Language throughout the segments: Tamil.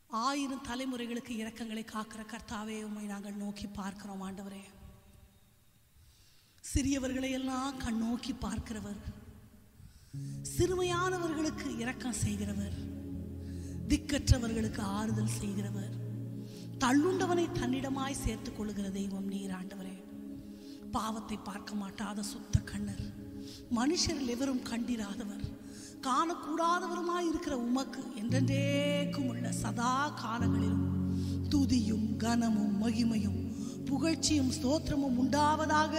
ஆயிரம் தலைமுறைகளுக்கு இரக்கங்களை காக்கிற கர்த்தாவே உம்மை நாங்கள் நோக்கி பார்க்கிறோம் ஆண்டவரே சிறியவர்களை எல்லாம் கண் நோக்கி பார்க்கிறவர் சிறுமையானவர்களுக்கு இரக்கம் செய்கிறவர் திக்கற்றவர்களுக்கு ஆறுதல் செய்கிறவர் தள்ளுண்டவனை தன்னிடமாய் சேர்த்துக் கொள்ளுகிற தெய்வம் நீர் ஆண்டவரே பாவத்தை பார்க்க மாட்டாத சுத்த கண்ணர் மனுஷரில் எவரும் கண்டிராதவர் காணக்கூடாதவருமாய் இருக்கிற உமக்கு என்றென்றேக்கும் உள்ள சதா காலங்களிலும் துதியும் கனமும் மகிமையும் புகழ்ச்சியும் ஸ்தோத்திரமும் உண்டாவதாக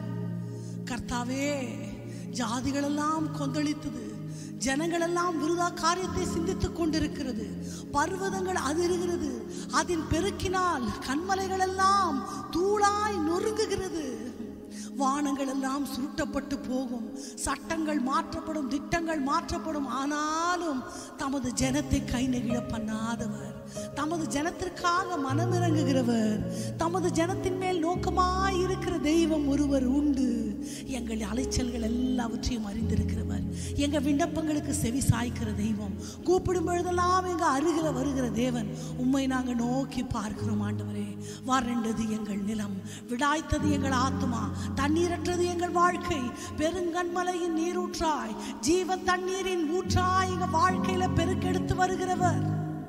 கர்த்தாவே ஜாதிகளெல்லாம் கொந்தளித்தது ஜனங்களெல்லாம் விருதா காரியத்தை சிந்தித்துக் கொண்டிருக்கிறது பர்வதங்கள் அதிருகிறது அதன் பெருக்கினால் கண்மலைகள் எல்லாம் தூளாய் நொறுங்குகிறது வானங்கள் எல்லாம் சுருட்டப்பட்டு போகும் சட்டங்கள் மாற்றப்படும் திட்டங்கள் மாற்றப்படும் ஆனாலும் தமது ஜனத்தை கை நெகிழ பண்ணாதவர் தமது ஜனத்திற்காக மனமிறங்குகிறவர் தமது ஜனத்தின் மேல் நோக்கமாய் இருக்கிற தெய்வம் ஒருவர் உண்டு எங்கள் அலைச்சல்கள் எல்லாவற்றையும் அறிந்திருக்கிறவர் எங்க விண்ணப்பங்களுக்கு செவி சாய்க்கிற தெய்வம் கூப்பிடும் பொழுதெல்லாம் எங்க அருகில வருகிற தேவன் உம்மை நாங்க நோக்கி பார்க்கிறோம் ஆண்டவரே வறண்டது எங்கள் நிலம் விடாய்த்தது எங்கள் ஆத்மா தண்ணீரற்றது எங்கள் வாழ்க்கை பெருங்கண்மலையின் நீரூற்றாய் ஜீவ தண்ணீரின் ஊற்றாய் எங்க வாழ்க்கையில பெருக்கெடுத்து வருகிறவர்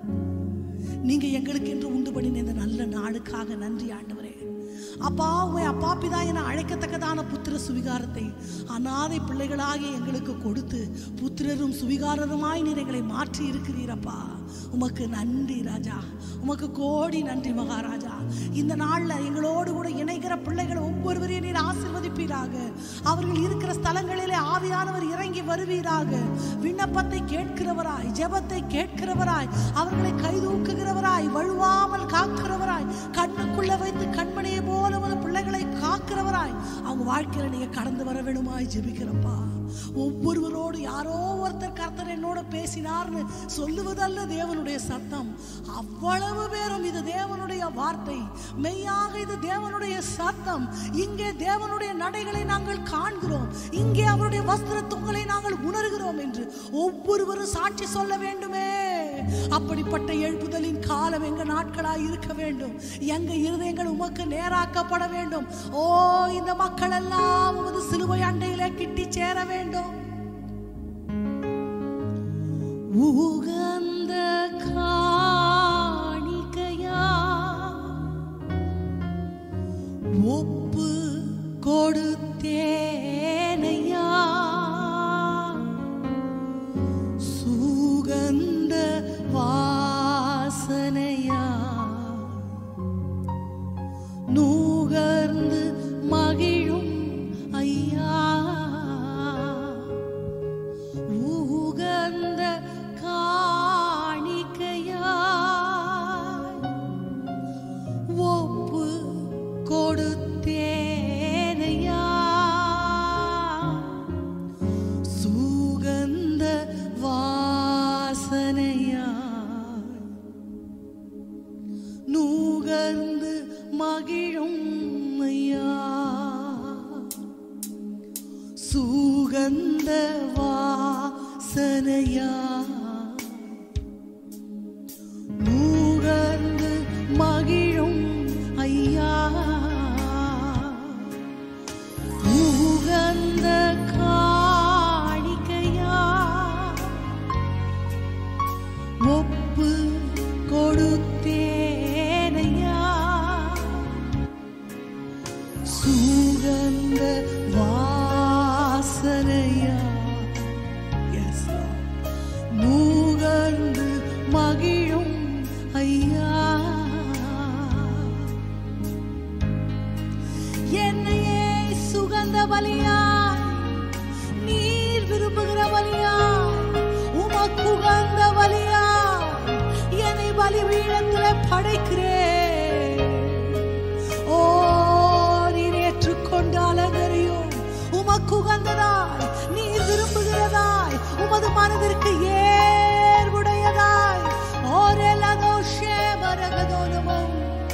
நீங்க எங்களுக்கு என்று உண்டு பண்ணின இந்த நல்ல நாளுக்காக நன்றி ஆண்டவரே அப்பா உமை அப்பா பிதா என அழைக்கத்தக்கதான புத்திர சுவிகாரத்தை அநாதை பிள்ளைகளாகிய எங்களுக்கு கொடுத்து புத்திரரும் சுவிகாரருமாய் நீர் எங்களை மாற்றி இருக்கிறீரப்பா உமக்கு நன்றி ராஜா உமக்கு கோடி நன்றி மகாராஜா இந்த நாள்ல எங்களோடு கூட இணைகிற பிள்ளைகள் ஒவ்வொருவரையும் நீர் ஆசிர்வதிப்பீராக அவர்கள் இருக்கிற ஸ்தலங்களிலே ஆவியானவர் இறங்கி வருவீராக விண்ணப்பத்தை கேட்கிறவராய் ஜெபத்தை கேட்கிறவராய் அவர்களை கைதூக்குகிறவராய் வழுவாமல் காக்கிறவராய் கண்ணுக்குள்ள வைத்து கண்மணியை போல உமது பிள்ளைகளை காக்கிறவராய் அவங்க வாழ்க்கையில நீங்க கடந்து வர வேணுமாய் ஜெபிக்கிறப்பா ஒவ்வொருவரோடு யாரோ ஒருத்தர் கர்த்தர் என்னோட பேசினார்னு சொல்லுவதல்ல தேவனுடைய சத்தம் அவ்வளவு பேரும் இது தேவனுடைய வார்த்தை மெய்யாக இது தேவனுடைய சத்தம் இங்கே தேவனுடைய நடைகளை நாங்கள் காண்கிறோம் இங்கே அவருடைய வஸ்திர துங்களை நாங்கள் உணர்கிறோம் என்று ஒவ்வொருவரும் சாட்சி சொல்ல வேண்டுமே அப்படிப்பட்ட எழுப்புதலின் காலம் எங்க நாட்களாய் இருக்க வேண்டும் எங்க இருதயங்கள் உமக்கு நேராக்கப்பட வேண்டும் ஓ இந்த மக்கள் எல்லாம் உமது சிலுவை அண்டையிலே கிட்டி சேர வேண்டும் உகந்த காணிக்கையா ஒப்பு கொடுத்தேனையா சுகந்த வாசனையா நூகர்ந்து மகிழும் ஐயா உகந்த காணிக்கையா ஒப்பு கொடுத்தேனையா சுகந்த வாசனையா நூகர்ந்து மகிழும் ஐயா சுகந்த வாசனையா நூகர்ந்து மகிழும் ஐயா உகந்த காணிக்கையா ஒப்பு கொடுத்தேனையா சுகந்த வாசனையா Yes, Lord. நூகர்ந்து மகிழும் ஐயா என்னையே சுகந்த பலியாய் நீர் விரும்புகிற பலியாய் உமக்குகந்த பலியாய் என்னை பலிபீடத்தில் படைக்கிறேன் ஓ நீர் ஏற்றுக்கொண்டு அலங்கரியும் உமக்குகந்ததாய் நீர் விரும்புகிறதாய் உமது மனதிற்கு ஏற்புடையதாய் ஓரெலதோஷே மரகதோனமும்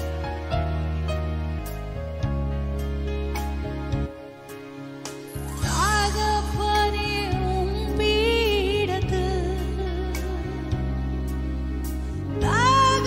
தகப்பனே உம் பீடத்து தகப்பனே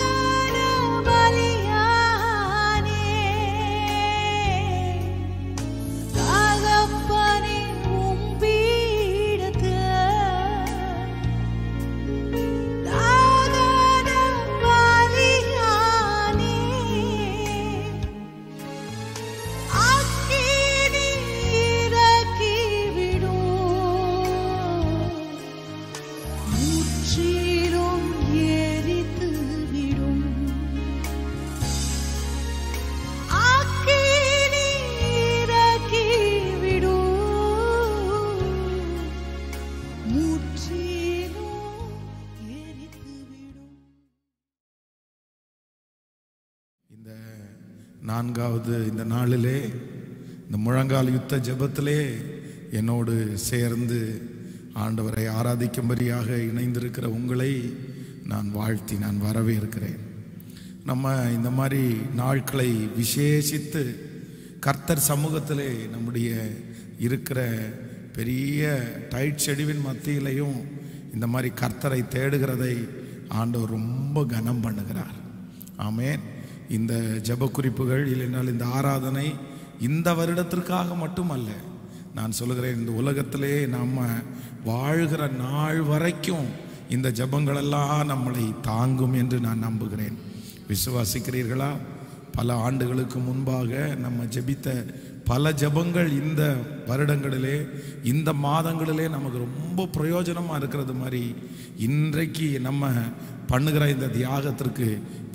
நான்காவது இந்த நாளிலே இந்த முழங்கால் யுத்த ஜெபத்திலே என்னோடு சேர்ந்து ஆண்டவரை ஆராதிக்கும்படியாக இணைந்திருக்கிற உங்களை நான் வாழ்த்தி நான் வரவேற்கிறேன் நம்ம இந்த மாதிரி நாட்களை விசேஷித்து கர்த்தர் சமூகத்திலே நம்முடைய இருக்கிற பெரிய டைட் ஷெடிவின் மத்தியிலையும் இந்த மாதிரி கர்த்தரை தேடுகிறதை ஆண்டவர் ரொம்ப கனம் பண்ணுகிறார் ஆமென் இந்த ஜெப குறிப்புகள் இல்லைனால் இந்த ஆராதனை இந்த வருடத்திற்காக மட்டுமல்ல நான் சொல்லுகிறேன் இந்த உலகத்திலே நம்ம வாழ்கிற நாள் வரைக்கும் இந்த ஜெபங்களெல்லாம் நம்மளை தாங்கும் என்று நான் நம்புகிறேன் விசுவாசிக்கிறீர்களா பல ஆண்டுகளுக்கு முன்பாக நம்ம ஜெபித்த பல ஜெபங்கள் இந்த வருடங்களிலே இந்த மாதங்களிலே நமக்கு ரொம்ப பிரயோஜனமாக இருக்கிறது மாதிரி இன்றைக்கு நம்ம பண்ணுகிற இந்த தியாகத்திற்கு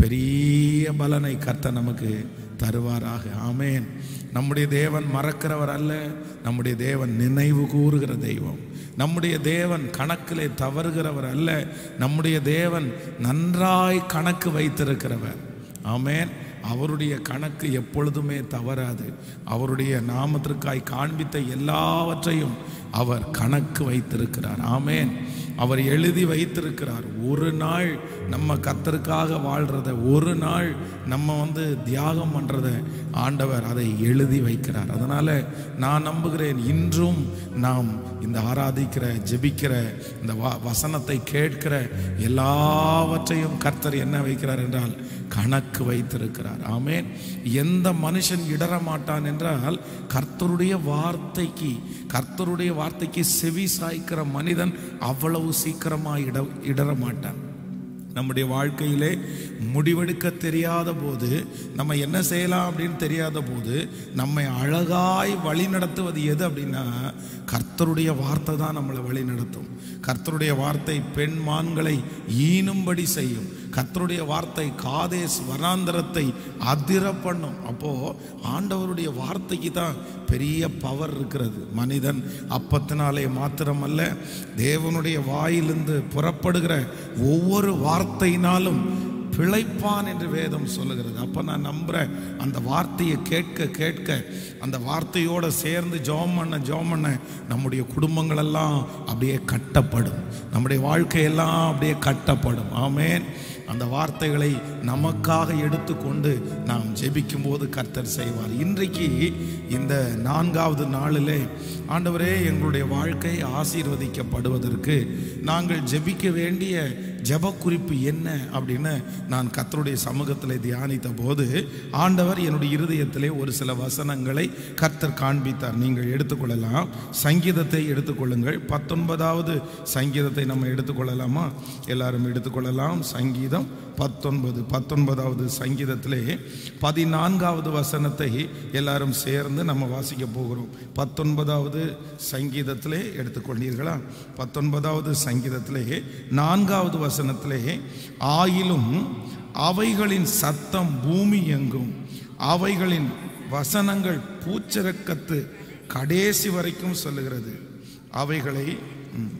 பெரிய பலனை கர்த்தர் நமக்கு தருவாராக ஆமேன் நம்முடைய தேவன் மறக்கிறவர் அல்ல நம்முடைய தேவன் நினைவு கூறுகிற தெய்வம் நம்முடைய தேவன் கணக்கிலே தவறுகிறவர் அல்ல நம்முடைய தேவன் நன்றாய் கணக்கு வைத்திருக்கிறவர் ஆமேன் அவருடைய கணக்கு எப்பொழுதுமே தவறாது அவருடைய நாமத்திற்காய் காண்பித்த எல்லாவற்றையும் அவர் கணக்கு வைத்திருக்கிறார் ஆமேன் அவர் எழுதி வைத்திருக்கிறார் ஒரு நாள் நம்ம கத்தருக்காக வாழ்றத ஒரு நாள் நம்ம வந்து தியாகம் பண்றத ஆண்டவர் அதை எழுதி வைக்கிறார் அதனால நான் நம்புகிறேன் இன்றும் நாம் இந்த ஆராதிக்கிற ஜெபிக்கிற இந்த வ வசனத்தை கேட்கிற எல்லாவற்றையும் கர்த்தர் என்ன வைக்கிறார் என்றால் கணக்கு வைத்திருக்கிறார் ஆமேன் எந்த மனுஷன் இடற மாட்டான் என்றால் கர்த்தருடைய வார்த்தைக்கு கர்த்தருடைய வார்த்தைக்கு செவி சாய்க்கிற மனிதன் அவ்வளவு சீக்கிரமா இட இடற மாட்டான் நம்முடைய வாழ்க்கையிலே முடிவெடுக்க தெரியாத போது நம்ம என்ன செய்யலாம் அப்படின்னு தெரியாத போது நம்மை அழகாய் வழி நடத்துவது எது அப்படின்னா கர்த்தருடைய வார்த்தை தான் நம்மளை வழி நடத்தும் கர்த்தருடைய வார்த்தை பெண் மான்களை ஈனும்படி செய்யும் கர்த்தருடைய வார்த்தை காதேஸ் வனாந்தரத்தை அதிர பண்ணும் அப்போ ஆண்டவருடைய வார்த்தைக்கு தான் பெரிய பவர் இருக்கிறது மனிதன் அப்பத்தினாலே மாத்திரமல்ல தேவனுடைய வாயிலிருந்து புறப்படுகிற ஒவ்வொரு வார்த்தையினாலும் பிழைப்பான் என்று வேதம் சொல்லுகிறது அப்போ நான் நம்புகிறேன் அந்த வார்த்தையை கேட்க கேட்க அந்த வார்த்தையோடு சேர்ந்து ஜோம் பண்ண ஜோம் பண்ண நம்முடைய குடும்பங்களெல்லாம் அப்படியே கட்டப்படும் நம்முடைய வாழ்க்கையெல்லாம் அப்படியே கட்டப்படும் ஆமேன் அந்த வார்த்தைகளை நமக்காக எடுத்துக்கொண்டு நாம் ஜெபிக்கும் போது கர்த்தர் செய்வார் இன்றைக்கு இந்த நான்காவது நாளிலே ஆண்டவரே எங்களுடைய வாழ்க்கை ஆசீர்வதிக்கப்படுவதற்கு நாங்கள் ஜெபிக்க வேண்டிய ஜெப குறிப்பு என்ன அப்படின்னு நான் கர்த்தருடைய சமூகத்தில் தியானித்த போது ஆண்டவர் என்னுடைய இருதயத்திலே ஒரு சில வசனங்களை கர்த்தர் காண்பித்தார் நீங்கள் எடுத்துக்கொள்ளலாம் சங்கீதத்தை எடுத்துக்கொள்ளுங்கள் பத்தொன்பதாவது சங்கீதத்தை நம்ம எடுத்துக்கொள்ளலாமா எல்லாரும் எடுத்துக்கொள்ளலாம் சங்கீதம் பத்தொன்பது பத்தொன்பதாவது சங்கீதத்திலே பதினான்காவது வசனத்தை எல்லாரும் சேர்ந்து நம்ம வாசிக்க போகிறோம் பத்தொன்பதாவது சங்கீதத்திலே எடுத்துக்கொண்டீர்களா பத்தொன்பதாவது சங்கீதத்திலே நான்காவது வசனத்திலே ஆயிலும் அவைகளின் சத்தம் பூமி எங்கும் அவைகளின் வசனங்கள் பூச்சரக்கத்து கடைசி வரைக்கும் சொல்லுகிறது அவைகளை ம்,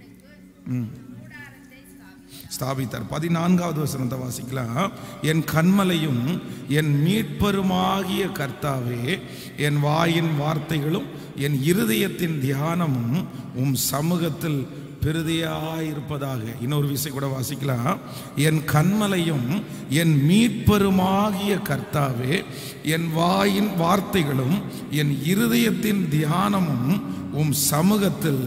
ம். ஸ்தாபித்தார் பதினான்காவது வசனத்தை வாசிக்கலாம் என் கண்மலையும் என் மீட்பருமாகிய கர்த்தாவே என் வாயின் வார்த்தைகளும் என் இருதயத்தின் தியானமும் உம் சமூகத்தில் பெருதியாயிருப்பதாக இன்னொரு விஷயம் கூட வாசிக்கலாம் என் கண்மலையும் என் மீட்பருமாகிய கர்த்தாவே என் வாயின் வார்த்தைகளும் என் இருதயத்தின் தியானமும் உம் சமூகத்தில்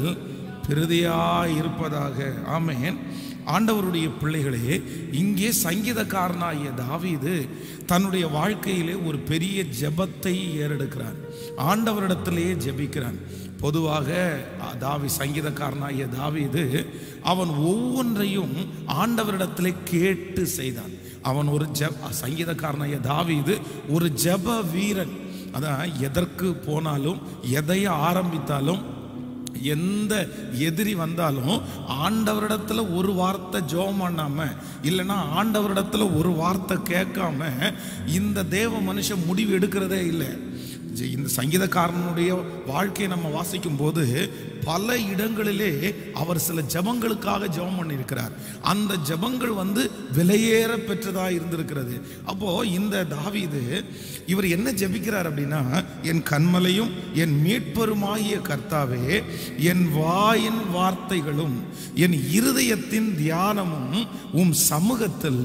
பெருதியாயிருப்பதாக ஆமேன் ஆண்டவருடைய பிள்ளைகளே இங்கே சங்கீதக்காரனாகிய தாவீது தன்னுடைய வாழ்க்கையிலே ஒரு பெரிய ஜெபத்தை ஏறெடுக்கிறார் ஆண்டவரிடத்திலேயே ஜெபிக்கிறான் பொதுவாக தாவி சங்கீதக்காரனாகிய தாவீது அவன் ஒவ்வொன்றையும் ஆண்டவரிடத்திலே கேட்டு செய்தான் அவன் ஒரு ஜெப சங்கீதக்காரனாகிய தாவீது ஒரு ஜெப வீரன் அதான் எதற்கு போனாலும் எதை ஆரம்பித்தாலும் எந்த எதிரி வந்தாலும் ஆண்டவரிடத்துல ஒரு வார்த்தை ஜோம் பண்ணாம இல்லைன்னா ஆண்டவரிடத்துல ஒரு வார்த்தை கேட்காம இந்த தேவ மனுஷன் முடிவு எடுக்கிறதே இல்லை ஜெ- இந்த சங்கீதக்காரனுடைய வாழ்க்கையை நம்ம வாசிக்கும் போது பல இடங்களிலே அவர் சில ஜெபங்களுக்காக ஜெபம் பண்ணியிருக்கிறார் அந்த ஜெபங்கள் வந்து விலையேற பெற்றதா இருந்திருக்கிறது அப்போ இந்த தாவீது இவர் என்ன ஜெபிக்கிறார் அப்படின்னா என் கண்மலையும் என் மீட்பருமாகிய கர்த்தாவே என் வாயின் வார்த்தைகளும் என் இருதயத்தின் தியானமும் உம் சமூகத்தில்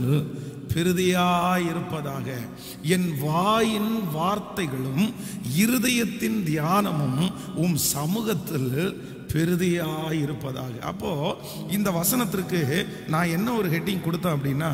பெரிதியாயிருப்பதாக என் வாயின் வார்த்தைகளும் இருதயத்தின் தியானமும் உம் சமூகத்தில் பெரிதியாயிருப்பதாக அப்போ இந்த வசனத்திற்கு நான் என்ன ஒரு ஹெட்டிங் கொடுத்தேன் அப்படின்னா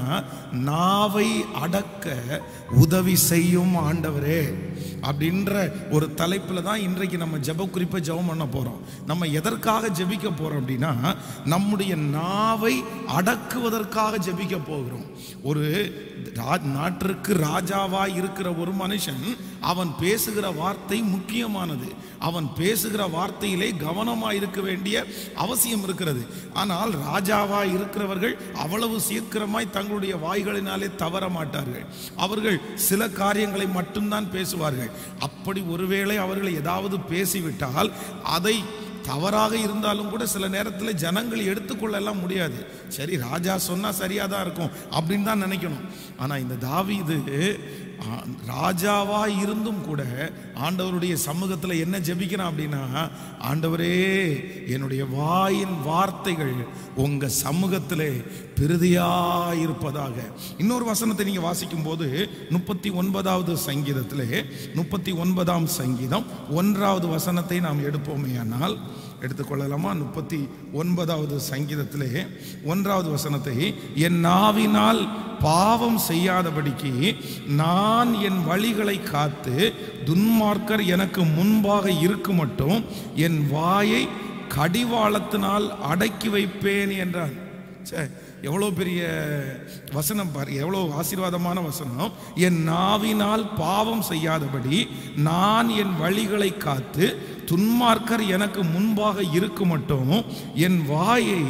நாவை அடக்க உதவி செய்யும் ஆண்டவரே அப்படின்ற ஒரு தலைப்பில் தான் இன்றைக்கு நம்ம ஜெப குறிப்பை ஜெபம் பண்ண போகிறோம் நம்ம எதற்காக ஜெபிக்க போகிறோம் அப்படின்னா நம்முடைய நாவை அடக்குவதற்காக ஜெபிக்க போகிறோம் ஒரு ரா- நாட்டிற்கு ராஜாவாய் இருக்கிற ஒரு மனுஷன் அவன் பேசுகிற வார்த்தை முக்கியமானது அவன் பேசுகிற வார்த்தையிலே கவனமாக இருக்க வேண்டிய அவசியம் இருக்கிறது ஆனால் ராஜாவாய் இருக்கிறவர்கள் அவ்வளவு சீக்கிரமாய் தங்களுடைய வாய்களினாலே தவற மாட்டார்கள் அவர்கள் சில காரியங்களை மட்டும்தான் பேசுவார்கள் அப்படி ஒருவேளை அவர்கள் ஏதாவது பேசிவிட்டால் அதை தவறாக இருந்தாலும் கூட சில நேரத்தில் ஜனங்கள் எடுத்துக்கொள்ளலாம் முடியாது சரி ராஜா சொன்னா சரியா தான் இருக்கும் அப்படின்னு தான் நினைக்கணும் ஆனா இந்த தாவீது ஆ, ராஜாவா இருந்தும் கூட ஆண்டவருடைய சமூகத்துல என்ன ஜெபிக்கிறான் அப்படின்னா ஆண்டவரே என்னுடைய வாயின் வார்த்தைகள் உங்க சமூகத்திலே பெரிதியா இருப்பதாக இன்னொரு வசனத்தை நீங்க வாசிக்கும் போது முப்பத்தி ஒன்பதாவது சங்கீதத்திலே முப்பத்தி ஒன்பதாம் சங்கீதம் ஒன்றாவது வசனத்தை நாம் எடுப்போமே ஆனால் எடுத்துக்கொள்ளலாமா முப்பத்தி ஒன்பதாவது சங்கீதத்திலே ஒன்றாவது வசனத்தை என் நாவினால் பாவம் செய்யாதபடிக்கு நான் என் வழிகளை காத்து துன்மார்க்கர் எனக்கு முன்பாக இருக்கும் மட்டும் என் வாயை கடிவாளத்தினால் அடக்கி வைப்பேன் என்றான் ச்சே, எவ்வளோ பெரிய வசனம் பாரு எவ்வளோ ஆசீர்வாதமான வசனம் என் நாவினால் பாவம் செய்யாதபடி நான் என் வழிகளை காத்து துன்மார்க்கர் எனக்கு முன்பாக இருக்க மட்டும் என் வாயை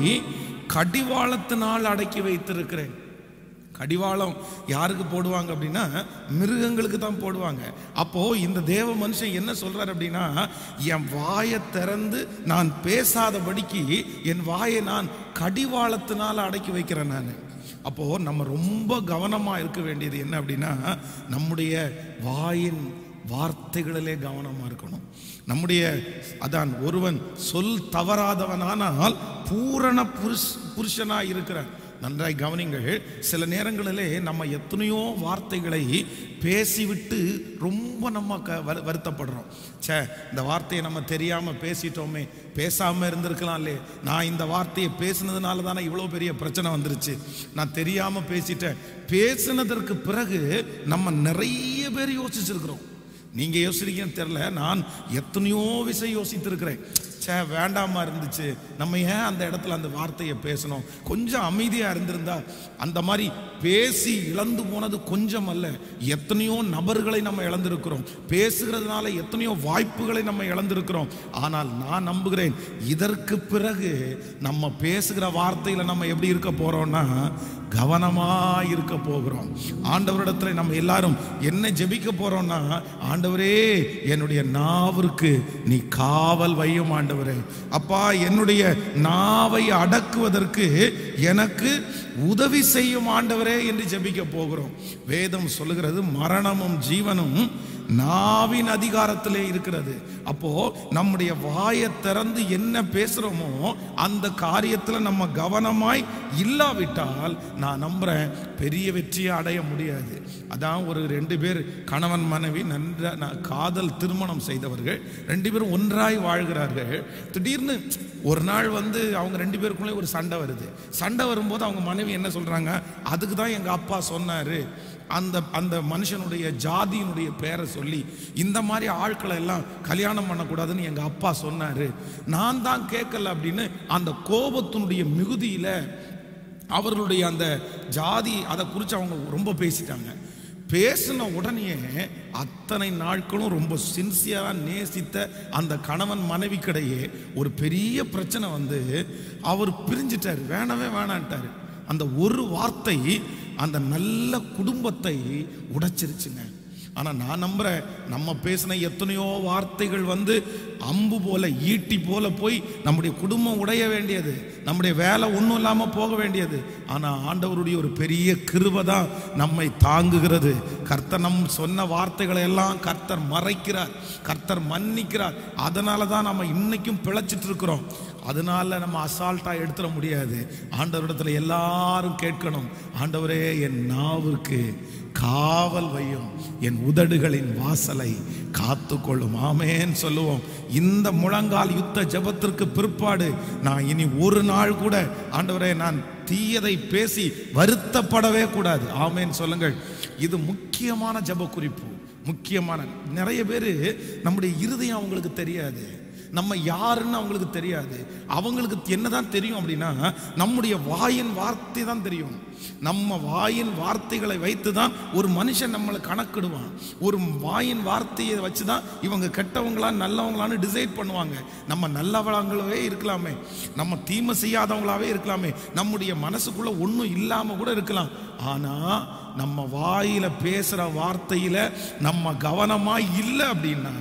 கடிவாளத்தினால் அடக்கி வைத்திருக்கிறேன் கடிவாளம் யாருக்கு போடுவாங்க அப்படின்னா மிருகங்களுக்கு தான் போடுவாங்க அப்போ இந்த தேவ மனுஷன் என்ன சொல்றாரு அப்படின்னா என் வாயை திறந்து நான் பேசாதபடிக்கு என் வாயை நான் கடிவாளத்தினால் அடக்கி வைக்கிறேன் நான் அப்போ நம்ம ரொம்ப கவனமா இருக்க வேண்டியது என்ன அப்படின்னா நம்முடைய வாயின் வார்த்தைகளிலே கவனமா இருக்கணும் நம்முடைய அதான் ஒருவன் சொல் தவறாதவனானால் பூரண புருஷ் புருஷனா இருக்கிறான் நன்றாய் கவனிங்கள் சில நேரங்களிலே நம்ம எத்தனையோ வார்த்தைகளை பேசிவிட்டு ரொம்ப நம்ம க வரு- வருத்தப்படுறோம் ச்சே இந்த வார்த்தையை நம்ம தெரியாம பேசிட்டோமே பேசாம இருந்திருக்கலாம்லே நான் இந்த வார்த்தையை பேசுனதுனால தானே இவ்வளோ பெரிய பிரச்சனை வந்துருச்சு நான் தெரியாம பேசிட்டேன் பேசினதற்கு பிறகு நம்ம நிறைய பேர் யோசிச்சிருக்கிறோம் நீங்க யோசிக்கிறீங்கன்னு தெரியல நான் எத்தனையோ விஷயம் யோசித்திருக்கிறேன் ச்சே வேண்டாமா இருந்துச்சு நம்ம ஏன் அந்த இடத்துல அந்த வார்த்தையை பேசணும் கொஞ்சம் அமைதியா இருந்திருந்தா அந்த மாதிரி பேசி இழந்து போனது கொஞ்சம் அல்ல எத்தனையோ நபர்களை நம்ம இழந்திருக்கிறோம் பேசுகிறதுனால எத்தனையோ வாய்ப்புகளை நம்ம இழந்திருக்கிறோம் ஆனால் நான் நம்புகிறேன் இதற்கு பிறகு நம்ம பேசுகிற வார்த்தையில நம்ம எப்படி இருக்க போறோம்னா கவனமா இருக்க போகிறோம் ஆண்டவரிடத்துல நம்ம எல்லாரும் என்ன ஜெபிக்க போறோம்னா ஆண்டவரே என்னுடைய நாவிற்கு நீ காவல் வையும் ஆண்டவரே அப்பா என்னுடைய நாவை அடக்குவதற்கு எனக்கு உதவி செய்யும் ஆண்டவரே என்று ஜெபிக்க போகிறோம் வேதம் சொல்லுகிறது மரணமும் ஜீவனும் நாவின் அதிகாரத்திலே இருக்கிறது அப்போ நம்முடைய வாயை திறந்து என்ன பேசுறோமோ அந்த காரியத்துல நம்ம கவனமாய் இல்லாவிட்டால் நான் நம்புறேன் பெரிய வெற்றியை அடைய முடியாது அதான் ஒரு ரெண்டு பேர் கணவன் மனைவி நன்ற ந- காதல் திருமணம் செய்தவர்கள் ரெண்டு பேரும் ஒன்றாய் வாழ்கிறார்கள் திடீர்னு ஒரு நாள் வந்து அவங்க ரெண்டு பேருக்குள்ளே ஒரு சண்டை வருது சண்டை வரும்போது அவங்க மனைவி என்ன சொல்றாங்க அதுக்கு தான் எங்க அப்பா சொன்னாரு அந்த அந்த மனுஷனுடைய ஜாதியினுடைய பேரை சொல்லி இந்த மாதிரி ஆட்களை எல்லாம் கல்யாணம் பண்ணக்கூடாதுன்னு எங்க அப்பா சொன்னாரு நான் தான் கேட்கல அப்படின்னு அந்த கோபத்தினுடைய மிகுதியில அவர்களுடைய அந்த ஜாதி அதை குறித்து அவங்க ரொம்ப பேசிட்டாங்க பேசின உடனே அத்தனை நாட்களும் ரொம்ப சின்சியரா நேசித்த அந்த கணவன் மனைவிக்கிடையே ஒரு பெரிய பிரச்சனை வந்து அவர் பிரிஞ்சிட்டாரு வேணவே வேணான்ட்டாரு அந்த ஒரு வார்த்தை அந்த நல்ல குடும்பத்தை உடைச்சிருச்சுங்க ஆனா நான் நம்புறேன் நம்ம பேசின எத்தனையோ வார்த்தைகள் வந்து அம்பு போல ஈட்டி போல போய் நம்முடைய குடும்பம் உடைய வேண்டியது நம்முடைய வேலை ஒன்றும் இல்லாம போக வேண்டியது ஆனா ஆண்டவருடைய ஒரு பெரிய கிருபை தான் நம்மை தாங்குகிறது கர்த்தர் நம் சொன்ன வார்த்தைகளை எல்லாம் கர்த்தர் மறைக்கிறார் கர்த்தர் மன்னிக்கிறார் அதனால தான் நம்ம இன்னைக்கும் பிழைச்சிட்டு இருக்கிறோம் அதனால நம்ம அசால்ட்டா எடுத்துட முடியாது ஆண்டவரிடத்துல எல்லாரும் கேட்கணும் ஆண்டவரே என் நாவிற்கு காவல் வையும் என் உதடுகளின் வாசலை காத்துக்கொள்ளும் ஆமேன்னு சொல்லுவோம் இந்த முழங்கால் யுத்த ஜெபத்திற்கு பிற்பாடு நான் இனி ஒரு நாள் கூட ஆண்டவரே நான் தீயதை பேசி வருத்தப்படவே கூடாது ஆமேன்னு சொல்லுங்கள் இது முக்கியமான ஜெப குறிப்பு முக்கியமான நிறைய பேர் நம்முடைய இருதயம் அவங்களுக்கு தெரியாது நம்ம யாருன்னு அவங்களுக்கு தெரியாது அவங்களுக்கு என்னதான் தெரியும் அப்படின்னா நம்முடைய வாயின் வார்த்தை தான் தெரியும் நம்ம வாயின் வார்த்தைகளை வைத்து தான் ஒரு மனுஷன் நம்மளை கணக்கிடுவான் ஒரு வாயின் வார்த்தையை வச்சு தான் இவங்க கெட்டவங்களா நல்லவங்களான்னு டிசைட் பண்ணுவாங்க நம்ம நல்லவங்களாவே இருக்கலாமே நம்ம தீமை செய்யாதவங்களாவே இருக்கலாமே நம்முடைய மனசுக்குள்ள ஒன்றும் இல்லாம கூட இருக்கலாம் ஆனா நம்ம வாயில பேசுற வார்த்தையில நம்ம கவனமா இல்லை அப்படின்னா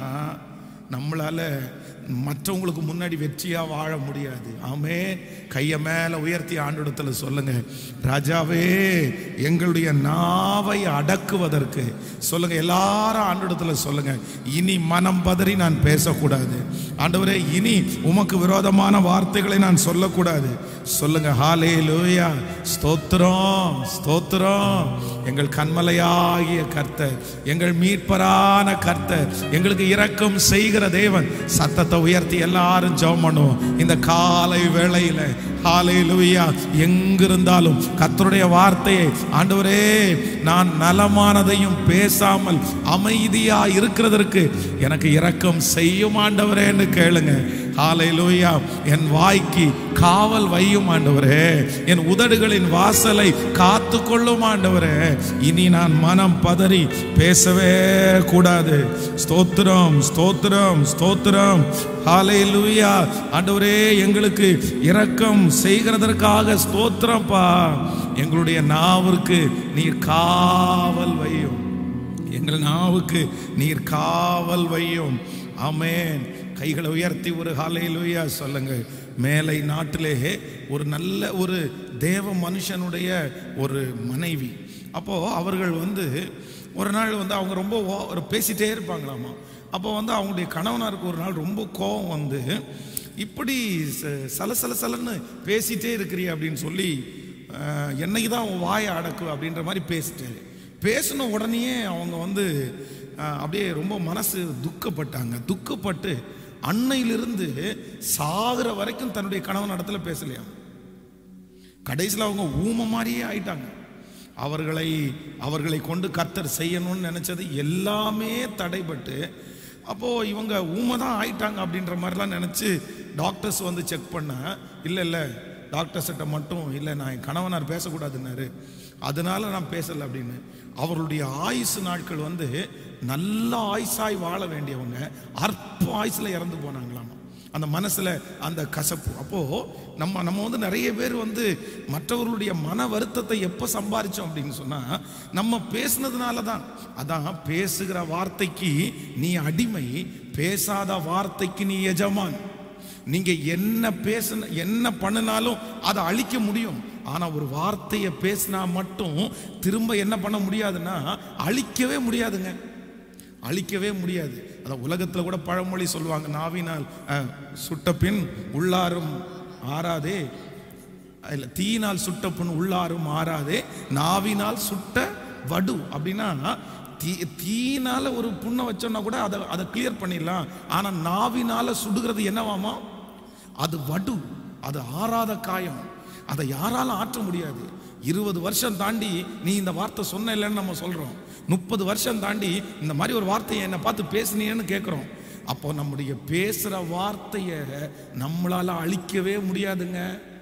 நம்மளால மற்றவங்களுக்கு முன்னாடி வெற்றியா வாழ முடியாது ஆமே கைய மேல உயர்த்தி ஆண்டிடத்துல சொல்லுங்க ராஜாவே எங்களுடைய நாவை அடக்குவதற்கு சொல்லுங்க எல்லாரும் ஆண்டிடத்துல சொல்லுங்க இனி மனம் பதறி நான் பேசக்கூடாது ஆண்டவரே இனி உமக்கு விரோதமான வார்த்தைகளை நான் சொல்லக்கூடாது சொல்லுங்க ஹாலே லூயா ஸ்தோத்திரம் ஸ்தோத்திரம் எங்கள் கண்மலையாகிய கர்த்தர் எங்கள் மீட்பரான கர்த்தர் எங்களுக்கு இரக்கம் செய்கிற தேவன் சத்தத்தை உயர்த்தி எல்லாரும் ஜெபம் பண்ணுவோம் இந்த காலை வேளையில ஹாலே லூயா எங்கிருந்தாலும் கர்த்தருடைய வார்த்தையை ஆண்டவரே நான் நலமானதையும் பேசாமல் அமைதியா இருக்கிறதற்கு எனக்கு இரக்கம் செய்யும் ஆண்டவரேன்னு கேளுங்க ஹாலே லூயா என் வாய்க்கு காவல் வையும் ஆண்டவரே என் உதடுகளின் வாசலை காத்து கொள்ளும் ஆண்டவரே இனி நான் மனம் பதறி பேசவே கூடாது ஸ்தோத்திரம் ஸ்தோத்திரம் ஸ்தோத்திரம் ஹாலே லூயா ஆண்டவரே எங்களுக்கு இரக்கம் செய்கிறதற்காக ஸ்தோத்திரம்ப்பா எங்களுடைய நாவிற்கு நீர் காவல் வையும் எங்கள் நாவுக்கு நீர் காவல் வையும் ஆமென் கைகளை உயர்த்தி ஒரு ஹalleluya சொல்லுங்க மேலை நாட்டிலே ஒரு நல்ல ஒரு தேவ மனுஷனுடைய ஒரு மனைவி அப்போ அவர்கள் வந்து ஒரு நாள் வந்து அவங்க ரொம்ப ஓ- ஒரு பேசிட்டே இருப்பாங்களாமா அப்போ வந்து அவங்களுடைய கணவனாருக்கு ஒரு நாள் ரொம்ப கோபம் வந்து இப்படி ச- சலசல சலன்னு பேசிட்டே இருக்கிறிய அப்படின்னு சொல்லி அஹ், என்னைக்கு தான் உன் வாயை அடக்கு அப்படின்ற மாதிரி பேசிட்டாரு பேசின உடனேயே அவங்க வந்து அஹ், அப்படியே ரொம்ப மனசு துக்கப்பட்டாங்க துக்கப்பட்டு அன்னையிலிருந்து சாகுற வரைக்கும் தன்னுடைய கணவன் இடத்துல பேசலையா கடைசியில் அவங்க ஊமை மாதிரியே ஆயிட்டாங்க அவர்களை அவர்களை கொண்டு கர்த்தர் செய்யணும்னு நினைச்சது எல்லாமே தடைபட்டு அப்போ இவங்க ஊமை தான் ஆயிட்டாங்க அப்படின்ற மாதிரிலாம் நினைச்சு டாக்டர்ஸ் வந்து செக் பண்ண இல்லை இல்லை டாக்டர்ஸ்கிட்ட மட்டும் இல்லை நான் என் கணவனார் பேசக்கூடாதுன்னாரு அதனால நான் பேசலை அப்படின்னு அவருடைய ஆயுசு நாட்கள் வந்து நல்ல ஆயுசாய் வாழ வேண்டியவங்க அற்ப ஆயுசுல இறந்து போனாங்களாமா அந்த மனசுல அந்த கசப்பு அப்போ நம்ம நம்ம வந்து நிறைய பேர் வந்து மற்றவர்களுடைய மன வருத்தத்தை எப்ப சம்பாரிச்சோம் அப்படின்னு சொன்னா நம்ம பேசுனதுனால தான் அதான் பேசுகிற வார்த்தைக்கு நீ அடிமை பேசாத வார்த்தைக்கு நீ எஜமான் நீங்க என்ன பேசுன என்ன பண்ணினாலும் அதை அழிக்க முடியும் ஆனா ஒரு வார்த்தையை பேசினா மட்டும் திரும்ப என்ன பண்ண முடியாதுன்னா அழிக்கவே முடியாதுங்க அழிக்கவே முடியாது அதான் உலகத்துல கூட பழமொழி சொல்லுவாங்க நாவினால் அஹ், சுட்ட பின் உள்ளாரும் ஆறாதே இல்ல தீயினால் சுட்ட பின் உள்ளாரும் ஆறாதே நாவினால் சுட்ட வடு அப்படின்னா தீ தீயினால ஒரு புண்ணை வச்சோம்னா கூட அதை அதை கிளியர் பண்ணிடலாம் ஆனா நாவினால சுடுகிறது என்னவாமா அது வடு அது ஆறாத காயம் அதை யாராலும் ஆற்ற முடியாது இருபது வருஷம் தாண்டி நீ இந்த வார்த்தை சொன்ன இல்லைன்னு நம்ம சொல்றோம் முப்பது வருஷம் தாண்டி இந்த மாதிரி ஒரு வார்த்தையை என்னை பார்த்து பேசுனீன்னு கேட்குறோம் அப்போ நம்முடைய பேசுற வார்த்தையை நம்மளால அழிக்கவே முடியாதுங்க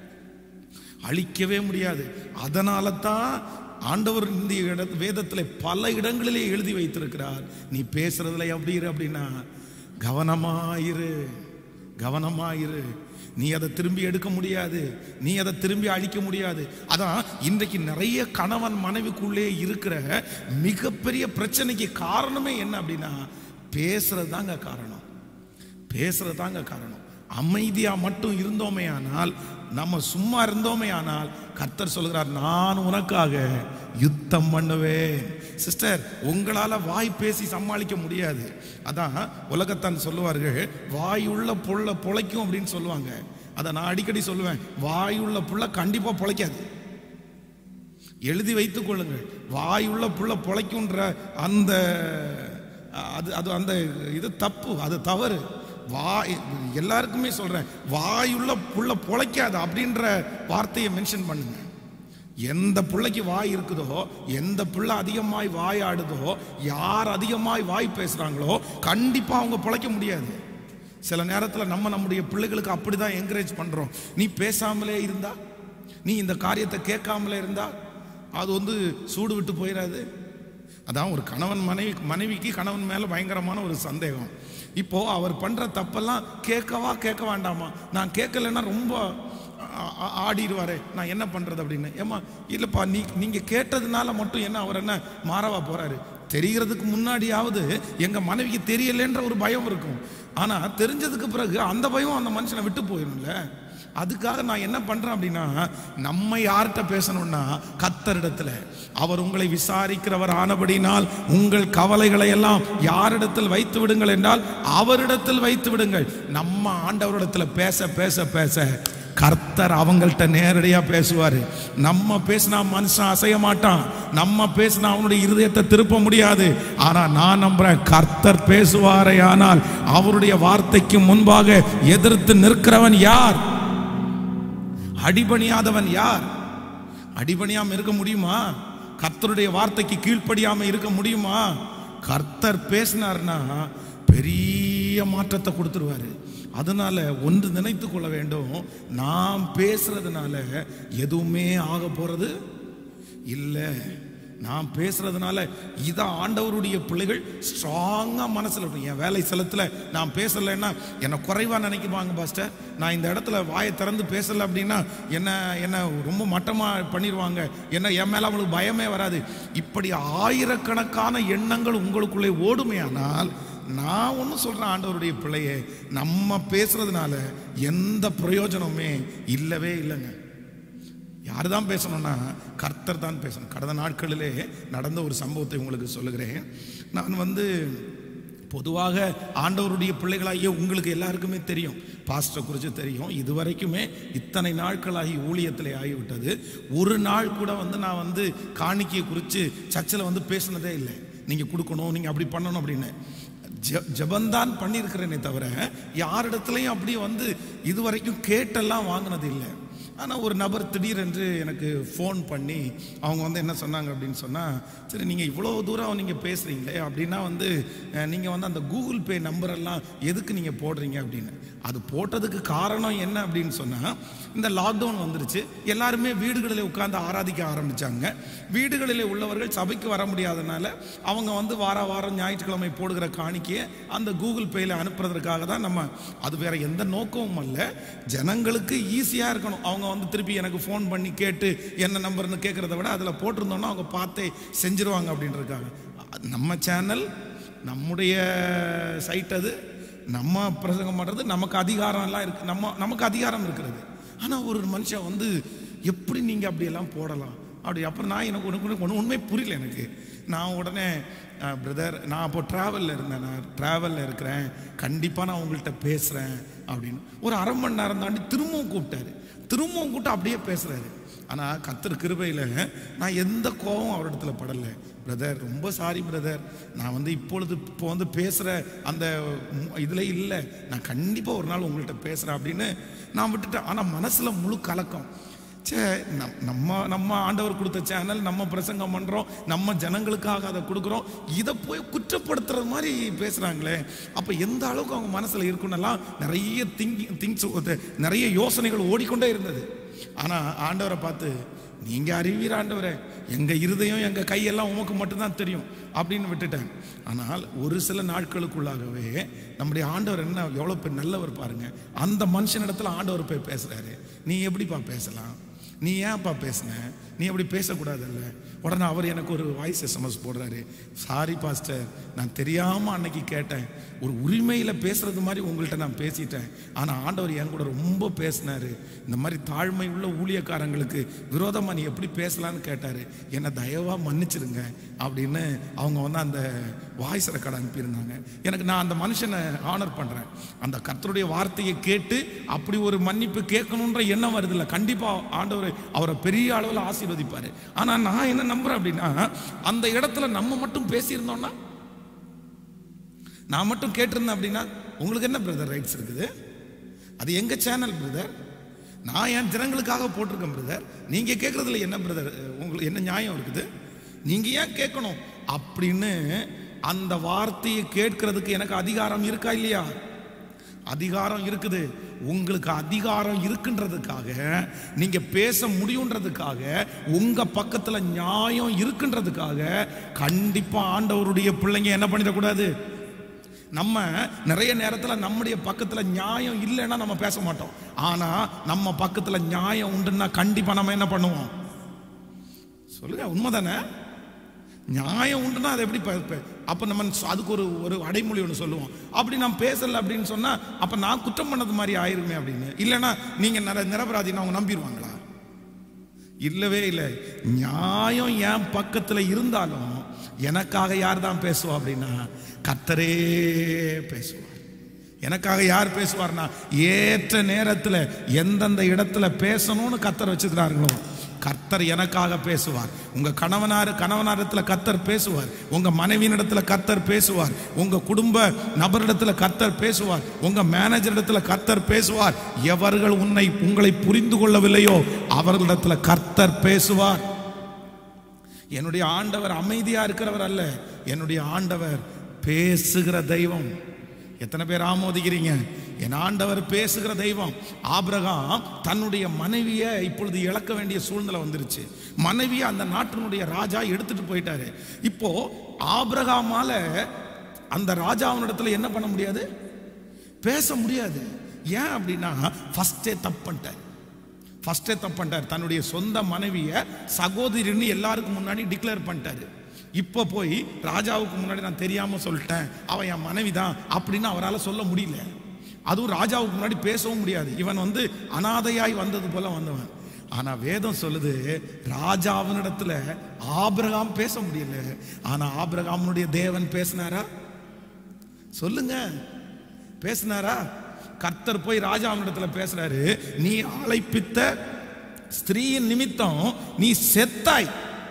அழிக்கவே முடியாது அதனால தான் ஆண்டவர் இந்த இட வேதத்தில் பல இடங்களிலே எழுதி வைத்திருக்கிறார் நீ பேசுறதுல எப்படி இரு அப்படின்னா கவனமாயிரு கவனமாயிரு நீ அதை திரும்பி எடுக்க முடியாது நீ அதை திரும்பி அழிக்க முடியாது அதான் இன்றைக்கு நிறைய கணவன் மனைவிக்குள்ளே இருக்கிற மிகப்பெரிய பிரச்சனைக்கு காரணமே என்ன அப்படின்னா பேசுறது தாங்க காரணம் பேசுறது தாங்க காரணம் அமைதியா மட்டும் இருந்தோமே ஆனால் நம்ம சும்மா இருந்தோமே ஆனால் கர்த்தர் சொல்கிறார் நான் உனக்காக யுத்தம் பண்ணுவேன் சிஸ்டர் உங்களால வாய் பேசி சமாளிக்க முடியாது அதான் உலகத்தான் சொல்லுவார்கள் வாயுள்ள புள்ள பொழைக்கும் அப்படின்னு சொல்லுவாங்க அதை நான் அடிக்கடி சொல்லுவேன் வாயுள்ள புள்ள கண்டிப்பா பொழைக்காது எழுதி வைத்துக் கொள்ளுங்கள் வாயுள்ள புள்ள பொழைக்குன்ற அந்த அது அது அந்த இது தப்பு அது தவறு வாய் எல்லாருக்குமே சொல்றேன் வாயுள்ள புள்ள பொழைக்காது அப்படின்ற வார்த்தையை மென்ஷன் பண்ணுங்க எந்த பிள்ளைக்கு வாய் இருக்குதோ எந்த பிள்ளை அதிகமாய் வாய் ஆடுதோ யார் அதிகமாய் வாய் பேசுறாங்களோ கண்டிப்பா அவங்க பொழைக்க முடியாது சில நேரத்தில் நம்ம நம்முடைய பிள்ளைகளுக்கு அப்படிதான் என்கரேஜ் பண்றோம் நீ பேசாமலே இருந்தா நீ இந்த காரியத்தை கேட்காமலே இருந்தா அது வந்து சூடு விட்டு போயிடாது அதான் ஒரு கணவன் மனைவி மனைவிக்கு கணவன் மேல பயங்கரமான ஒரு சந்தேகம் இப்போ அவர் பண்ற தப்பெல்லாம் கேட்கவா கேட்க வேண்டாமா நான் கேட்கலன்னா ரொம்ப ஆ- ஆ- ஆடிடுவாரு நான் என்ன பண்றது அப்படின்னு ஏமா இல்லப்பா நீ நீங்க கேட்டதுனால மட்டும் என்ன அவர் என்ன மாறவா போறாரு தெரிகிறதுக்கு முன்னாடியாவது எங்க மனைவிக்கு தெரியலன்ற ஒரு பயம் இருக்கும் ஆனா தெரிஞ்சதுக்கு பிறகு அந்த பயம் அந்த மனுஷனை விட்டு போயிடும்ல அதுக்காக நான் என்ன பண்றேன் அப்படின்னா நம்ம யார்கிட்ட பேசணும்னா கத்தரிடத்துல அவர் உங்களை விசாரிக்கிறவர் ஆனபடினால் உங்கள் கவலைகளை எல்லாம் யாரிடத்தில் வைத்து விடுங்கள் என்றால் அவரிடத்தில் வைத்து விடுங்கள் நம்ம ஆண்டவரிடத்துல பேச பேச பேச கர்த்தர் அவங்கள்ட்ட நேரடியா பேசுவாரு நம்ம பேசினா மனுஷன் அசைய மாட்டான் நம்ம பேசினா அவனுடைய இருதயத்தை திருப்ப முடியாது ஆனா நான் நம்புறேன் கர்த்தர் பேசுவாரே ஆனால் அவருடைய வார்த்தைக்கு முன்பாக எதிர்த்து நிற்கிறவன் யார் அடிபணியாதவன் யார் அடிபணியாம இருக்க முடியுமா கர்த்தருடைய வார்த்தைக்கு கீழ்ப்படியாம இருக்க முடியுமா கர்த்தர் பேசினார்னா பெரிய மாற்றத்தை கொடுத்துருவாரு அதனால ஒன்று நினைத்து கொள்ள வேண்டும் நாம் பேசுறதுனால எதுவுமே ஆக போறது இல்லை நான் பேசுறதுனால இதான் ஆண்டவருடைய பிள்ளைகள் ஸ்ட்ராங்கா மனசுல இருக்கும் என் வேலை ஸ்தலத்துல நான் பேசலைன்னா என்னை குறைவா நினைக்குவாங்க பாஸ்டர் நான் இந்த இடத்துல வாயை திறந்து பேசல அப்படின்னா என்ன என்ன ரொம்ப மட்டமா பண்ணிடுவாங்க என்ன என் மேல அவங்களுக்கு பயமே வராது இப்படி ஆயிரக்கணக்கான எண்ணங்கள் உங்களுக்குள்ளே ஓடுமையானால் நான் ஒன்றும் சொல்றேன் ஆண்டவருடைய பிள்ளையே நம்ம பேசுறதுனால எந்த பிரயோஜனமுமே இல்லவே இல்லைங்க யார் தான் பேசணும்னா கர்த்தர் தான் பேசணும் கடந்த நாட்களிலே நடந்த ஒரு சம்பவத்தை உங்களுக்கு சொல்லுகிறேன் நான் வந்து பொதுவாக ஆண்டவருடைய பிள்ளைகளாகிய உங்களுக்கு எல்லாருக்குமே தெரியும் பாஸ்டரை குறித்து தெரியும் இதுவரைக்குமே இத்தனை நாட்களாகி ஊழியத்தில் ஆகிவிட்டது ஒரு நாள் கூட வந்து நான் வந்து காணிக்கையை குறித்து சர்ச்சில் வந்து பேசினதே இல்லை நீங்கள் கொடுக்கணும் நீங்கள் அப்படி பண்ணணும் அப்படின்னு ஜெ- ஜெபந்தான் பண்ணியிருக்கிறேனே தவிர யாரிடத்துலையும் அப்படி வந்து இதுவரைக்கும் கேட்டெல்லாம் வாங்கினது இல்லை ஆனால் ஒரு நபர் திடீரென்று எனக்கு ஃபோன் பண்ணி அவங்க வந்து என்ன சொன்னாங்க அப்படின்னு சொன்னால் சரி நீங்கள் இவ்வளோ தூரம் நீங்கள் பேசுகிறீங்களே அப்படின்னா வந்து நீங்கள் வந்து அந்த கூகுள் பே நம்பரெல்லாம் எதுக்கு நீங்கள் போடுறீங்க அப்படின்னு அது போட்டதுக்கு காரணம் என்ன அப்படின்னு சொன்னால் இந்த லாக்டவுன் வந்துருச்சு எல்லாருமே வீடுகளில் உட்கார்ந்து ஆராதிக்க ஆரம்பிச்சாங்க வீடுகளில் உள்ளவர்கள் சபைக்கு வர முடியாதனால அவங்க வந்து வார வாரம் ஞாயிற்றுக்கிழமை போடுகிற காணிக்கையை அந்த கூகுள் பேயில் அனுப்புறதுக்காக தான் நம்ம அது வேற எந்த நோக்கமும் அல்ல ஜனங்களுக்கு ஈஸியாக இருக்கணும் அவங்க வந்து திருப்பி எனக்கு ஃபோன் பண்ணி கேட்டு என்ன நம்பர்னு கேட்குறத விட அதில் போட்டிருந்தோன்னா அவங்க பார்த்தே செஞ்சிருவாங்க அப்படின்றதுக்காக நம்ம சேனல் நம்முடைய சைட் அது நம்ம பிரசங்கம் பண்ணுறது நமக்கு அதிகாரம் எல்லாம் இருக்கு நம்ம நமக்கு அதிகாரம் இருக்கிறது ஆனால் ஒரு மனுஷன் வந்து எப்படி நீங்கள் அப்படியெல்லாம் போடலாம் அப்படி அப்புறம் நான் எனக்கு உனக்கு ஒன்று உண்மை புரியல எனக்கு நான் உடனே பிரதர் நான் அப்போ ட்ராவலில் இருந்தேன் நான் ட்ராவலில் இருக்கிறேன் கண்டிப்பாக நான் உங்கள்கிட்ட பேசுகிறேன் அப்படின்னு ஒரு அரை மணி நேரம் தாண்டி திரும்பவும் கூப்பிட்டாரு திரும்பவும் கூப்பிட்டு அப்படியே பேசுகிறாரு ஆனால் கத்தர் கிருபையில் நான் எந்த கோபம் அவரிடத்துல படலை பிரதர் ரொம்ப சாரி பிரதர் நான் வந்து இப்பொழுது இப்போ வந்து பேசுகிற அந்த இதில் இல்லை நான் கண்டிப்பாக ஒரு நாள் உங்கள்கிட்ட பேசுகிறேன் அப்படின்னு நான் விட்டுட்டேன் ஆனால் மனசில் முழு கலக்கம் சே நம் நம்ம நம்ம ஆண்டவர் கொடுத்த சேனல் நம்ம பிரசங்கம் பண்ணுறோம் நம்ம ஜனங்களுக்காக அதை கொடுக்குறோம் இதை போய் குற்றப்படுத்துறது மாதிரி பேசுகிறாங்களே அப்போ எந்த அளவுக்கு அவங்க மனசில் இருக்குன்னெல்லாம் நிறைய திங்கி திங்ஸ் நிறைய யோசனைகள் ஓடிக்கொண்டே இருந்தது ஆனால் ஆண்டவரை பார்த்து நீங்க அறிவீர் ஆண்டவரே எங்க இருதயம் எங்க கையெல்லாம் உமக்கு மட்டும்தான் தெரியும் அப்படின்னு விட்டுட்டேன் ஆனால் ஒரு சில நாட்களுக்குள்ளாகவே நம்முடைய ஆண்டவர் என்ன எவ்வளவு பேர் நல்லவர் பாருங்க அந்த மனுஷனிடத்துல ஆண்டவர் போய் பேசுறாரு நீ எப்படிப்பா பேசலாம் நீ ஏன்ப்பா பேசுன நீ அப்படி பேசக்கூடாதுல்ல உடனே அவர் எனக்கு ஒரு வாய்ஸ் எஸ்எம்எஸ் போடுறாரு சாரி பாஸ்டர் நான் தெரியாம அன்னைக்கு கேட்டேன் ஒரு உரிமையில பேசுறது மாதிரி உங்கள்கிட்ட நான் பேசிட்டேன் ஆனா ஆண்டவர் என் கூட ரொம்ப பேசினாரு இந்த மாதிரி தாழ்மை உள்ள ஊழியக்காரங்களுக்கு விரோதமா நீ எப்படி பேசலான்னு கேட்டாரு என்னை தயவா மன்னிச்சிருங்க அப்படின்னு அவங்க வந்து அந்த வாய்ஸ் ரெக்கார்ட் அனுப்பியிருந்தாங்க எனக்கு நான் அந்த மனுஷனை ஆனர் பண்றேன் அந்த கர்த்தருடைய வார்த்தையை கேட்டு அப்படி ஒரு மன்னிப்பு கேட்கணுன்ற எண்ணம் வருது இல்லை கண்டிப்பா ஆண்டவர் அவரை பெரிய அளவில் ஆசீர்வதிப்பாரு ஆனா நான் என்ன நம்புறேன் அப்படின்னா அந்த இடத்துல நம்ம மட்டும் பேசியிருந்தோம்னா நான் மட்டும் கேட்டிருந்தேன் அப்படின்னா உங்களுக்கு என்ன பிரதர் ரைட்ஸ் இருக்குது அது எங்க சேனல் பிரதர் நான் என் ஜனங்களுக்காக போட்டிருக்கேன் பிரதர் நீங்க கேட்கறதுல என்ன பிரதர் உங்களுக்கு என்ன நியாயம் இருக்குது நீங்க ஏன் கேட்கணும் அப்படின்னு அந்த வார்த்தையை கேட்கறதுக்கு எனக்கு அதிகாரம் இருக்கா இல்லையா அதிகாரம் இருக்குது உங்களுக்கு அதிகாரம் இருக்குன்றதுக்காக நீங்க பேச முடியுன்றதுக்காக உங்க பக்கத்துல நியாயம் இருக்குன்றதுக்காக கண்டிப்பா ஆண்டவருடைய பிள்ளைங்க என்ன பண்ணிடக்கூடாது நம்ம நிறைய நேரத்துல நம்முடைய பக்கத்துல நியாயம் இல்லைன்னா நம்ம பேச மாட்டோம் ஆனா நம்ம பக்கத்துல நியாயம் உண்டுன்னா கண்டிப்பா நம்ம என்ன பண்ணுவோம் சொல்லுங்க உண்மைதானே நியாயம் உண்டுன்னா அது எப்படி ப- ப- அப்ப நம்ம சொ- அதுக்கு ஒரு ஒரு அடைமொழி ஒன்று சொல்லுவோம் அப்படி நான் பேசல அப்படின்னு சொன்னா அப்ப நான் குற்றம் பண்ணது மாதிரி ஆயிருமே அப்படின்னு இல்லைன்னா நீங்க நிர நிரபராதின்னு அவங்க நம்பிடுவாங்களா இல்லவே இல்லை நியாயம் என் பக்கத்துல இருந்தாலும் எனக்காக யார் தான் பேசுவா அப்படின்னா கத்தரே பேசுவார் எனக்காக யார் பேசுவார்னா ஏற்ற நேரத்துல எந்தெந்த இடத்துல பேசணும்னு கத்தர் வச்சுக்கிறார்களோ கர்த்தர் எனக்காக பேசுவார் உங்க கணவனார் கணவனாரிடத்துல கர்த்தர் பேசுவார் உங்க மனைவியினிடத்துல கர்த்தர் பேசுவார் உங்க குடும்ப நபரிடத்துல கர்த்தர் பேசுவார் உங்க மேனேஜர் இடத்துல கர்த்தர் பேசுவார் எவர்கள் உன்னை உங்களை புரிந்து கொள்ளவில்லையோ அவர்களிடத்துல கர்த்தர் பேசுவார் என்னுடைய ஆண்டவர் அமைதியா இருக்கிறவர் அல்ல என்னுடைய ஆண்டவர் பேசுகிற தெய்வம் எத்தனை பேர் ஆமோதிக்கிறீங்க என் ஆண்டவர் பேசுகிற தெய்வம் ஆபிரகாம் தன்னுடைய மனைவியை இப்பொழுது இழக்க வேண்டிய சூழ்நிலை வந்துருச்சு மனைவியை அந்த நாட்டினுடைய ராஜா எடுத்துட்டு போயிட்டாரு இப்போ ஆபிரகாமால அந்த ராஜாவினிடத்துல என்ன பண்ண முடியாது பேச முடியாது ஏன் அப்படின்னா ஃபர்ஸ்டே தப்பு பண்ணிட்டார் ஃபர்ஸ்டே தப்பு பண்ணிட்டார் தன்னுடைய சொந்த மனைவியை சகோதரின்னு எல்லாருக்கும் முன்னாடி டிக்ளேர் பண்ணிட்டாரு இப்போ போய் ராஜாவுக்கு முன்னாடி நான் தெரியாம சொல்லிட்டேன் அவன் என் மனைவி தான் அப்படின்னு அவரால் சொல்ல முடியல அதுவும் ராஜாவுக்கு முன்னாடி பேசவும் முடியாது இவன் வந்து அனாதையாய் வந்தது போல வந்தவன் ஆனா வேதம் சொல்லுது ராஜாவினிடத்துல ஆபிரகாம் பேச முடியல ஆனா ஆபிரகாமுடைய தேவன் பேசினாரா சொல்லுங்க பேசினாரா கர்த்தர் போய் ராஜாவினிடத்துல பேசுறாரு நீ அழைப்பித்த ஸ்திரீயின் நிமித்தம் நீ செத்தாய்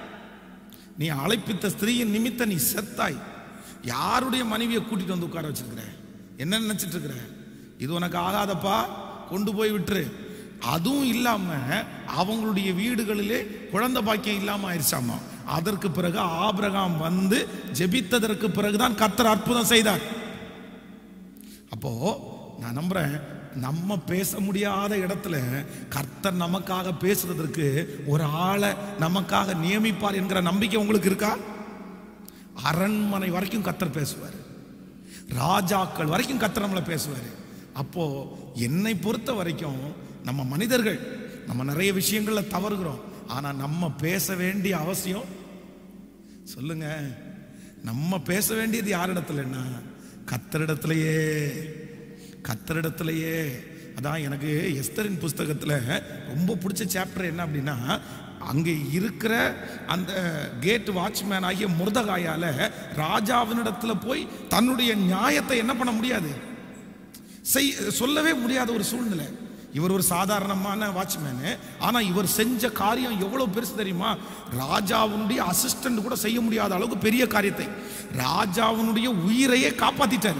நீ அழைப்பித்த ஸ்திரீயின் நிமித்தம் நீ செத்தாய் யாருடைய மனைவியை கூட்டிட்டு வந்து உட்கார வச்சிருக்கிற என்ன நினைச்சிட்டு இருக்கிற இது உனக்கு ஆகாதப்பா கொண்டு போய் விட்டுரு அதுவும் இல்லாம அவங்களுடைய வீடுகளிலே குழந்தை பாக்கியம் இல்லாம ஆயிடுச்சாமா அதற்கு பிறகு ஆபிரகாம் வந்து ஜெபித்ததற்கு பிறகுதான் கர்த்தர் அற்புதம் செய்தார் அப்போ நான் நம்புறேன் நம்ம பேச முடியாத இடத்துல கர்த்தர் நமக்காக பேசுறதற்கு ஒரு ஆளை நமக்காக நியமிப்பார் என்கிற நம்பிக்கை உங்களுக்கு இருக்கா அரண்மனை வரைக்கும் கர்த்தர் பேசுவார் ராஜாக்கள் வரைக்கும் கர்த்தர் நம்மளை பேசுவார் அப்போ என்னை பொறுத்த வரைக்கும் நம்ம மனிதர்கள் நம்ம நிறைய விஷயங்கள்ல தவறுகிறோம் ஆனா நம்ம பேச வேண்டிய அவசியம் சொல்லுங்க நம்ம பேச வேண்டியது யாரிடத்துலன்னா கத்தரிடத்திலேயே கத்தரிடத்திலேயே அதான் எனக்கு எஸ்தரின் புஸ்தகத்துல ரொம்ப பிடிச்ச சாப்டர் என்ன அப்படின்னா அங்கே இருக்கிற அந்த கேட் வாட்ச்மேன் ஆகிய முருதகாயால ராஜாவினிடத்துல போய் தன்னுடைய நியாயத்தை என்ன பண்ண முடியாது செய் சொல்லவே முடியாத ஒரு சூழ்நிலை இவர் ஒரு சாதாரணமான வாட்ச்மேனு ஆனா இவர் செஞ்ச காரியம் எவ்வளவு பெருசு தெரியுமா ராஜாவுடைய அசிஸ்டன்ட் கூட செய்ய முடியாத அளவுக்கு பெரிய காரியத்தை ராஜாவினுடைய உயிரையே காப்பாத்திட்டாரு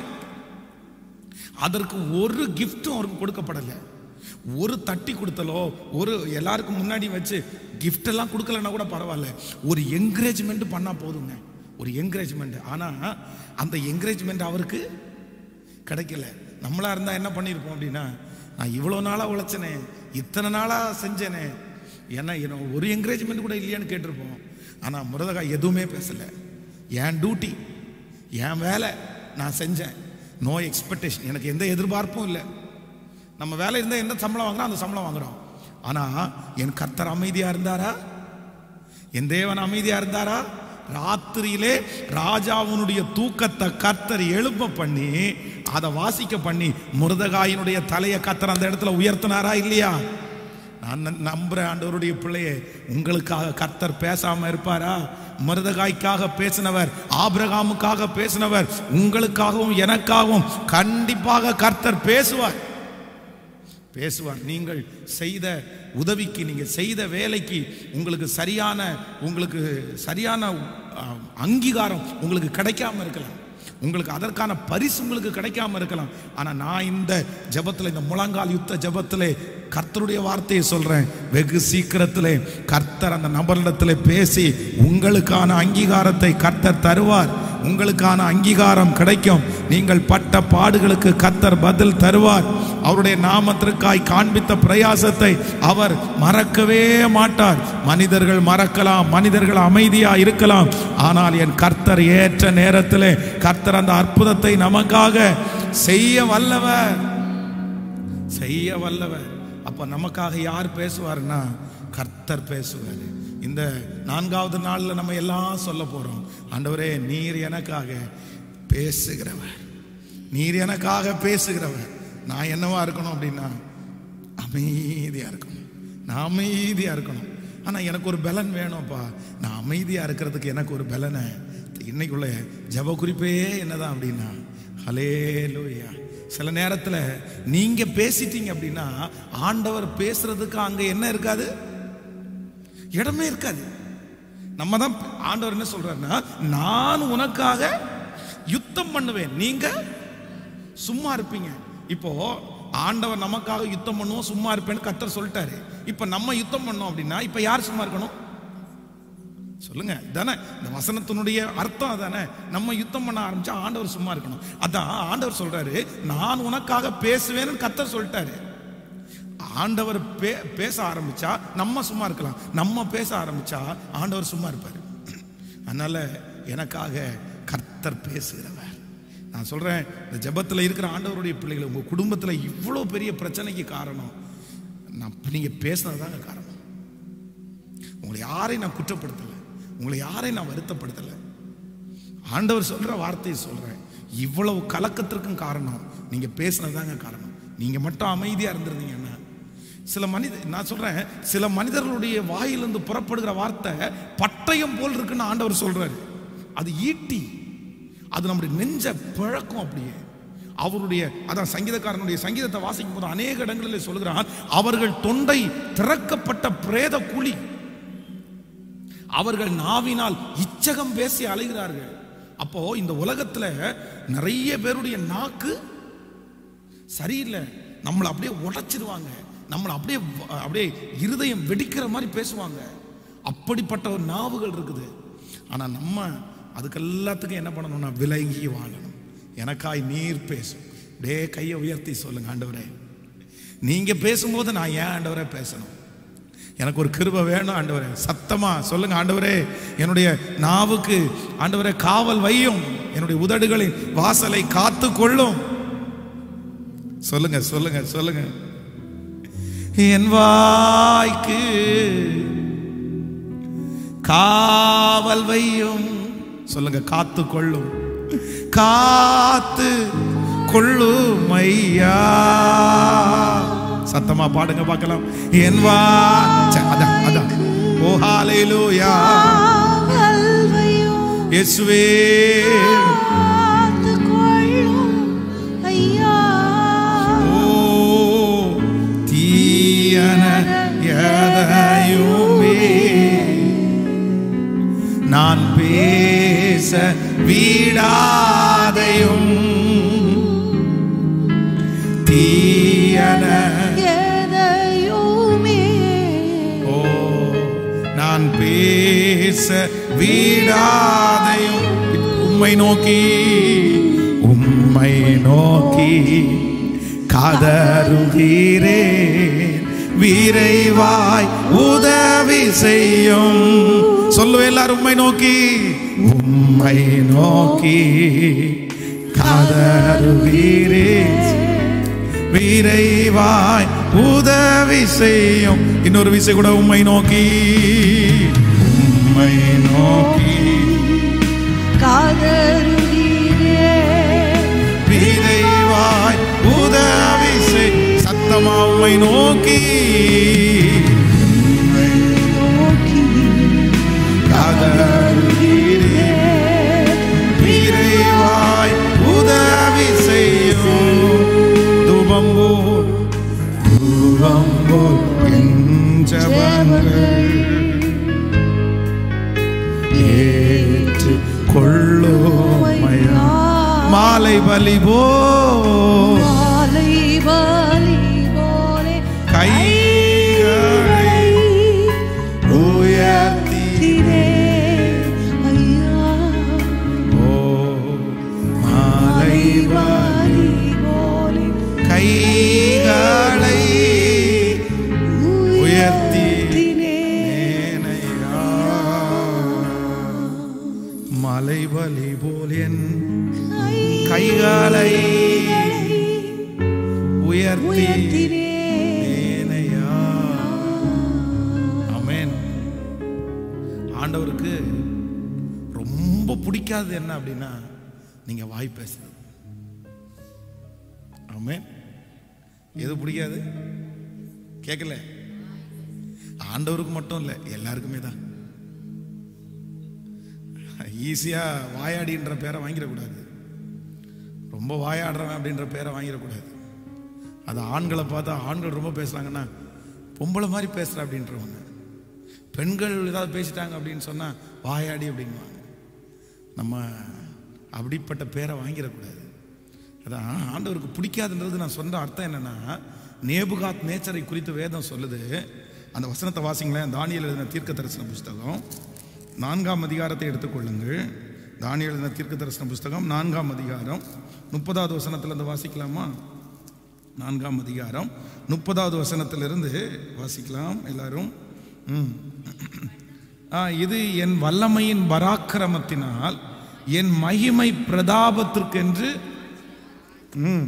அதற்கு ஒரு கிஃப்ட்டும் அவருக்கு கொடுக்கப்படலை ஒரு தட்டி கொடுத்தலோ ஒரு எல்லாருக்கும் முன்னாடி வச்சு gift எல்லாம் கொடுக்கலன்னா கூட பரவாயில்ல ஒரு என்கரேஜ்மெண்ட் பண்ணா போதுங்க ஒரு என்கரேஜ்மெண்ட் ஆனா அந்த என்கரேஜ்மெண்ட் அவருக்கு கிடைக்கல நம்மளா இருந்தா என்ன பண்ணியிருப்போம் அப்படின்னா நான் இவ்வளோ நாளா உழைச்சனே இத்தனை நாளா செஞ்சேனே ஏன்னா என்ன ஒரு என்கரேஜ்மெண்ட் கூட இல்லையான்னு கேட்டிருப்போம் ஆனால் முருதகாய் எதுவுமே பேசலை என் டியூட்டி என் வேலை நான் செஞ்சேன் நோ எக்ஸ்பெக்டேஷன் எனக்கு எந்த எதிர்பார்ப்பும் இல்லை நம்ம வேலை இருந்தால் எந்த சம்பளம் வாங்குறோம் அந்த சம்பளம் வாங்குறோம் ஆனால் என் கர்த்தர் அமைதியாக இருந்தாரா என் தேவன் அமைதியா இருந்தாரா ராத்திரியிலே ராஜாவுனுடைய தூக்கத்தை கர்த்தர் எழுப்ப பண்ணி அதை வாசிக்க பண்ணி முருதகாயினுடைய தலையை கர்த்தர் அந்த இடத்துல உயர்த்தினாரா இல்லையா நான் ந- நம்புறேன் ஆண்டவருடைய பிள்ளையே உங்களுக்காக கர்த்தர் பேசாம இருப்பாரா மருதகாய்க்காக பேசினவர் ஆபிரகாமுக்காக பேசினவர் உங்களுக்காகவும் எனக்காகவும் கண்டிப்பாக கர்த்தர் பேசுவார் பேசுவார் நீங்கள் செய்த உதவிக்கு நீங்கள் செய்த வேலைக்கு உங்களுக்கு சரியான உங்களுக்கு சரியான அஹ், அங்கீகாரம் உங்களுக்கு கிடைக்காம இருக்கலாம் உங்களுக்கு அதற்கான பரிசு உங்களுக்கு கிடைக்காம இருக்கலாம் ஆனா நான் இந்த ஜெபத்துல இந்த முழங்கால் யுத்த ஜெபத்திலே கர்த்தருடைய வார்த்தையை சொல்றேன் வெகு சீக்கிரத்திலே கர்த்தர் அந்த நபரிடத்திலே பேசி உங்களுக்கான அங்கீகாரத்தை கர்த்தர் தருவார் உங்களுக்கான அங்கீகாரம் கிடைக்கும் நீங்கள் பட்ட பாடுகளுக்கு கர்த்தர் பதில் தருவார் அவருடைய நாமத்திற்காய் காண்பித்த பிரயாசத்தை அவர் மறக்கவே மாட்டார் மனிதர்கள் மறக்கலாம் மனிதர்கள் அமைதியா இருக்கலாம் ஆனால் என் கர்த்தர் ஏற்ற நேரத்திலே கர்த்தர் அந்த அற்புதத்தை நமக்காக செய்ய வல்லவர் செய்ய வல்லவர் அப்ப நமக்காக யார் பேசுவார்னா கர்த்தர் பேசுவார் இந்த நான்காவது நாள்ல நம்ம எல்லாம் சொல்ல போறோம் ஆண்டவரே நீர் எனக்காக பேசுகிறவர் நீர் எனக்காக பேசுகிறவர் நான் என்னவா இருக்கணும் அப்படின்னா அமைதியா இருக்கணும் நான் அமைதியா இருக்கணும் ஆனா எனக்கு ஒரு பலன் வேணும்ப்பா நான் அமைதியா இருக்கிறதுக்கு எனக்கு ஒரு பலனை இன்னைக்குள்ள ஜப குறிப்பே என்னதான் அப்படின்னா ஹலே சில நேரத்துல நீங்க பேசிட்டீங்க அப்படின்னா ஆண்டவர் பேசுறதுக்கு அங்க என்ன இருக்காது இடமே இருக்காது நம்ம தான் ஆண்டவர் என்ன சொல்றாருன்னா நான் உனக்காக யுத்தம் பண்ணுவேன் நீங்க சும்மா இருப்பீங்க இப்போ ஆண்டவர் நமக்காக யுத்தம் பண்ணுவோம் சும்மா இருப்பேன்னு கத்தர் சொல்லிட்டாரு இப்ப நம்ம யுத்தம் பண்ணோம் அப்படின்னா இப்ப யார் சும்மா இருக்கணும் சொல்லுங்க தானே இந்த வசனத்தினுடைய அர்த்தம் அதானே நம்ம யுத்தம் பண்ண ஆரம்பிச்சா ஆண்டவர் சும்மா இருக்கணும் அதான் ஆண்டவர் சொல்றாரு நான் உனக்காக பேசுவேன்னு கத்தர் சொல்லிட்டாரு ஆண்டவர் பே பேச ஆரம்பிச்சா நம்ம சும்மா இருக்கலாம் நம்ம பேச ஆரம்பிச்சா ஆண்டவர் சும்மா இருப்பார் அதனால எனக்காக கர்த்தர் பேசுகிறவர் நான் சொல்றேன் இந்த ஜெபத்தில் இருக்கிற ஆண்டவருடைய பிள்ளைகள் உங்க குடும்பத்தில் இவ்வளோ பெரிய பிரச்சனைக்கு காரணம் நான் நீங்க பேசுனதுதாங்க காரணம் உங்களை யாரையும் நான் குற்றப்படுத்தலை உங்களை யாரையும் நான் வருத்தப்படுத்தலை ஆண்டவர் சொல்ற வார்த்தையை சொல்றேன் இவ்வளவு கலக்கத்திற்கும் காரணம் நீங்க பேசுனதுதாங்க காரணம் நீங்க மட்டும் அமைதியா இருந்திருந்தீங்கன்னா சில மனித நான் சொல்றேன் சில மனிதர்களுடைய வாயிலிருந்து புறப்படுகிற வார்த்தை பட்டயம் போல் இருக்குன்னு ஆண்டவர் சொல்றாரு அது ஈட்டி அது நம்முடைய நெஞ்ச பிழக்கும் அப்படியே அவருடைய அதான் சங்கீதக்காரனுடைய சங்கீதத்தை வாசிக்கும் போது அநேக இடங்களில் சொல்கிறான் அவர்கள் தொண்டை திறக்கப்பட்ட பிரேத குழி அவர்கள் நாவினால் இச்சகம் பேசி அலைகிறார்கள் அப்போ இந்த உலகத்துல நிறைய பேருடைய நாக்கு சரியில்லை நம்மளை அப்படியே உடைச்சிருவாங்க நம்மளை அப்படியே வ- அப்படியே இருதயம் வெடிக்கிற மாதிரி பேசுவாங்க அப்படிப்பட்ட ஒரு நாவுகள் இருக்குது ஆனா நம்ம அதுக்கு எல்லாத்துக்கும் என்ன பண்ணணும்னா விலகி வாழணும் எனக்காய் நீர் பேசும் அப்படியே கையை உயர்த்தி சொல்லுங்க ஆண்டவரே நீங்க பேசும்போது நான் ஏன் ஆண்டவரே பேசணும் எனக்கு ஒரு கிருபை வேணும் ஆண்டவரே சத்தமா சொல்லுங்க ஆண்டவரே என்னுடைய நாவுக்கு ஆண்டவரே காவல் வையும் என்னுடைய உதடுகளின் வாசலை காத்து கொள்ளும் சொல்லுங்க சொல்லுங்க சொல்லுங்க என் வாய்க்கு காவல் வையும் சொல்லுங்க காத்து கொள்ளும் காத்து கொள்ளும் ஐயா சத்தமா பாடுங்க பார்க்கலாம் என் வா ச்சே, அதான் அதான் ஓ ஹalleluya காவல்வையும் இயேசுவே காத்துக்கொள்ளும் ஐயா. ஓ தீயன எதையுமே நான் பேச வீடாதையும் தீயன எதையுமே ஓ நான் பேச வீடாதையும் உம்மை நோக்கி உம்மை நோக்கி கதறுகிறேன் விரைவாய் உதவி செய்யும் சொல்லுவே எல்லாரும் உம்மை நோக்கி உம்மை நோக்கி கதறுவீரே விரைவாய் உதவி செய்யும் இன்னொரு விசை கூட உம்மை நோக்கி உம்மை நோக்கி காதருகிறே விரைவாய் உதவி செய் சத்தமா உம்மை நோக்கி உம்மை நோக்கி கதறுகிறே. விரைவாய் உதவி செய்யும் தூபம் போல் தூபம் போல் என் ஜெபங்கள் ஏற்று கொள்ளுமையா மாலை பலி போ மாலை பலி போலே கைகளை உயர்த்தி திரே ஐயா ஓ மாலை பலி பலி போலே கைகளை உயர்த்தி திரே நேனையா. மலை பலி போல் என் கைகளை உயர்த்தி உயர்த்தினே நேனையா. ஆமென் ஆண்டவருக்கு ரொம்ப பிடிக்காதது என்ன அப்படின்னா நீங்க வாய் பேசுறது ஆமென் எது பிடிக்காது கேட்கல ஆண்டவருக்கு மட்டும் இல்லை எல்லாருக்குமே தான் ஈஸியா வாயாடின்ற பேரை வாங்கிடக்கூடாது ரொம்ப வாயாடுறவன் அப்படின்ற பேரை வாங்கிடக்கூடாது அது ஆண்களை பார்த்தா ஆண்கள் ரொம்ப பேசுறாங்கன்னா பொம்பளை மாதிரி பேசுற அப்படின்றவங்க பெண்கள் ஏதாவது பேசிட்டாங்க அப்படின்னு சொன்னா வாயாடி அப்படிங்குவாங்க நம்ம அப்படிப்பட்ட பேரை வாங்கிடக்கூடாது அதான் ஆண்டவருக்கு பிடிக்காதுன்றது நான் சொன்ன அர்த்தம் என்னன்னா நேபுகாத் நேச்சரை குறித்து வேதம் சொல்லுது அந்த வசனத்தை வாசிங்களேன் தானியல் எழுதின தீர்க்க தரிசன புஸ்தகம் நான்காம் அதிகாரத்தை எடுத்துக்கொள்ளுங்கள் தானியல் எழுதின தீர்க்க தரிசன புஸ்தகம் நான்காம் அதிகாரம் முப்பதாவது வசனத்துல இருந்து வாசிக்கலாமா நான்காம் அதிகாரம் முப்பதாவது வசனத்திலிருந்து வாசிக்கலாம் எல்லாரும் ம். ஆ, இது என் வல்லமையின் பராக்கிரமத்தினால் என் மகிமை பிரதாபத்திற்கென்று ம்.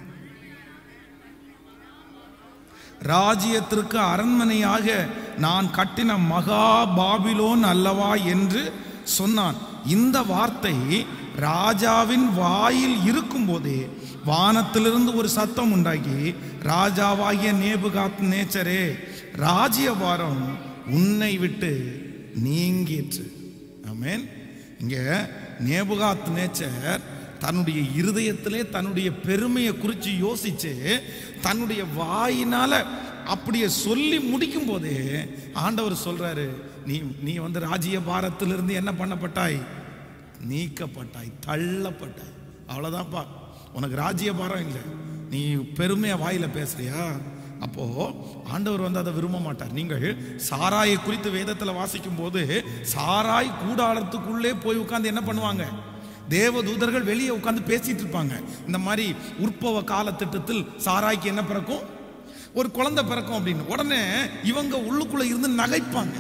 ராஜ்யத்திற்கு அரண்மனையாக நான் கட்டின மகா பாபிலோன் அல்லவா என்று சொன்னான் இந்த வார்த்தை ராஜாவின் வாயில் இருக்கும்போதே வானத்திலிருந்து ஒரு சத்தம் உண்டாகி ராஜாவாகிய நேபுகாத் நேச்சரே ராஜ்யபாரம் உன்னை விட்டு நீங்கிற்று ஆமென் இங்க நேபுகாத் நேச்சர் தன்னுடைய இருதயத்திலே தன்னுடைய பெருமையை குறித்து யோசிச்சு தன்னுடைய வாயினால அப்படியே சொல்லி முடிக்கும் போதே ஆண்டவர் சொல்றாரு நீ நீ வந்து ராஜ்ய பாரத்திலிருந்து என்ன பண்ணப்பட்டாய் நீக்கப்பட்டாய் தள்ளப்பட்டாய் அவ்வளவுதான்ப்பா உனக்கு ராஜ்ய பாரம் இல்லை நீ பெருமையா வாயில பேசுறியா அப்போ ஆண்டவர் வந்து அதை விரும்ப மாட்டார் நீங்கள் சாராயை குறித்து வேதத்துல வாசிக்கும் போது சாராய் கூடாரத்துக்குள்ளே போய் உட்கார்ந்து என்ன பண்ணுவாங்க தேவ தூதர்கள் வெளியே உட்கார்ந்து பேசிட்டு இருப்பாங்க இந்த மாதிரி உற்பவ கால திட்டத்தில் சாராய்க்கு என்ன பிறக்கும் ஒரு குழந்தை பிறக்கும் அப்படின்னு உடனே இவங்க உள்ளுக்குள்ள இருந்து நகைப்பாங்க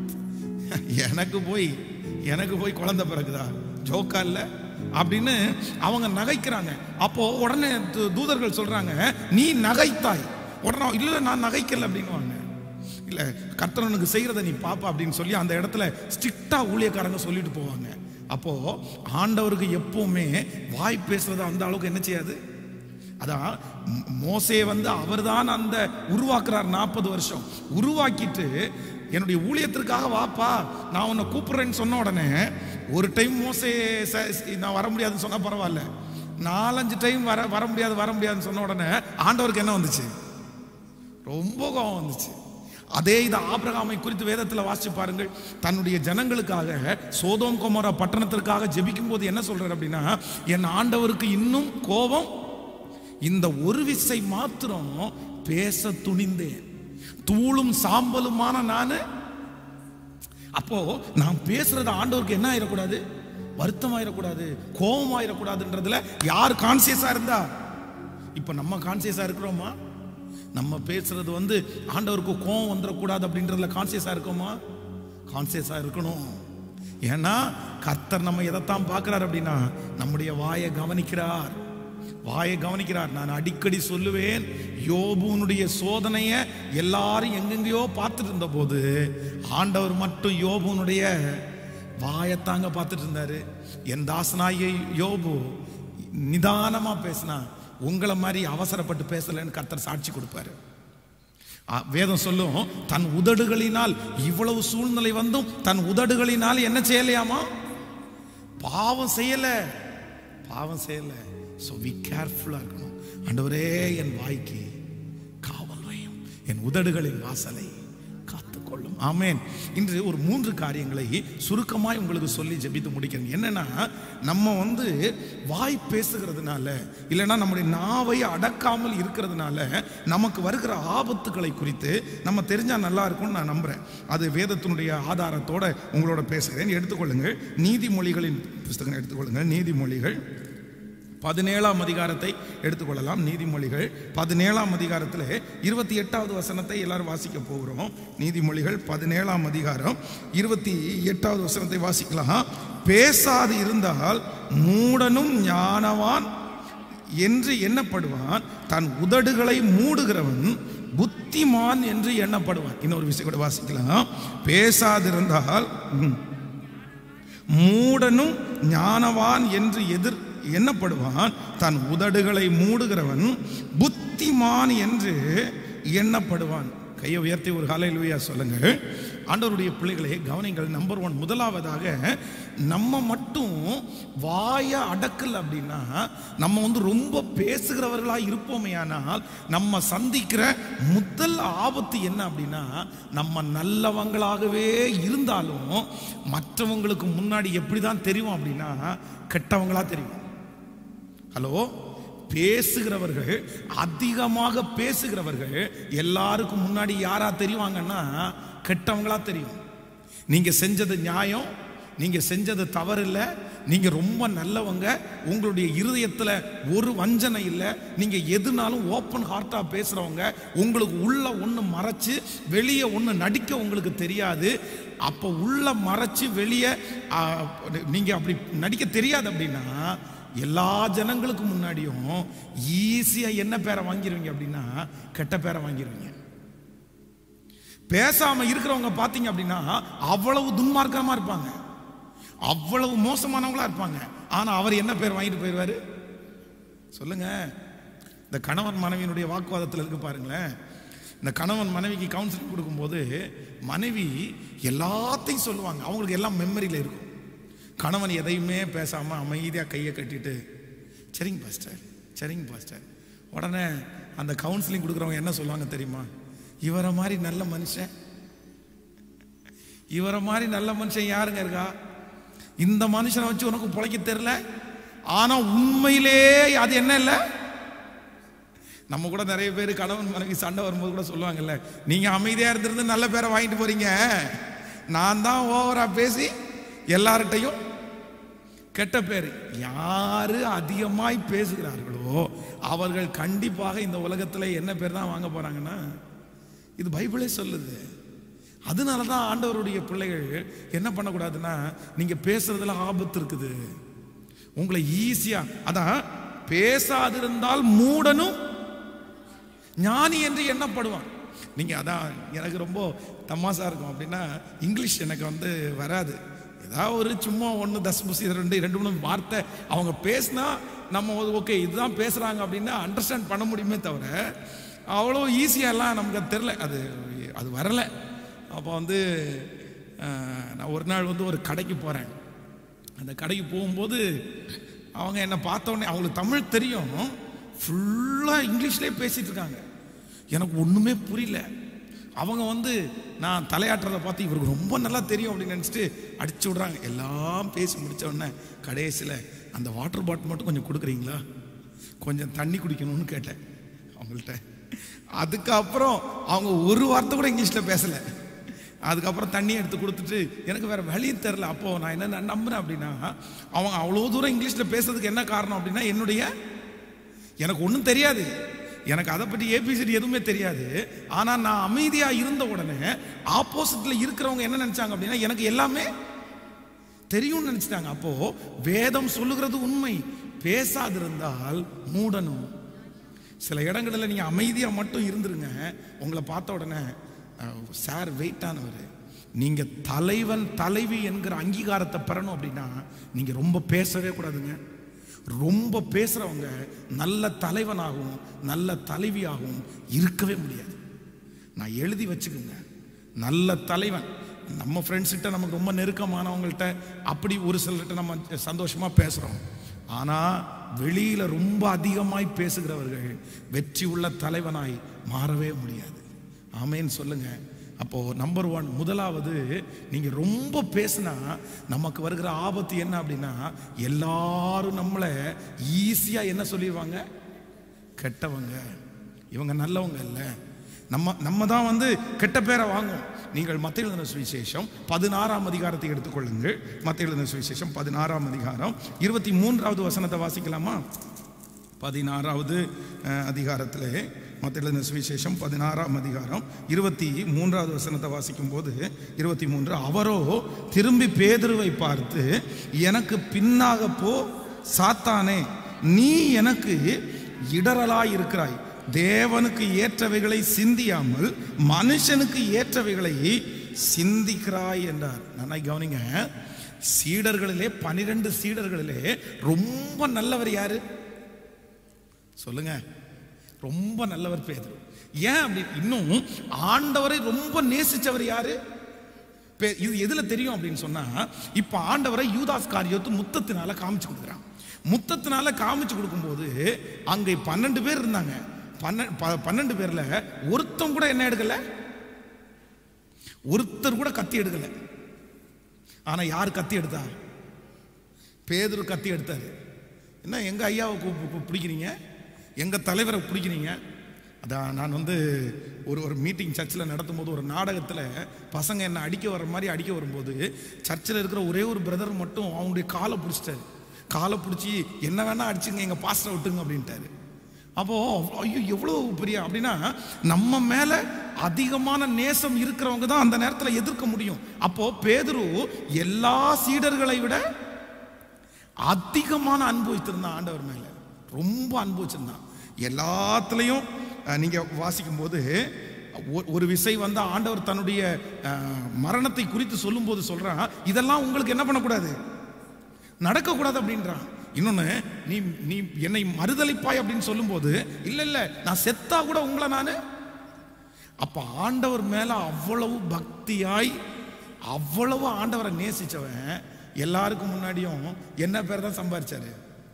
எனக்கு போய் எனக்கு போய் குழந்தை பிறகுதா ஜோக்கா இல்ல அப்படின்னு அவங்க நகைக்கிறாங்க அப்போ உடனே தூ- தூதர்கள் சொல்றாங்க நீ நகைத்தாய் உடனே இல்ல நான் நகைக்கல அப்படின்னுவாங்க இல்ல கர்த்தரனுக்கு செய்யறதை நீ பாப்பா அப்படின்னு சொல்லி அந்த இடத்துல ஸ்ட்ரிக்டா ஊழியக்காரங்க சொல்லிட்டு போவாங்க அப்போ ஆண்டவருக்கு எப்பவுமே வாய் பேசுறது அந்த அளவுக்கு என்ன செய்யாது அதான் மோ- மோசே வந்து அவர்தான் அந்த உருவாக்குறார் நாற்பது வருஷம் உருவாக்கிட்டு என்னுடைய ஊழியத்திற்காக வாப்பா நான் உன்னை கூப்பிடுறேன்னு சொன்ன உடனே ஒரு டைம் மோசே ச- சி- நான் வர முடியாதுன்னு சொன்னா பரவாயில்ல நாலஞ்சு டைம் வர வர முடியாது வர முடியாதுன்னு சொன்ன உடனே ஆண்டவருக்கு என்ன வந்துச்சு ரொம்ப கோபம் வந்துச்சு அதே இது ஆபிரகாமை குறித்து வேதத்தில் வாசிச்சு பாருங்கள் தன்னுடைய ஜனங்களுக்காக சோதோம் கொமோரா பட்டணத்திற்காக ஜெபிக்கும் போது என்ன சொல்றாரு அப்படின்னா என் ஆண்டவருக்கு இன்னும் கோபம் இந்த ஒரு விசை மாத்திரம் பேச துணிந்தேன் தூளும் சாம்பலுமான நானு அப்போ நான் பேசுறது ஆண்டவருக்கு என்ன ஆயிடக்கூடாது வருத்தம் ஆயிடக்கூடாது கோபம் ஆயிடக்கூடாதுன்றதுல யார் கான்சியஸா இருந்தா இப்ப நம்ம கான்சியஸா இருக்கிறோமா நம்ம பேசுறது வந்து ஆண்டவருக்கு கோவம் வந்துடக்கூடாது அப்படின்றதுல கான்சியஸா இருக்கோமா கான்சியஸா இருக்கணும் ஏன்னா கர்த்தர் நம்ம எதைத்தான் பார்க்கிறார் அப்படின்னா நம்முடைய வாயை கவனிக்கிறார் வாயை கவனிக்கிறார் நான் அடிக்கடி சொல்லுவேன் யோபுனுடைய சோதனைய எல்லாரும் எங்கெங்கேயோ பார்த்துட்டு இருந்த போது ஆண்டவர் மட்டும் யோபுனுடைய வாயத்தாங்க பார்த்துட்டு இருந்தாரு என் தாசனாய யோபு நிதானமா பேசினா உங்களை மாதிரி அவசரப்பட்டு பேசலைன்னு கர்த்தர் சாட்சி கொடுப்பாரு ஆ, வேதம் சொல்லும் தன் உதடுகளினால் இவ்வளவு சூழ்நிலை வந்தும் தன் உதடுகளினால் என்ன செய்யலையாமா பாவம் செய்யல பாவம் செய்யல ஸோ வி கேர்ஃபுல்லாக இருக்கணும் ஆண்டவரே என் வாய்க்கு காவல் வையும் என் உதடுகளின் வாசலை காத்துக்கொள்ளும் ஆமென் இன்று ஒரு மூன்று காரியங்களை சுருக்கமாய் உங்களுக்கு சொல்லி ஜெபித்து முடிக்கிறேன் என்னன்னா நம்ம வந்து வாய் பேசுகிறதுனால இல்லைன்னா நம்முடைய நாவை அடக்காமல் இருக்கிறதுனால நமக்கு வருகிற ஆபத்துக்களை குறித்து நம்ம தெரிஞ்சா நல்லா இருக்கும்னு நான் நம்புறேன் அது வேதத்தினுடைய ஆதாரத்தோட உங்களோட பேசுகிறேன் எடுத்துக்கொள்ளுங்கள் நீதிமொழிகளின் புஸ்தகம் எடுத்துக்கொள்ளுங்கள் நீதிமொழிகள் பதினேழாம் அதிகாரத்தை எடுத்துக்கொள்ளலாம் நீதிமொழிகள் பதினேழாம் அதிகாரத்தில் இருபத்தி எட்டாவது வசனத்தை எல்லாரும் வாசிக்க போகிறோம் நீதிமொழிகள் பதினேழாம் அதிகாரம் இருபத்தி எட்டாவது வசனத்தை வாசிக்கலாம் பேசாது இருந்தால் மூடனும் ஞானவான் என்று எண்ணப்படுவான் தன் உதடுகளை மூடுகிறவன் புத்திமான் என்று எண்ணப்படுவான் இன்னொரு விஷயம் கூட வாசிக்கலாம் பேசாதிருந்தால் ம், மூடனும் ஞானவான் என்று எதிர் எண்ணப்படுவான் தன் உதடுகளை மூடுகிறவன் புத்திமான் என்று எண்ணப்படுவான் கையை உயர்த்தி ஒரு ஹalleluya சொல்லுங்க ஆண்டவருடைய பிள்ளைகளே கவனிங்கள் நம்பர் ஒன் முதலாவதாக நம்ம மட்டும் வாய அடக்கல் அப்படின்னா நம்ம வந்து ரொம்ப பேசுகிறவர்களா இருப்போமே ஆனால் நம்ம சந்திக்கிற முதல் ஆபத்து என்ன அப்படின்னா நம்ம நல்லவங்களாகவே இருந்தாலும் மற்றவங்களுக்கு முன்னாடி எப்படி தான் தெரியும் அப்படின்னா கெட்டவங்களா தெரியும் ஹலோ பேசுகிறவர்கள் அதிகமாக பேசுகிறவர்கள் எல்லாருக்கும் முன்னாடி யாரா தெரிவாங்கன்னா கெட்டவங்களா தெரியும் நீங்க செஞ்சது நியாயம் நீங்க செஞ்சது தவறு இல்லை நீங்க ரொம்ப நல்லவங்க உங்களுடைய இருதயத்துல ஒரு வஞ்சனை இல்லை நீங்க எதுனாலும் ஓப்பன் ஹார்ட்டா பேசுறவங்க உங்களுக்கு உள்ள ஒண்ணு மறைச்சு வெளியே ஒண்ணு நடிக்க உங்களுக்கு தெரியாது அப்போ உள்ள மறைச்சு வெளியே ஆ, நீங்க அப்படி நடிக்க தெரியாது அப்படின்னா எல்லா ஜனங்களுக்கு முன்னாடியும் ஈஸியா என்ன பேரை வாங்கிருவீங்க அப்படின்னா கெட்ட பேரை வாங்கிருவீங்க பேசாம இருக்கிறவங்க பாத்தீங்க அப்படின்னா அவ்வளவு துன்மார்க்கமா இருப்பாங்க அவ்வளவு மோசமானவங்களா இருப்பாங்க ஆனா அவர் என்ன பேர் வாங்கிட்டு போயிடுவாரு சொல்லுங்க இந்த கணவன் மனைவியினுடைய வாக்குவாதத்தில் இருக்கு பாருங்களேன் இந்த கணவன் மனைவிக்கு கவுன்சிலிங் கொடுக்கும்போது மனைவி எல்லாத்தையும் சொல்லுவாங்க அவங்களுக்கு எல்லாம் மெமரியில் இருக்கும் கணவன் எதையுமே பேசாமல் அமைதியாக கையை கட்டிட்டு சரிங்க பாஸ்டர் சரிங்க பாஸ்டர் உடனே அந்த கவுன்சிலிங் கொடுக்குறவங்க என்ன சொல்லுவாங்க தெரியுமா இவரை மாதிரி நல்ல மனுஷன் இவரை மாதிரி நல்ல மனுஷன் யாருங்க இருக்கா இந்த மனுஷனை வச்சு உனக்கு பிழைக்க தெரியல ஆனா உண்மையிலே அது என்ன இல்லை நம்ம கூட நிறைய பேர் கணவன் மனைவி சண்டை வரும்போது கூட சொல்லுவாங்கல்ல நீங்க அமைதியா இருந்திருந்து நல்ல பேரை வாங்கிட்டு போறீங்க நான் தான் ஓவரா பேசி எல்லார்கிட்டையும் கெட்ட பேர் யாரு அதிகமாய் பேசுகிறார்களோ அவர்கள் கண்டிப்பாக இந்த உலகத்துல என்ன பேர் தான் வாங்க போறாங்கன்னா இது பைபிளே சொல்லுது அதனால தான் ஆண்டவருடைய பிள்ளைகள் என்ன பண்ணக்கூடாதுன்னா நீங்க பேசுறதுல ஆபத்து இருக்குது உங்களை ஈஸியா அதான் பேசாதிருந்தால் மூடனும் ஞானி என்று எண்ணப்படுவான் நீங்க அதான் எனக்கு ரொம்ப தமாசா இருக்கும் அப்படின்னா இங்கிலீஷ் எனக்கு வந்து வராது ஏதாவது ஒரு சும்மா ஒன்று தஸ்முசி ரெண்டு ரெண்டு மூணு வார்த்தை அவங்க பேசினா நம்ம ஓகே இதுதான் பேசுறாங்க அப்படின்னா அண்டர்ஸ்டாண்ட் பண்ண முடியுமே தவிர அவ்வளோ ஈஸியாலாம் நமக்கு அது தெரில அது அது வரலை அப்போ வந்து அஹ், நான் ஒரு நாள் வந்து ஒரு கடைக்கு போகிறேன் அந்த கடைக்கு போகும்போது அவங்க என்னை பார்த்த உடனே அவங்களுக்கு தமிழ் தெரியும் ஃபுல்லாக இங்கிலீஷ்லேயே பேசிட்டு இருக்காங்க எனக்கு ஒன்றுமே புரியல அவங்க வந்து நான் தலையாட்டுறதை பார்த்து இவருக்கு ரொம்ப நல்லா தெரியும் அப்படின்னு நினச்சிட்டு அடிச்சு விடுறாங்க எல்லாம் பேசி முடிச்ச உடனே கடைசியில் அந்த வாட்டர் பாட்டில் மட்டும் கொஞ்சம் கொடுக்குறீங்களா கொஞ்சம் தண்ணி குடிக்கணும்னு கேட்டேன் அவங்கள்ட்ட அதுக்கப்புறம் அவங்க ஒரு வார்த்தை கூட இங்கிலீஷில் பேசலை அதுக்கப்புறம் தண்ணி எடுத்து கொடுத்துட்டு எனக்கு வேற வழி தெரில அப்போ நான் என்ன நம்புறேன் அப்படின்னா அவங்க அவ்வளோ தூரம் இங்கிலீஷில் பேசுறதுக்கு என்ன காரணம் அப்படின்னா என்னுடைய எனக்கு ஒன்றும் தெரியாது எனக்கு அதை பற்றி ஏபிசிடி எதுவுமே தெரியாது ஆனால் நான் அமைதியாக இருந்த உடனே ஆப்போசிட்டில் இருக்கிறவங்க என்ன நினச்சாங்க அப்படின்னா எனக்கு எல்லாமே தெரியும்னு நினச்சிட்டாங்க அப்போ வேதம் சொல்லுகிறது உண்மை பேசாதிருந்தால் மூடணும் சில இடங்களில் நீங்கள் அமைதியாக மட்டும் இருந்துருங்க உங்களை பார்த்த உடனே சார் வெயிட்டானவர் நீங்கள் தலைவன் தலைவி என்கிற அங்கீகாரத்தை பெறணும் அப்படின்னா நீங்கள் ரொம்ப பேசவே கூடாதுங்க ரொம்ப பேசுகிறவங்க நல்ல தலைவனாகவும் நல்ல தலைவியாகவும் இருக்கவே முடியாது நான் எழுதி வச்சுக்கோங்க நல்ல தலைவன் நம்ம ஃப்ரெண்ட்ஸ்கிட்ட நமக்கு ரொம்ப நெருக்கமானவங்கள்ட்ட அப்படி ஒரு சிலர்கிட்ட நம்ம சந்தோஷமாக பேசுகிறோம் ஆனால் வெளியில் ரொம்ப அதிகமாய் பேசுகிறவர்கள் வெற்றி உள்ள தலைவனாய் மாறவே முடியாது ஆமேன்னு சொல்லுங்க அப்போ நம்பர் ஒன் முதலாவது நீங்க ரொம்ப பேசினா நமக்கு வருகிற ஆபத்து என்ன அப்படின்னா எல்லாரும் நம்மளை ஈஸியா என்ன சொல்லிடுவாங்க கெட்டவங்க இவங்க நல்லவங்க இல்லை நம்ம நம்ம தான் வந்து கெட்ட பேரை வாங்குவோம் நீங்கள் மத்திய எழுதின சுவிசேஷம் பதினாறாம் அதிகாரத்தை எடுத்துக்கொள்ளுங்கள் மத்திய எழுதின சுவிசேஷம் பதினாறாம் அதிகாரம் இருபத்தி மூன்றாவது வசனத்தை வாசிக்கலாமா பதினாறாவது அஹ், அதிகாரத்திலே மத்திய எழுதின சுவிசேஷம் பதினாறாம் அதிகாரம் இருபத்தி மூன்றாவது வசனத்தை வாசிக்கும் போது இருபத்தி மூன்று அவரோ திரும்பி பேதுருவை பார்த்து எனக்கு பின்னாக போ சாத்தானே நீ எனக்கு இடரலாய் இருக்கிறாய் தேவனுக்கு ஏற்றவைகளை சிந்தியாமல் மனுஷனுக்கு ஏற்றவைகளை சிந்திக்கிறாய் என்றார் நல்லா கவனிங்க சீடர்களிலே பனிரெண்டு சீடர்களிலே ரொம்ப நல்லவர் யாரு சொல்லுங்க ரொம்ப நல்லவர் பேதுரு ஏன் அப்படி இன்னும் ஆண்டவரை ரொம்ப நேசிச்சவர் யாரு பே- இது எதுல தெரியும் அப்படின்னு சொன்னா இப்ப ஆண்டவரை யூதாஸ் காரியத்து முத்தத்தினால காமிச்சு கொடுக்குறான் முத்தத்தினால காமிச்சு கொடுக்கும்போது அங்கே பன்னெண்டு பேர் இருந்தாங்க பன்ன- ப- பன்னெண்டு பேர்ல ஒருத்தன் கூட என்ன எடுக்கல ஒருத்தர் கூட கத்தி எடுக்கல ஆனா யார் கத்தி எடுத்தா பேதுரு கத்தி எடுத்தாரு என்ன எங்க ஐயாவை கூ- கூ- பிடிக்கிறீங்க எங்க தலைவரை பிடிக்கிறீங்க அதான் நான் வந்து ஒரு ஒரு மீட்டிங் சர்ச்சில் நடத்தும்போது ஒரு நாடகத்தில் பசங்க என்ன அடிக்க வர மாதிரி அடிக்க வரும்போது சர்ச்சில் இருக்கிற ஒரே ஒரு பிரதர் மட்டும் அவனுடைய காலை பிடிச்சிட்டாரு காலை பிடிச்சி என்ன வேணா அடிச்சுங்க எங்க பாஸ்டரை விட்டுங்க அப்படின்ட்டாரு அப்போ ஐயோ எவ்வளோ பெரிய அப்படின்னா நம்ம மேல அதிகமான நேசம் இருக்கிறவங்க தான் அந்த நேரத்தில் எதிர்க்க முடியும் அப்போ பேதுரு எல்லா சீடர்களை விட அதிகமான அன்பு வைத்திருந்தான் ஆண்டவர் மேல ரொம்ப அன்பு வச்சிருந்தான் எல்லாத்துலேயும் அஹ், நீங்க வாசிக்கும் போது ஒ- ஒரு விசை வந்து ஆண்டவர் தன்னுடைய அஹ், மரணத்தை குறித்து சொல்லும்போது சொல்றான் இதெல்லாம் உங்களுக்கு என்ன பண்ணக்கூடாது நடக்கக்கூடாது அப்படின்றான் இன்னொன்னு நீ நீ என்னை மறுதலிப்பாய் அப்படின்னு சொல்லும்போது இல்ல இல்ல நான் செத்தா கூட உங்களை நான் அப்ப ஆண்டவர் மேல அவ்வளவு பக்தியாய் அவ்வளவு ஆண்டவரை நேசிச்சவன் எல்லாருக்கும் முன்னாடியும் என்ன பேர் தான் சம்பாரிச்சாரு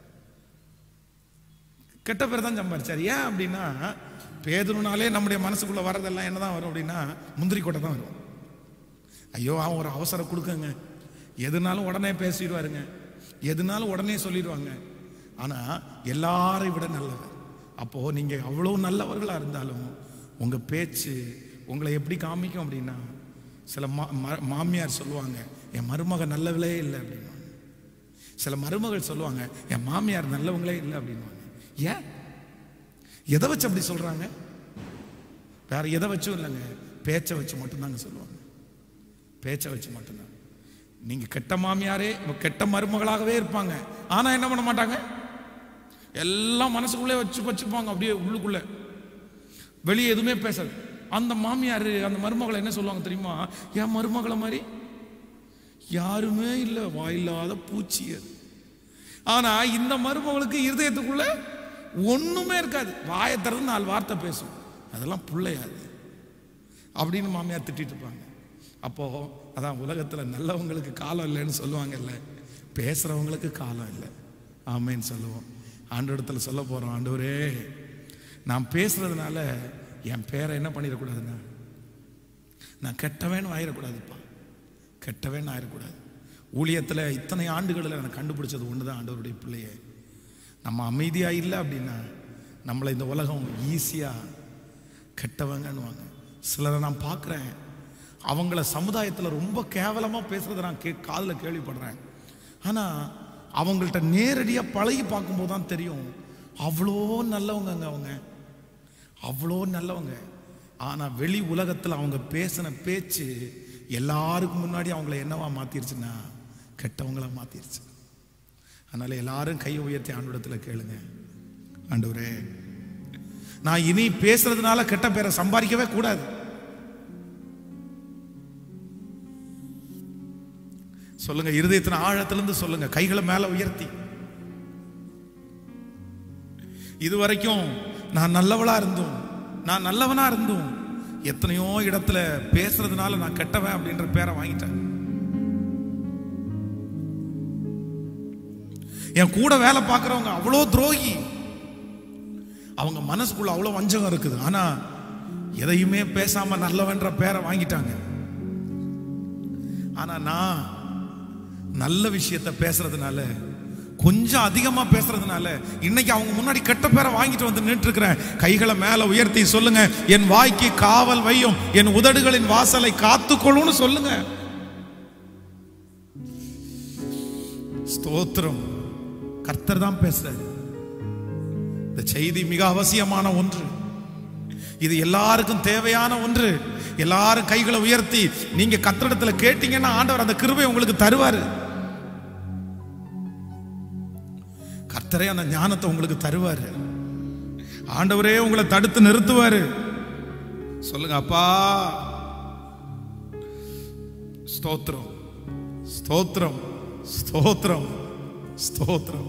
கெட்ட பேர் தான் சம்பாரிச்சாரு ஏன் அப்படின்னா பேதுருனாலே நம்முடைய மனசுக்குள்ள வர்றதெல்லாம் என்னதான் வரும் அப்படின்னா முந்திரி கொட்டை தான் வரும் ஐயோ அவன் ஒரு அவசரம் கொடுக்குங்க எதுனாலும் உடனே பேசிடுவாருங்க எதுனாலும் உடனே சொல்லிடுவாங்க ஆனா எல்லாரை விட நல்லவர் அப்போ நீங்க அவ்வளவு நல்லவர்களா இருந்தாலும் உங்க பேச்சு உங்களை எப்படி காமிக்கும் அப்படின்னா சில மா- மா- மாமியார் சொல்லுவாங்க என் மருமக நல்லவளே இல்லை அப்படின்வாங்க சில மருமகள் சொல்லுவாங்க என் மாமியார் நல்லவங்களே இல்லை அப்படின்வாங்க ஏன் எதை வச்சு அப்படி சொல்றாங்க வேற எதை வச்சும் இல்லைங்க பேச்சை வச்சு மட்டும்தாங்க சொல்லுவாங்க பேச்சை வச்சு மட்டும்தான் நீங்க கெட்ட மாமியாரே கெட்ட மருமகளாகவே இருப்பாங்க ஆனா என்ன பண்ண மாட்டாங்க எல்லாம் மனசுக்குள்ளே வச்சு வச்சுப்பாங்க அப்படியே உள்ளுக்குள்ள வெளியே எதுவுமே பேசாது அந்த மாமியார் அந்த மருமகளை என்ன சொல்லுவாங்க தெரியுமா என் மருமகளை மாதிரி யாருமே இல்லை வாயில்லாத பூச்சி அது ஆனா இந்த மருமகளுக்கு இருதயத்துக்குள்ள ஒண்ணுமே இருக்காது வாயை திறந்து நாலு வார்த்தை பேசும் அதெல்லாம் பிள்ளையாது அப்படின்னு மாமியார் திட்டிட்டு இருப்பாங்க அப்போ அதான் உலகத்துல நல்லவங்களுக்கு காலம் இல்லைன்னு சொல்லுவாங்கல்ல பேசுறவங்களுக்கு காலம் இல்லை ஆமேன்னு சொல்லுவோம் ஆண்டவரத்துல சொல்ல போறோம் ஆண்டவரே நான் பேசுறதுனால என் பேரை என்ன பண்ணிடக்கூடாதுன்னா நான் கெட்டவேன்னு ஆயிடக்கூடாதுப்பா கெட்டவேன்னு ஆயிடக்கூடாது ஊழியத்தில் இத்தனை ஆண்டுகளில் நான் கண்டுபிடிச்சது ஒன்று தான் ஆண்டவருடைய பிள்ளையே நம்ம அமைதியாக இல்லை அப்படின்னா நம்மளை இந்த உலகம் ஈஸியாக கெட்டவங்கன்னுவாங்க சிலரை நான் பார்க்குறேன் அவங்கள சமுதாயத்தில் ரொம்ப கேவலமாக பேசுகிறத நான் கே காதில் கேள்விப்படுறேன் ஆனால் அவங்கள்ட்ட நேரடியாக பழகி பார்க்கும்போது தான் தெரியும் அவ்வளோ நல்லவங்கங்க அவங்க அவ்வளோ நல்லவங்க ஆனா வெளி உலகத்துல அவங்க பேசின பேச்சு எல்லாருக்கும் முன்னாடி அவங்கள என்னவா மாத்திருச்சுன்னா கெட்டவங்களா மாத்திருச்சு அதனால எல்லாரும் கையை உயர்த்தி ஆண்டவரத்துல கேளுங்க ஆண்டவரே நான் இனி பேசுறதுனால கெட்ட பேரை சம்பாதிக்கவே கூடாது சொல்லுங்க இருதயத்தின் ஆழத்திலிருந்து சொல்லுங்க கைகளை மேல உயர்த்தி இதுவரைக்கும் நான் நல்லவளா இருந்தும் நான் நல்லவனா இருந்தும் எத்தனையோ இடத்துல பேசுறதுனால நான் கெட்டவன் அப்படின்ற பேரை வாங்கிட்டேன் என் கூட வேலை பார்க்கறவங்க அவ்வளோ துரோகி அவங்க மனசுக்குள்ள அவ்வளோ வஞ்சகம் இருக்குது ஆனா எதையுமே பேசாம நல்லவன்ற பேரை வாங்கிட்டாங்க ஆனா நான் நல்ல விஷயத்த பேசுறதுனால கொஞ்சம் அதிகமா பேசுறதுனால இன்னைக்கு அவங்க முன்னாடி கெட்ட பேரை வாங்கிட்டு வந்து நின்று இருக்கிறேன் கைகளை மேல உயர்த்தி சொல்லுங்க என் வாய்க்கு காவல் வையும் என் உதடுகளின் வாசலை காத்துக்கொள்ளும்னு சொல்லுங்க ஸ்தோத்திரம் கர்த்தர் தான் பேசுறாரு இந்த செய்தி மிக அவசியமான ஒன்று இது எல்லாருக்கும் தேவையான ஒன்று எல்லாரும் கைகளை உயர்த்தி நீங்க கத்திரிடத்துல கேட்டீங்கன்னா ஆண்டவர் அந்த கிருபை உங்களுக்கு தருவாரு கர்த்தரே அந்த ஞானத்தை உங்களுக்கு தருவாரு ஆண்டவரே உங்களை தடுத்து நிறுத்துவாரு சொல்லுங்க அப்பா ஸ்தோத்திரம் ஸ்தோத்திரம் ஸ்தோத்திரம் ஸ்தோத்திரம்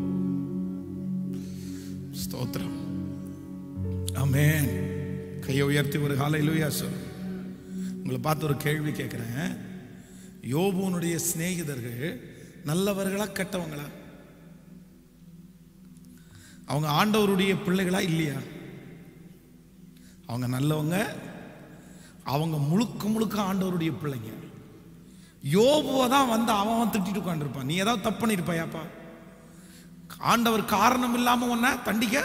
ஸ்தோத்திரம் ஆமென் கையை உயர்த்தி ஒரு காலையிலுயா சொல் உங்களை பார்த்து ஒரு கேள்வி கேட்குறேன் யோபுனுடைய சிநேகிதர்கள் நல்லவர்களா கெட்டவங்களா அவங்க ஆண்டவருடைய பிள்ளைகளா இல்லையா அவங்க நல்லவங்க அவங்க முழுக்க முழுக்க ஆண்டவருடைய பிள்ளைங்க யோபுவை தான் வந்து அவன் அவன் திட்டிட்டு உட்காந்துருப்பான் நீ ஏதாவது தப்பு பண்ணியிருப்பாயாப்பா ஆண்டவர் காரணம் இல்லாம உன்னை தண்டிக்க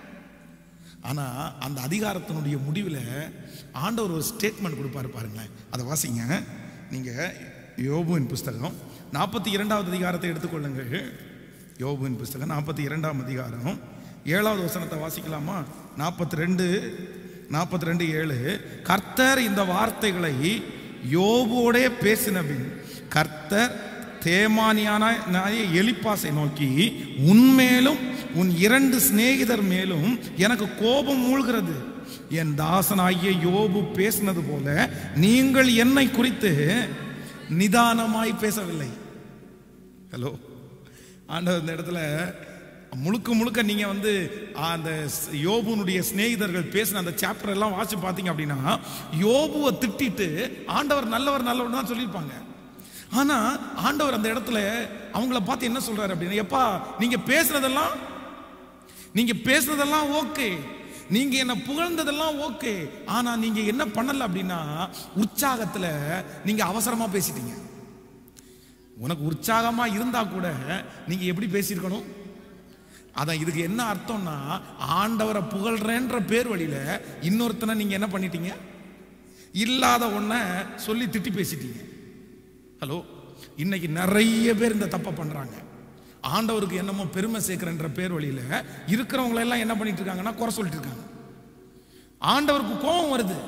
ஆனா அந்த அதிகாரத்தினுடைய முடிவில் ஆண்டவர் ஒரு ஸ்டேட்மெண்ட் கொடுப்பாரு பாருங்களேன் அதை வாசிங்க நீங்க யோபுவின் புஸ்தகம் நாற்பத்தி இரண்டாவது அதிகாரத்தை எடுத்துக்கொள்ளுங்கள் யோபுவின் புஸ்தகம் நாற்பத்தி இரண்டாம் அதிகாரம் ஏழாவது வசனத்தை வாசிக்கலாமா நாற்பத்தி ரெண்டு நாற்பத்தி ரெண்டு ஏழு கர்த்தர் இந்த வார்த்தைகளை யோபோடே பேசினபின் கர்த்தர் தேமானியான எலிப்பாசை நோக்கி உன்மேலும் உன் இரண்டு சிநேகிதர் மேலும் எனக்கு கோபம் மூழ்கிறது என் தாசனாகிய யோபு பேசினது போல நீங்கள் என்னை குறித்து நிதானமாய் பேசவில்லை ஹலோ ஆண்டவர் இந்த இடத்துல முழுக்க முழுக்க நீங்க வந்து அந்த யோபுனுடைய சிநேகிதர்கள் பேசின அந்த சாப்டர் எல்லாம் வாசிச்சு பார்த்தீங்க அப்படின்னா யோபுவை திட்டிட்டு ஆண்டவர் நல்லவர் நல்லவர் தான் சொல்லியிருப்பாங்க ஆனா ஆண்டவர் அந்த இடத்துல அவங்கள பார்த்து என்ன சொல்றாரு அப்படின்னா எப்பா நீங்க பேசுனதெல்லாம் நீங்க பேசுனதெல்லாம் ஓகே நீங்க என்ன புகழ்ந்ததெல்லாம் ஓகே ஆனா நீங்க என்ன பண்ணல அப்படின்னா உற்சாகத்துல நீங்க அவசரமா பேசிட்டீங்க உனக்கு உற்சாகமா இருந்தா கூட நீங்க எப்படி பேசியிருக்கணும் அதான் இதுக்கு என்ன அர்த்தம்னா ஆண்டவரை புகழ்றேன்ற பேர் வழியில இன்னொருத்தனை நீங்க என்ன பண்ணிட்டீங்க இல்லாத ஒன்ன சொல்லி திட்டி பேசிட்டீங்க ஹலோ இன்னைக்கு நிறைய பேர் இந்த தப்பை பண்றாங்க ஆண்டவருக்கு என்னமோ பெருமை சேர்க்கிறன்ற பேர் வழியில இருக்கிறவங்க எல்லாம் என்ன பண்ணிட்டு இருக்காங்கன்னா குறை சொல்லிட்டு இருக்காங்க ஆண்டவருக்கு கோபம் வருது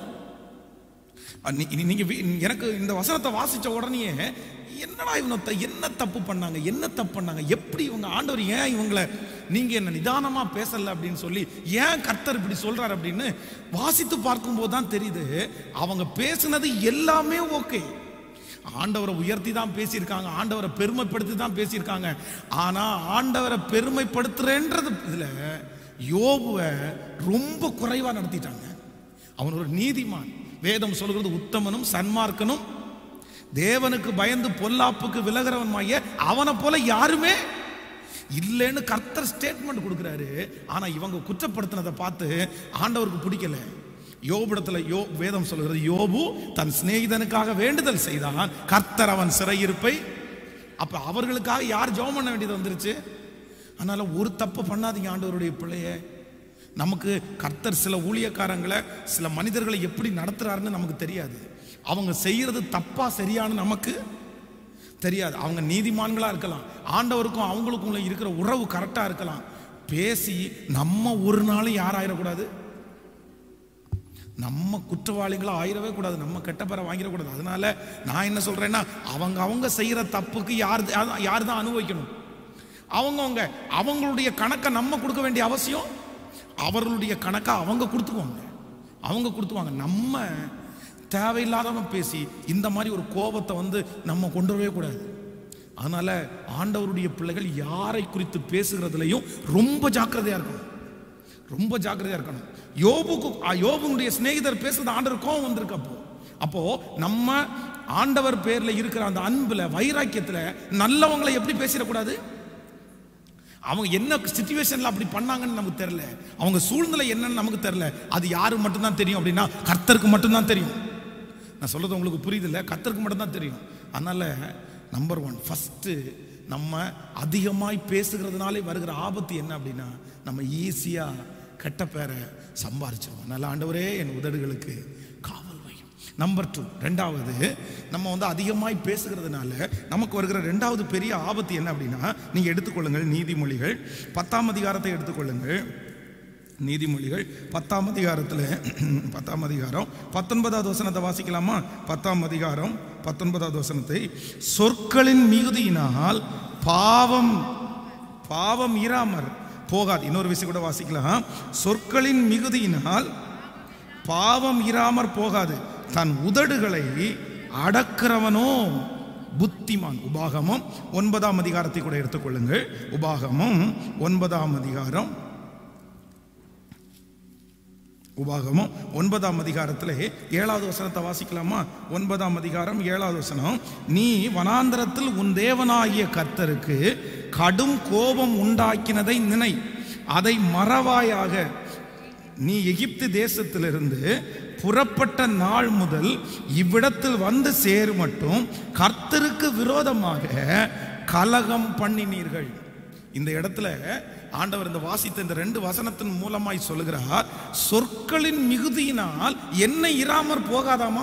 அஹ் நீ- நீ- நீங்க வி- எனக்கு இந்த வசனத்தை வாசிச்ச உடனே என்னடா இவங்க த- என்ன தப்பு பண்ணாங்க என்ன தப்பு பண்ணாங்க எப்படி இவங்க ஆண்டவர் ஏன் இவங்கள நீங்க என்ன நிதானமா பேசல அப்படின்னு சொல்லி ஏன் கர்த்தர் இப்படி சொல்றாரு அப்படின்னு வாசித்து பார்க்கும்போது தான் தெரியுது அவங்க பேசுனது எல்லாமே ஓகே ஆண்டவரை உயர்த்தி தான் பேசியிருக்காங்க ஆண்டவரை பெருமைப்படுத்தி தான் பேசியிருக்காங்க ஆனா ஆண்டவரை பெருமைப்படுத்துறேன்றது இதுல யோபுவை ரொம்ப குறைவா நடத்திட்டாங்க அவன் ஒரு நீதிமான் வேதம் சொல்கிறது உத்தமனும் சன்மார்க்கனும் தேவனுக்கு பயந்து பொல்லாப்புக்கு விலகிறவன்மாய அவனை போல யாருமே இல்லைன்னு கர்த்தர் ஸ்டேட்மெண்ட் கொடுக்குறாரு ஆனா இவங்க குற்றப்படுத்தினதை பார்த்து ஆண்டவருக்கு பிடிக்கல யோபிடத்துல யோ வேதம் சொல்கிறது யோபு தன் சிநேகிதனுக்காக வேண்டுதல் செய்தான் கர்த்தர் அவன் சிறையிருப்பை அப்ப அவர்களுக்காக யார் ஜெபம் பண்ண வேண்டியது வந்துருச்சு அதனால ஒரு தப்பு பண்ணாதீங்க ஆண்டவருடைய பிள்ளைய நமக்கு கர்த்தர் சில ஊழியக்காரங்களை சில மனிதர்களை எப்படி நடத்துறாருன்னு நமக்கு தெரியாது அவங்க செய்யறது தப்பா சரியான்னு நமக்கு தெரியாது அவங்க நீதிமான்களா இருக்கலாம் ஆண்டவருக்கும் அவங்களுக்கும் இருக்கிற உறவு கரெக்டா இருக்கலாம் பேசி நம்ம ஒரு நாளும் யாராயிடக்கூடாது நம்ம குற்றவாளிகளா ஆயிரவே கூடாது நம்ம கெட்ட பேரை வாங்கிடக்கூடாது அதனால நான் என்ன சொல்றேன்னா அவங்க அவங்க செய்யற தப்புக்கு யார் யார் தான் அனுபவிக்கணும் அவங்கவங்க அவங்களுடைய கணக்கை நம்ம கொடுக்க வேண்டிய அவசியம் அவர்களுடைய கணக்கை அவங்க கொடுத்துக்குவாங்க அவங்க கொடுத்துவாங்க நம்ம தேவையில்லாதவன் பேசி இந்த மாதிரி ஒரு கோபத்தை வந்து நம்ம கொண்டு வரவே கூடாது அதனால ஆண்டவருடைய பிள்ளைகள் யாரை குறித்து பேசுகிறதுலையும் ரொம்ப ஜாக்கிரதையா இருக்கணும் ரொம்ப ஜாக்கிரதையா இருக்கணும் யோபுக்கு ஆ, யோபுனுடைய சிநேகிதர் பேசுறது ஆண்டவர் கோபம் வந்திருக்கு அப்போ அப்போ நம்ம ஆண்டவர் பேர்ல இருக்கிற அந்த அன்புல வைராக்கியத்துல நல்லவங்களை எப்படி பேசிடக்கூடாது அவங்க என்ன சுச்சுவேஷன்ல அப்படி பண்ணாங்கன்னு நமக்கு தெரியல அவங்க சூழ்நிலை என்னன்னு நமக்கு தெரியல அது யாருக்கு மட்டும்தான் தெரியும் அப்படின்னா கர்த்தருக்கு மட்டும்தான் தெரியும் நான் சொல்றது உங்களுக்கு புரியுதில்ல கர்த்தருக்கு மட்டும்தான் தெரியும் அதனால நம்பர் ஒன் ஃபர்ஸ்ட் நம்ம அதிகமாய் பேசுகிறதுனாலே வருகிற ஆபத்து என்ன அப்படின்னா நம்ம ஈஸியா கெட்ட பேரை சம்பாரிச்சிருவோம் நல்ல ஆண்டவரே என் உதடுகளுக்கு காவல் வையும் நம்பர் டூ ரெண்டாவது நம்ம வந்து அதிகமாய் பேசுகிறதுனால நமக்கு வருகிற ரெண்டாவது பெரிய ஆபத்து என்ன அப்படின்னா நீங்க எடுத்துக்கொள்ளுங்கள் நீதிமொழிகள் பத்தாம் அதிகாரத்தை எடுத்துக்கொள்ளுங்கள் நீதிமொழிகள் பத்தாம் அதிகாரத்தில் பத்தாம் அதிகாரம் பத்தொன்பதாவது வசனத்தை வாசிக்கலாமா பத்தாம் அதிகாரம் பத்தொன்பதாவது வசனத்தை சொற்களின் மிகுதியினால் பாவம் பாவம் இராமற் போகாது இன்னொரு விஷயம் கூட வாசிக்கலாம் சொற்களின் மிகுதியினால் பாவம் இராமற் போகாது தன் உதடுகளை அடக்கிறவனோ புத்திமான் உபாகமம் ஒன்பதாம் அதிகாரத்தை கூட எடுத்துக்கொள்ளுங்கள் உபாகமம் ஒன்பதாம் அதிகாரம் உபாகமம் ஒன்பதாம் அதிகாரத்திலே ஏழாவது வசனத்தை வாசிக்கலாமா ஒன்பதாம் அதிகாரம் ஏழாவது வசனம் நீ வனாந்தரத்தில் உன் தேவனாகிய கர்த்தருக்கு கடும் கோபம் உண்டாக்கினதை நினை அதை மறவாயாக நீ எகிப்து தேசத்திலிருந்து புறப்பட்ட நாள் முதல் இவ்விடத்தில் வந்து சேரு மட்டும் கர்த்தருக்கு விரோதமாக கலகம் பண்ணினீர்கள் இந்த இடத்துல ஆண்டவர் இந்த வாசித்த இந்த ரெண்டு வசனத்தின் மூலமாய் சொல்லுகிறார் சொற்களின் மிகுதியினால் என்ன இராமற் போகாதாமா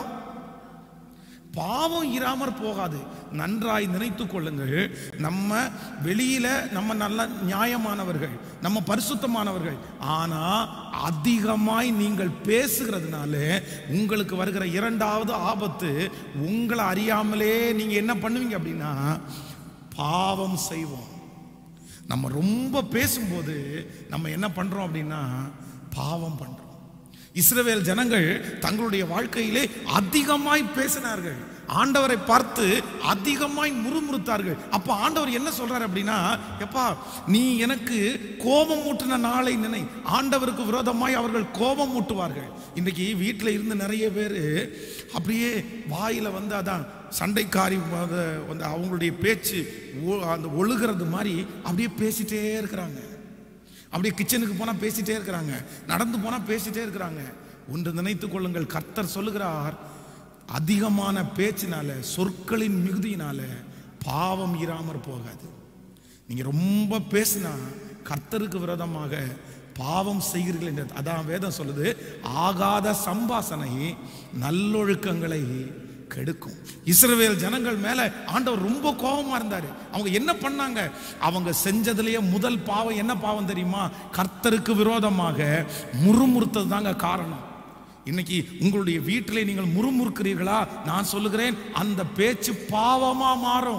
பாவம் இராமற் போகாது நன்றாய் நினைத்துக் கொள்ளுங்கள் நம்ம வெளியில நம்ம நல்ல நியாயமானவர்கள் நம்ம பரிசுத்தமானவர்கள் ஆனா அதிகமாய் நீங்கள் பேசுகிறதுனால உங்களுக்கு வருகிற இரண்டாவது ஆபத்து உங்களை அறியாமலே நீங்க என்ன பண்ணுவீங்க அப்படின்னா பாவம் செய்வோம் நம்ம ரொம்ப பேசும்போது நம்ம என்ன பண்றோம் அப்படின்னா பாவம் பண்றோம் இஸ்ரவேல் ஜனங்கள் தங்களுடைய வாழ்க்கையிலே அதிகமாய் பேசினார்கள் ஆண்டவரை பார்த்து அதிகமாய் முறுமுறுத்தார்கள் அப்ப ஆண்டவர் என்ன சொல்றாரு அப்படின்னா எப்பா நீ எனக்கு கோபம் ஊட்டின நாளை நினை ஆண்டவருக்கு விரோதமாய் அவர்கள் கோபம் ஊட்டுவார்கள் இன்னைக்கு வீட்டில் இருந்து நிறைய பேர் அப்படியே வாயில வந்து அதான் சண்டைக்காரி வந்து வந்து அவங்களுடைய பேச்சு ஒ- அந்த ஒழுகிறது மாதிரி அப்படியே பேசிட்டே இருக்கிறாங்க அப்படியே கிச்சனுக்கு போனால் பேசிட்டே இருக்கிறாங்க நடந்து போனால் பேசிட்டே இருக்கிறாங்க ஒன்று நினைத்துக் கொள்ளுங்கள் கர்த்தர் சொல்லுகிறார் அதிகமான பேச்சினால சொற்களின் மிகுதியினால பாவம் இராமற் போகாது நீங்க ரொம்ப பேசினா கர்த்தருக்கு விரோதமாக பாவம் செய்கிறீர்கள் என்று அதான் வேதம் சொல்லுது ஆகாத சம்பாசனை நல்லொழுக்கங்களை கெடுக்கும் இஸ்ரவேல் ஜனங்கள் மேல ஆண்டவர் ரொம்ப கோபமா இருந்தாரு அவங்க என்ன பண்ணாங்க அவங்க செஞ்சதுலயே முதல் பாவம் என்ன பாவம் தெரியுமா கர்த்தருக்கு விரோதமாக முறுமுறுத்தது தாங்க காரணம் இன்னைக்கு உங்களுடைய வீட்டிலே நீங்கள் முறுமுறுக்கிறீர்களா நான் சொல்லுகிறேன் அந்த பேச்சு பாவமா மாறும்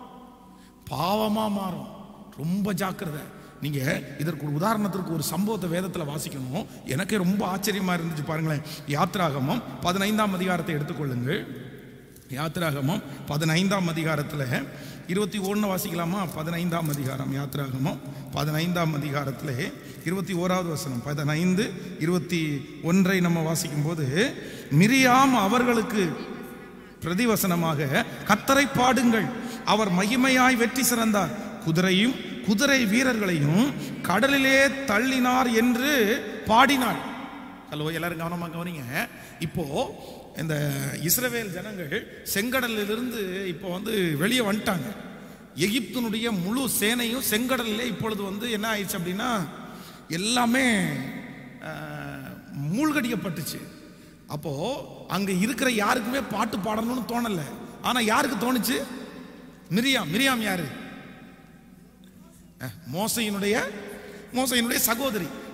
பாவமா மாறும் ரொம்ப ஜாக்கிரதை நீங்க இதற்கு ஒரு உதாரணத்திற்கு ஒரு சம்பவத்தை வேதத்துல வாசிக்கணும் எனக்கே ரொம்ப ஆச்சரியமா இருந்துச்சு பாருங்களேன் யாத்ராகமம் பதினைந்தாம் அதிகாரத்தை எடுத்துக்கொள்ளுங்கள் யாத்ராகமம் பதினைந்தாம் அதிகாரத்தில் இருபத்தி ஒன்று வாசிக்கலாமா பதினைந்தாம் அதிகாரம் யாத்ராகமம் பதினைந்தாம் அதிகாரத்தில் இருபத்தி ஓராவது வசனம் பதினைந்து இருபத்தி ஒன்றை நம்ம வாசிக்கும்போது மிரியாம் அவர்களுக்கு பிரதிவசனமாக கத்தரை பாடுங்கள் அவர் மகிமையாய் வெற்றி சிறந்தார் குதிரையும் குதிரை வீரர்களையும் கடலிலே தள்ளினார் என்று பாடினாள் ஹலோ எல்லாரும் கவனமா கவனிங்க இப்போ இந்த இஸ்ரவேல் ஜனங்கள் செங்கடலிலிருந்து இப்போ வந்து வெளியே வந்துட்டாங்க எகிப்தினுடைய முழு சேனையும் செங்கடலிலே இப்பொழுது வந்து என்ன ஆயிடுச்சு அப்படின்னா எல்லாமே அஹ், மூழ்கடிக்கப்பட்டுச்சு அப்போ அங்க இருக்கிற யாருக்குமே பாட்டு பாடணும்னு தோணல ஆனா யாருக்கு தோணுச்சு மிரியாம் மிரியாம் யாரு அஹ், மோசையினுடைய மோசையினுடைய சகோதரி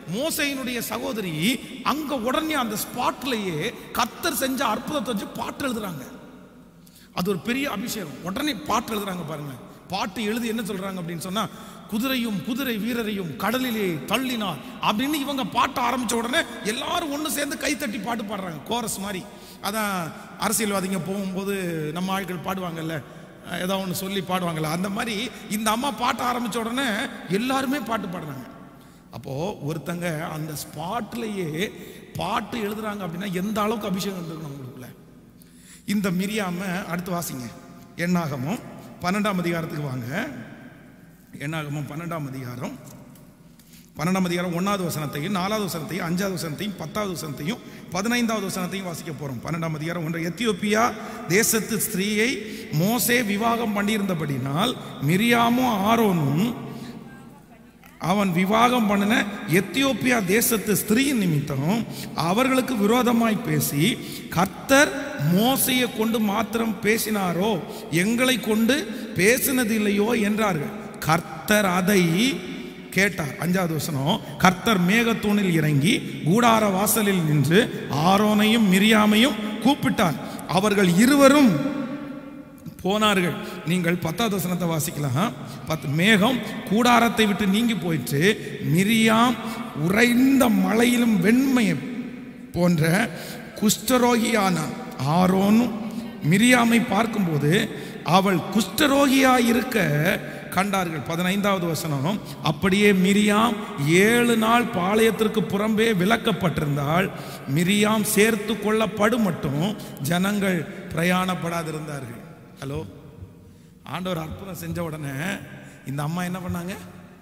மோசையினுடைய சகோதரி அங்க உடனே அந்த ஸ்பாட்லயே கத்தர் செஞ்ச அற்புதத்தை வச்சு பாட்டு எழுதுறாங்க அது ஒரு பெரிய அபிஷேகம் உடனே பாட்டு எழுதுறாங்க பாருங்க பாட்டு எழுதி என்ன சொல்றாங்க அப்படின்னு சொன்னா குதிரையும் குதிரை வீரரையும் கடலிலே தள்ளினார் அப்படின்னு இவங்க பாட்ட ஆரம்பிச்ச உடனே எல்லாரும் ஒன்று சேர்ந்து கைத்தட்டி பாட்டு பாடுறாங்க கோரஸ் மாதிரி அதான் அரசியல்வாதிங்க போகும்போது நம்ம ஆட்கள் பாடுவாங்கல்ல அஹ் ஏதோ ஒன்று சொல்லி பாடுவாங்கல்ல அந்த மாதிரி இந்த அம்மா பாட்ட ஆரம்பிச்ச உடனே எல்லாருமே பாட்டு பாடுறாங்க அப்போ ஒருத்தங்க அந்த ஸ்பாட்லயே பாட்டு எழுதுறாங்க அப்படின்னா எந்த அளவுக்கு அபிஷேகம் இருந்திருக்கணும் உங்களுக்குள்ள இந்த மிரியாம அடுத்து வாசிங்க எண்ணாகமும் பன்னெண்டாம் அதிகாரத்துக்கு வாங்க எண்ணாகமும் பன்னெண்டாம் அதிகாரம் பன்னெண்டாம் அதிகாரம் ஒன்றாவது வசனத்தையும் நாலாவது வசனத்தையும் அஞ்சாவது வசனத்தையும் பத்தாவது வசனத்தையும் பதினைந்தாவது வசனத்தையும் வாசிக்க போறோம் பன்னெண்டாம் அதிகாரம் ஒன்று எத்தியோப்பியா தேசத்து ஸ்திரீயை மோசே விவாகம் பண்ணியிருந்தபடினால் மிரியாமும் ஆரோனும் அவன் விவாகம் பண்ணின எத்தியோப்பியா தேசத்து ஸ்திரீயின் நிமித்தம் அவர்களுக்கு விரோதமாய் பேசி கர்த்தர் மோசையை கொண்டு மாத்திரம் பேசினாரோ எங்களை கொண்டு பேசினது இல்லையோ என்றார்கள் கர்த்தர் அதை கேட்டார் அஞ்சாவது வசனம் கர்த்தர் மேகத்தூணில் இறங்கி கூடார வாசலில் நின்று ஆரோனையும் மிரியாமையும் கூப்பிட்டார் அவர்கள் இருவரும் போனார்கள் நீங்கள் பத்தாவது வசனத்தை வாசிக்கலாம் பத்து மேகம் கூடாரத்தை விட்டு நீங்கி போயிற்று மிரியாம் உறைந்த மலையிலும் வெண்மையை போன்ற குஷ்டரோகியான ஆரோனும் மிரியாமை பார்க்கும்போது அவள் குஷ்டரோகியாய் இருக்க கண்டார்கள் பதினைந்தாவது வசனம் அப்படியே மிரியாம் ஏழு நாள் பாளையத்திற்கு புறம்பே விலக்கப்பட்டிருந்தால் மிரியாம் சேர்த்து கொள்ளப்படும் மட்டும் ஜனங்கள் பிரயாணப்படாதிருந்தார்கள் ஹலோ ஆண்டவர் அற்புதம் செஞ்ச உடனே இந்த அம்மா என்ன பண்ணாங்க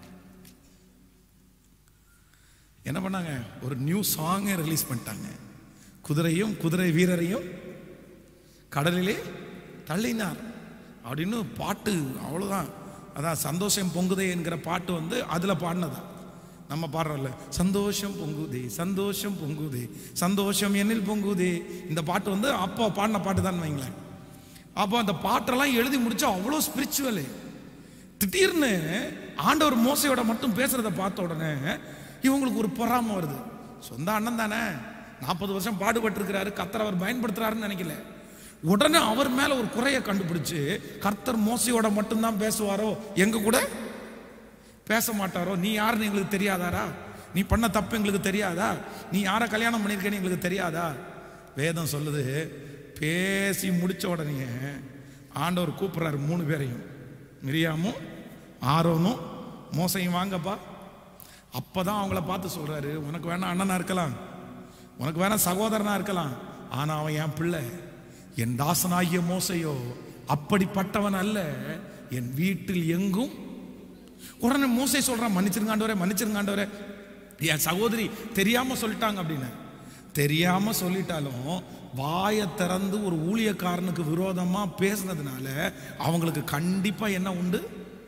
என்ன பண்ணாங்க ஒரு நியூ சாங்கை ரிலீஸ் பண்ணிட்டாங்க குதிரையும் குதிரை வீரரையும் கடலிலே தள்ளினார் அப்படின்னு பாட்டு அவ்வளோதான் அதான் சந்தோஷம் பொங்குதே என்கிற பாட்டு வந்து அதில் பாடினதா நம்ம பாடுறோம்ல சந்தோஷம் பொங்குதே சந்தோஷம் பொங்குதே சந்தோஷம் என்னில் பொங்குதே இந்த பாட்டு வந்து அப்போ பாடின பாட்டு தான் வைங்களேன் அப்போ அந்த பாட்டெல்லாம் எழுதி முடிச்சா அவ்வளோ ஸ்பிரிச்சுவலு திடீர்னு ஆண்டவர் மோசையோட மட்டும் பேசுறத பார்த்த உடனே இவங்களுக்கு ஒரு பொறாமை வருது சொந்த அண்ணன் தானே நாற்பது வருஷம் பாடுபட்டிருக்கிறாரு கத்தர் அவர் பயன்படுத்துறாருன்னு நினைக்கல உடனே அவர் மேல ஒரு குறையை கண்டுபிடிச்சு கர்த்தர் மோசையோட மட்டும்தான் பேசுவாரோ எங்க கூட பேச மாட்டாரோ நீ யாருன்னு எங்களுக்கு தெரியாதாரா நீ பண்ண தப்பு எங்களுக்கு தெரியாதா நீ யாரை கல்யாணம் பண்ணியிருக்கேன்னு எங்களுக்கு தெரியாதா வேதம் சொல்லுது பேசி முடிச்ச உடனே ஆண்டவர் கூப்பிடுறாரு மூணு பேரையும் மிரியாமும் ஆரோனும் மோசையும் வாங்கப்பா அப்பதான் அவங்கள பார்த்து சொல்றாரு உனக்கு வேணா அண்ணனா இருக்கலாம் உனக்கு வேணா சகோதரனா இருக்கலாம் ஆனா அவன் என் பிள்ளை என் தாசனாகிய மோசையோ அப்படிப்பட்டவன் அல்ல என் வீட்டில் எங்கும் உடனே மோசை சொல்றான் மன்னிச்சிருங்க ஆண்டவரே மன்னிச்சிருங்க ஆண்டவரே என் சகோதரி தெரியாம சொல்லிட்டாங்க அப்படின்னு தெரியாம சொல்லிட்டாலும் வாயை திறந்து ஒரு ஊழியக்காரனுக்கு விரோதமா பேசுனதுனால அவங்களுக்கு கண்டிப்பா என்ன உண்டு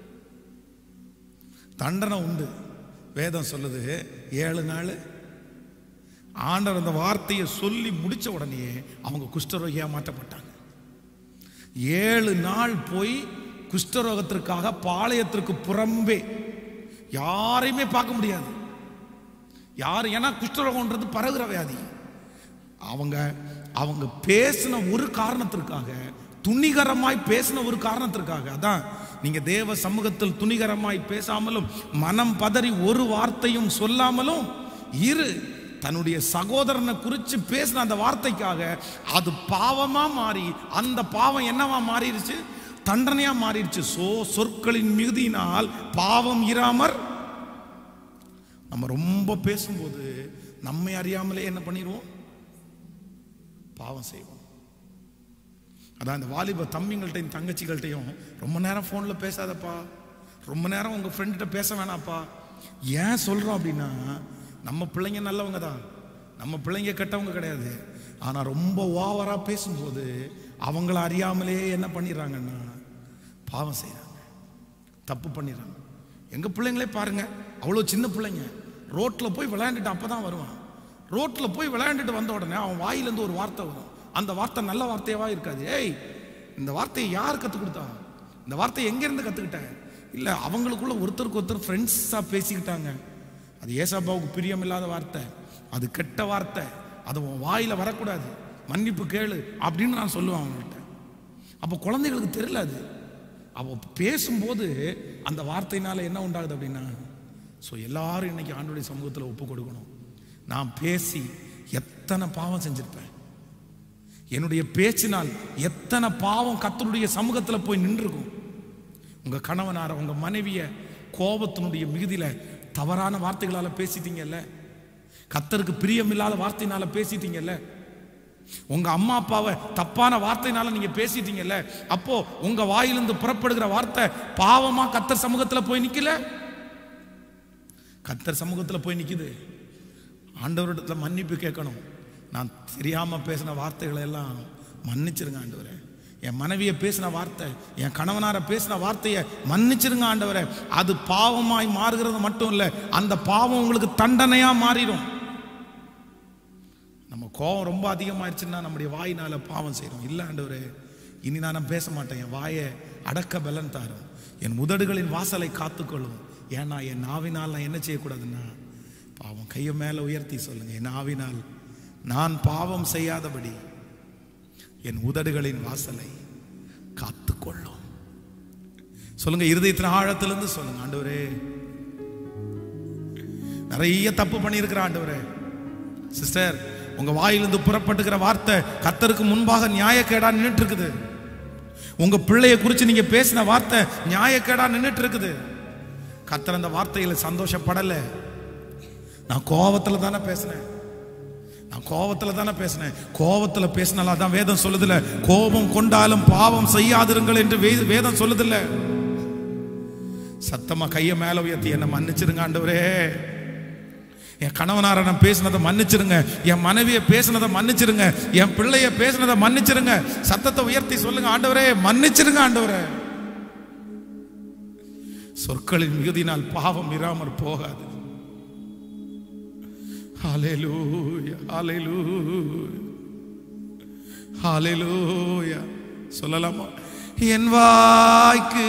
தண்டனை உண்டு வேதம் சொல்லுது ஏழு நாள் ஆண்டவர் அந்த வார்த்தையை சொல்லி முடிச்ச உடனே அவங்க குஷ்டரோகியா மாற்றப்பட்டாங்க ஏழு நாள் போய் குஷ்டரோகத்திற்காக பாளையத்திற்கு புறம்பே யாரையுமே பார்க்க முடியாது யார் ஏன்னா குஷ்டரோகம்ன்றது பரவுகிற வியாதி அவங்க அவங்க பேசின ஒரு காரணத்திற்காக துணிகரமாய் பேசின ஒரு காரணத்திற்காக அதான் நீங்க தேவ சமூகத்தில் துணிகரமாய் பேசாமலும் மனம் பதறி ஒரு வார்த்தையும் சொல்லாமலும் இரு தன்னுடைய சகோதரனை குறித்து பேசின அந்த வார்த்தைக்காக அது பாவமா மாறி அந்த பாவம் என்னவா மாறிடுச்சு தண்டனையா மாறிடுச்சு சோ சொற்களின் மிகுதியினால் பாவம் இராமற் நம்ம ரொம்ப பேசும்போது நம்மை அறியாமலே என்ன பண்ணிடுவோம் பாவம் செய்வோம் அதான் இந்த வாலிப தம்பிங்கள்ட்டையும் தங்கச்சிகள்கிட்டையும் ரொம்ப நேரம் ஃபோனில் பேசாதப்பா ரொம்ப நேரம் உங்கள் ஃப்ரெண்ட்கிட்ட பேச வேணாப்பா ஏன் சொல்கிறோம் அப்படின்னா நம்ம பிள்ளைங்க நல்லவங்க தான் நம்ம பிள்ளைங்க கெட்டவங்க கிடையாது ஆனால் ரொம்ப ஓவராக பேசும்போது அவங்கள அறியாமலே என்ன பண்ணிடுறாங்கன்னா பாவம் செய்கிறாங்க தப்பு பண்ணிடுறாங்க எங்கள் பிள்ளைங்களே பாருங்க அவ்வளோ சின்ன பிள்ளைங்க ரோட்டில் போய் விளையாண்டுட்டு அப்போ தான் வருவான் ரோட்டில் போய் விளையாண்டுட்டு வந்த உடனே அவன் வாயிலேருந்து ஒரு வார்த்தை வரும் அந்த வார்த்தை நல்ல வார்த்தையாவா இருக்காது ஏய் இந்த வார்த்தையை யார் கற்றுக் கொடுத்தா இந்த வார்த்தையை எங்கேருந்து கற்றுக்கிட்ட இல்லை அவங்களுக்குள்ள ஒருத்தருக்கு ஒருத்தர் ஃப்ரெண்ட்ஸாக பேசிக்கிட்டாங்க அது ஏசப்பாவுக்கு பிரியமில்லாத வார்த்தை அது கெட்ட வார்த்தை அது உன் வாயில வரக்கூடாது மன்னிப்பு கேளு அப்படின்னு நான் சொல்லுவேன் அவங்கள்ட்ட அப்போ குழந்தைகளுக்கு தெரியல அது அவ பேசும்போது அந்த வார்த்தையினால என்ன உண்டாகுது அப்படின்னா ஸோ எல்லாரும் இன்னைக்கு ஆண்டுடைய சமூகத்தில் ஒப்பு கொடுக்கணும் நான் பேசி எத்தனை பாவம் செஞ்சிருப்பேன் என்னுடைய பேச்சினால் எத்தனை பாவம் கத்தருடைய சமூகத்தில் போய் நின்றுருக்கும் உங்க கணவனார உங்க மனைவிய கோபத்தினுடைய மிகுதியில தவறான வார்த்தைகளால பேசிட்டீங்கல்ல கத்தருக்கு பிரியமில்லாத வார்த்தையினால பேசிட்டீங்கல்ல உங்க அம்மா அப்பாவை தப்பான வார்த்தையினால நீங்க பேசிட்டீங்கல்ல அப்போ உங்க வாயிலிருந்து புறப்படுகிற வார்த்தை பாவமா கத்தர் சமூகத்துல போய் நிக்கல கத்தர் சமூகத்துல போய் நிக்குது ஆண்டவரிடத்துல மன்னிப்பு கேட்கணும் நான் தெரியாம பேசின வார்த்தைகளை எல்லாம் மன்னிச்சிருங்க ஆண்டவரே என் மனைவியை பேசின வார்த்தை என் கணவனார பேசின வார்த்தையை மன்னிச்சிருங்க ஆண்டவரே அது பாவமாய் மாறுகிறது மட்டும் இல்லை அந்த பாவம் உங்களுக்கு தண்டனையா மாறிடும் நம்ம கோபம் ரொம்ப அதிகமாயிருச்சுன்னா நம்முடைய வாயினால பாவம் செய்கிறோம் இல்லை ஆண்டவரே இனி நான் பேச மாட்டேன் என் வாயை அடக்க பலன் தாரும் என் உதடுகளின் வாசலை காத்துக்கொள்ளும் ஏன்னா என் நாவினால் நான் என்ன செய்யக்கூடாதுன்னா பாவம் கையை மேலே உயர்த்தி சொல்லுங்க என் நாவினால் நான் பாவம் செய்யாதபடி என் உதடுகளின் வாசலை காத்துக்கொள்ளும் சொல்லுங்க இருதயத்தின் ஆழத்திலிருந்து சொல்லுங்க ஆண்டவரே நிறைய தப்பு பண்ணியிருக்கிற ஆண்டவரே சிஸ்டர் உங்க வாயிலிருந்து புறப்பட்டுக்கிற வார்த்தை கத்தருக்கு முன்பாக நியாயக்கேடா நின்னுட்டு இருக்குது உங்க பிள்ளைய குறித்து நீங்க பேசின வார்த்தை நியாயக்கேடா நின்னுட்டு இருக்குது கத்தர் அந்த வார்த்தையில சந்தோஷப்படல நான் கோவத்துல தானே பேசினேன் நான் கோவத்துல தானே பேசினேன் கோவத்துல பேசினால அதான் வேதம் சொல்லுதுல கோபம் கொண்டாலும் பாவம் செய்யாதிருங்கள் என்று வே- வேதம் சொல்லுதுல்ல சத்தமா கைய மேல உயர்த்தி என்ன மன்னிச்சிருங்க ஆண்டவரே என் கணவனார நான் பேசினதை மன்னிச்சிருங்க என் மனைவியை பேசினதை மன்னிச்சிருங்க என் பிள்ளைய பேசினதை மன்னிச்சிருங்க சத்தத்தை உயர்த்தி சொல்லுங்க ஆண்டவரே மன்னிச்சிருங்க ஆண்டவரே சொற்களின் மிகுதினால் பாவம் இராமற் போகாது ஹalleluya ஹalleluya ஹalleluya சொல்லலாமா என் வாய்க்கு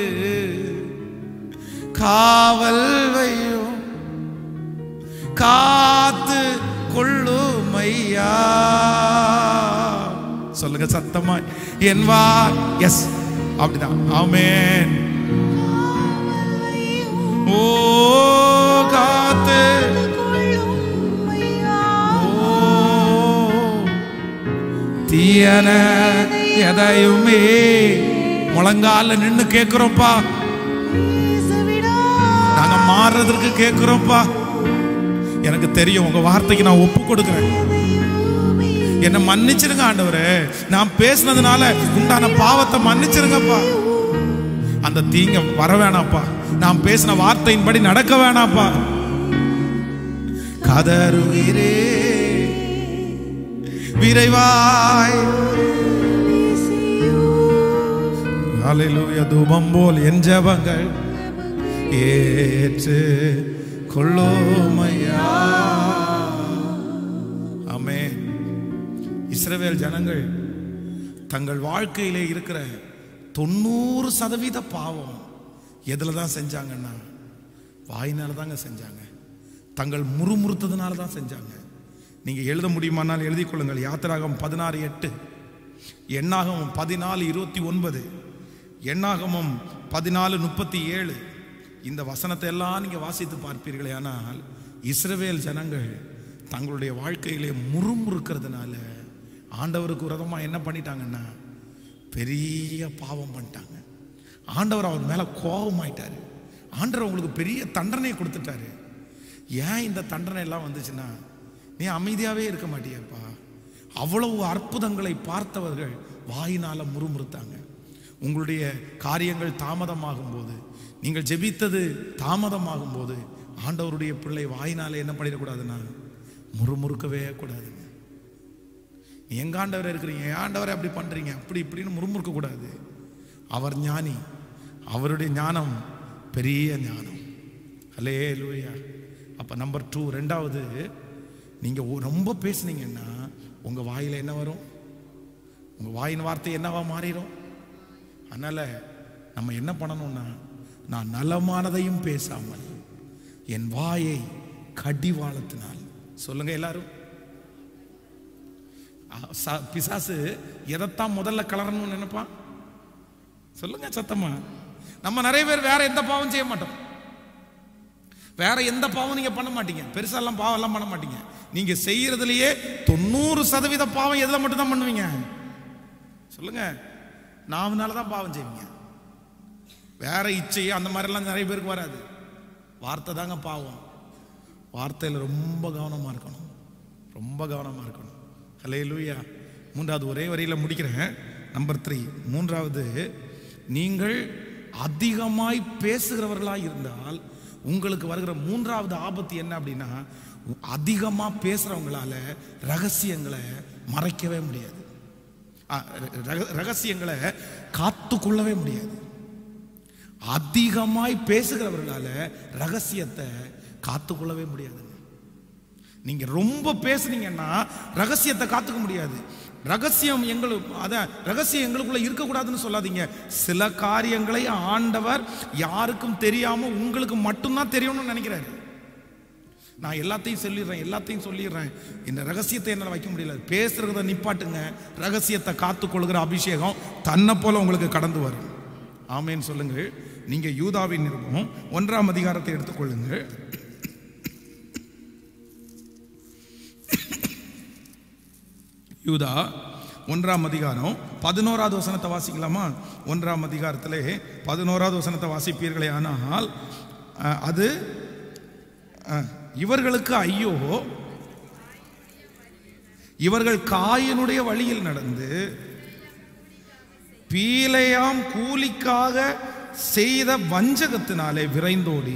காவல் வையும் காத்து கொள்ளுமையா சொல்லுங்க சத்தமா என் வா எஸ் அப்படிதான் ஆமென் ஓ காத்து ஓ தீயன எதையுமே முழங்கால நின்னு கேக்குறோம்ப்பா நாங்க மாறுறதற்கு கேக்குறோம்ப்பா எனக்கு தெரியும் உங்க வார்த்தைக்கு நான் ஒப்பு கொடுக்கிறேன் என்ன மன்னிச்சிருங்க ஆண்டவரே நான் பேசுனதுனால உண்டான பாவத்தை மன்னிச்சிருங்கப்பா அந்த தீங்க வர வேணாப்பா நான் பேசின வார்த்தையின்படி நடக்க வேணாப்பா கதறுகிறே விரைவாய் ஹalleluya தூபம் போல் என் ஜெபங்கள் ஏற்று கொள்ளுமையா ஆமென் இஸ்ரவேல் ஜனங்கள் தங்கள் வாழ்க்கையிலே இருக்கிற தொண்ணூறு சதவீத பாவம் எதில் தான் செஞ்சாங்கன்னா வாயினால தாங்க செஞ்சாங்க தங்கள் முறுமுறுத்ததுனால தான் செஞ்சாங்க நீங்கள் எழுத முடியுமானால் எழுதிக் கொள்ளுங்கள் யாத்திராகம் பதினாறு எட்டு எண்ணாகமம் பதினாலு இருபத்தி ஒன்பது எண்ணாகமம் பதினாலு முப்பத்தி ஏழு இந்த வசனத்தை எல்லாம் நீங்கள் வாசித்து பார்ப்பீர்களே ஆனால் இஸ்ரவேல் ஜனங்கள் தங்களுடைய வாழ்க்கையிலே முறுமுறுக்கிறதுனால ஆண்டவருக்கு விரதமாக என்ன பண்ணிட்டாங்கன்னா பெரிய பாவம் பண்ணிட்டாங்க ஆண்டவர் அவர் மேலே கோபமாயிட்டாரு ஆண்டவர் உங்களுக்கு பெரிய தண்டனையை கொடுத்துட்டாரு ஏன் இந்த தண்டனை எல்லாம் வந்துச்சுன்னா நீ அமைதியாகவே இருக்க மாட்டியப்பா அவ்வளவு அற்புதங்களை பார்த்தவர்கள் வாயினால முறுமுறுத்தாங்க உங்களுடைய காரியங்கள் தாமதமாகும் போது நீங்கள் ஜெபித்தது தாமதமாகும் போது ஆண்டவருடைய பிள்ளை வாயினால என்ன பண்ணிடக்கூடாதுன்னா முறுமுறுக்கவே கூடாதுங்க நீ எங்க ஆண்டவர் இருக்கிறீங்க என் ஆண்டவரை அப்படி பண்றீங்க அப்படி இப்படின்னு முறுமுறுக்க கூடாது அவர் ஞானி அவருடைய ஞானம் பெரிய ஞானம் ஹலே லூயா அப்ப நம்பர் டூ ரெண்டாவது நீங்க ஒ- ரொம்ப பேசுனீங்கன்னா உங்க வாயில என்ன வரும் உங்க வாயின் வார்த்தை என்னவா மாறிடும் அதனால நம்ம என்ன பண்ணணும்னா நான் நலமானதையும் பேசாமல் என் வாயை கடிவாளத்தினால் சொல்லுங்க எல்லாரும் ஆ, ச- பிசாசு எதைத்தான் முதல்ல கலரணும்னு நினைப்பான் சொல்லுங்க சத்தமா நம்ம நிறைய பேர் வேற எந்த பாவம் செய்ய மாட்டோம் வேற எந்த பாவம் நீங்க பண்ண மாட்டீங்க பெருசாலாம் பாவம் எல்லாம் பண்ண மாட்டீங்க நீங்க செய்யறதுலயே தொண்ணூறு சதவீத பாவம் எதுல மட்டும் தான் பண்ணுவீங்க சொல்லுங்க நாவனால தான் பாவம் செய்வீங்க வேற இச்சை அந்த மாதிரிலாம் நிறைய பேருக்கு வராது வார்த்தை தாங்க பாவம் வார்த்தையில் ரொம்ப கவனமா இருக்கணும் ரொம்ப கவனமா இருக்கணும் ஹலே லூயா மூன்றாவது ஒரே வரியில முடிக்கிறேன் நம்பர் த்ரீ மூன்றாவது நீங்கள் அதிகமாய் பேசுகிறவர்களாய் இருந்தால் உங்களுக்கு வருகிற மூன்றாவது ஆபத்து என்ன அப்படின்னா அதிகமா பேசுறவங்களால ரகசியங்களை மறைக்கவே முடியாது ஆ, ரக- ரகசியங்களை காத்து கொள்ளவே முடியாது அதிகமாய் பேசுகிறவர்களால ரகசியத்தை காத்துக்கொள்ளவே முடியாதுங்க நீங்க ரொம்ப பேசுனீங்கன்னா ரகசியத்தை காத்துக்க முடியாது ரகசியம் எங்களுக்கு அத ரகசியம் எங்களுக்குள்ள இருக்கக்கூடாதுன்னு சொல்லாதீங்க சில காரியங்களை ஆண்டவர் யாருக்கும் தெரியாம உங்களுக்கு மட்டும்தான் தெரியணும்னு நினைக்கிறாரு நான் எல்லாத்தையும் சொல்லிடுறேன் எல்லாத்தையும் சொல்லிடுறேன் இந்த ரகசியத்தை என்னால் வைக்க முடியல பேசுறத நிப்பாட்டுங்க ரகசியத்தை காத்துக்கொள்கிற அபிஷேகம் தன்னை போல உங்களுக்கு கடந்து வரும் ஆமேன்னு சொல்லுங்கள் நீங்க யூதாவின் நிருபம் ஒன்றாம் அதிகாரத்தை எடுத்துக்கொள்ளுங்கள் யூதா ஒன்றாம் அதிகாரம் பதினோராவது வசனத்தை வாசிக்கலாமா ஒன்றாம் அதிகாரத்திலே பதினோராவது வசனத்தை வாசிப்பீர்களே ஆனால் அஹ், அது அஹ், இவர்களுக்கு ஐயோ இவர்கள் காயினுடைய வழியில் நடந்து பீலையாம் கூலிக்காக செய்த வஞ்சகத்தினாலே விரைந்தோடி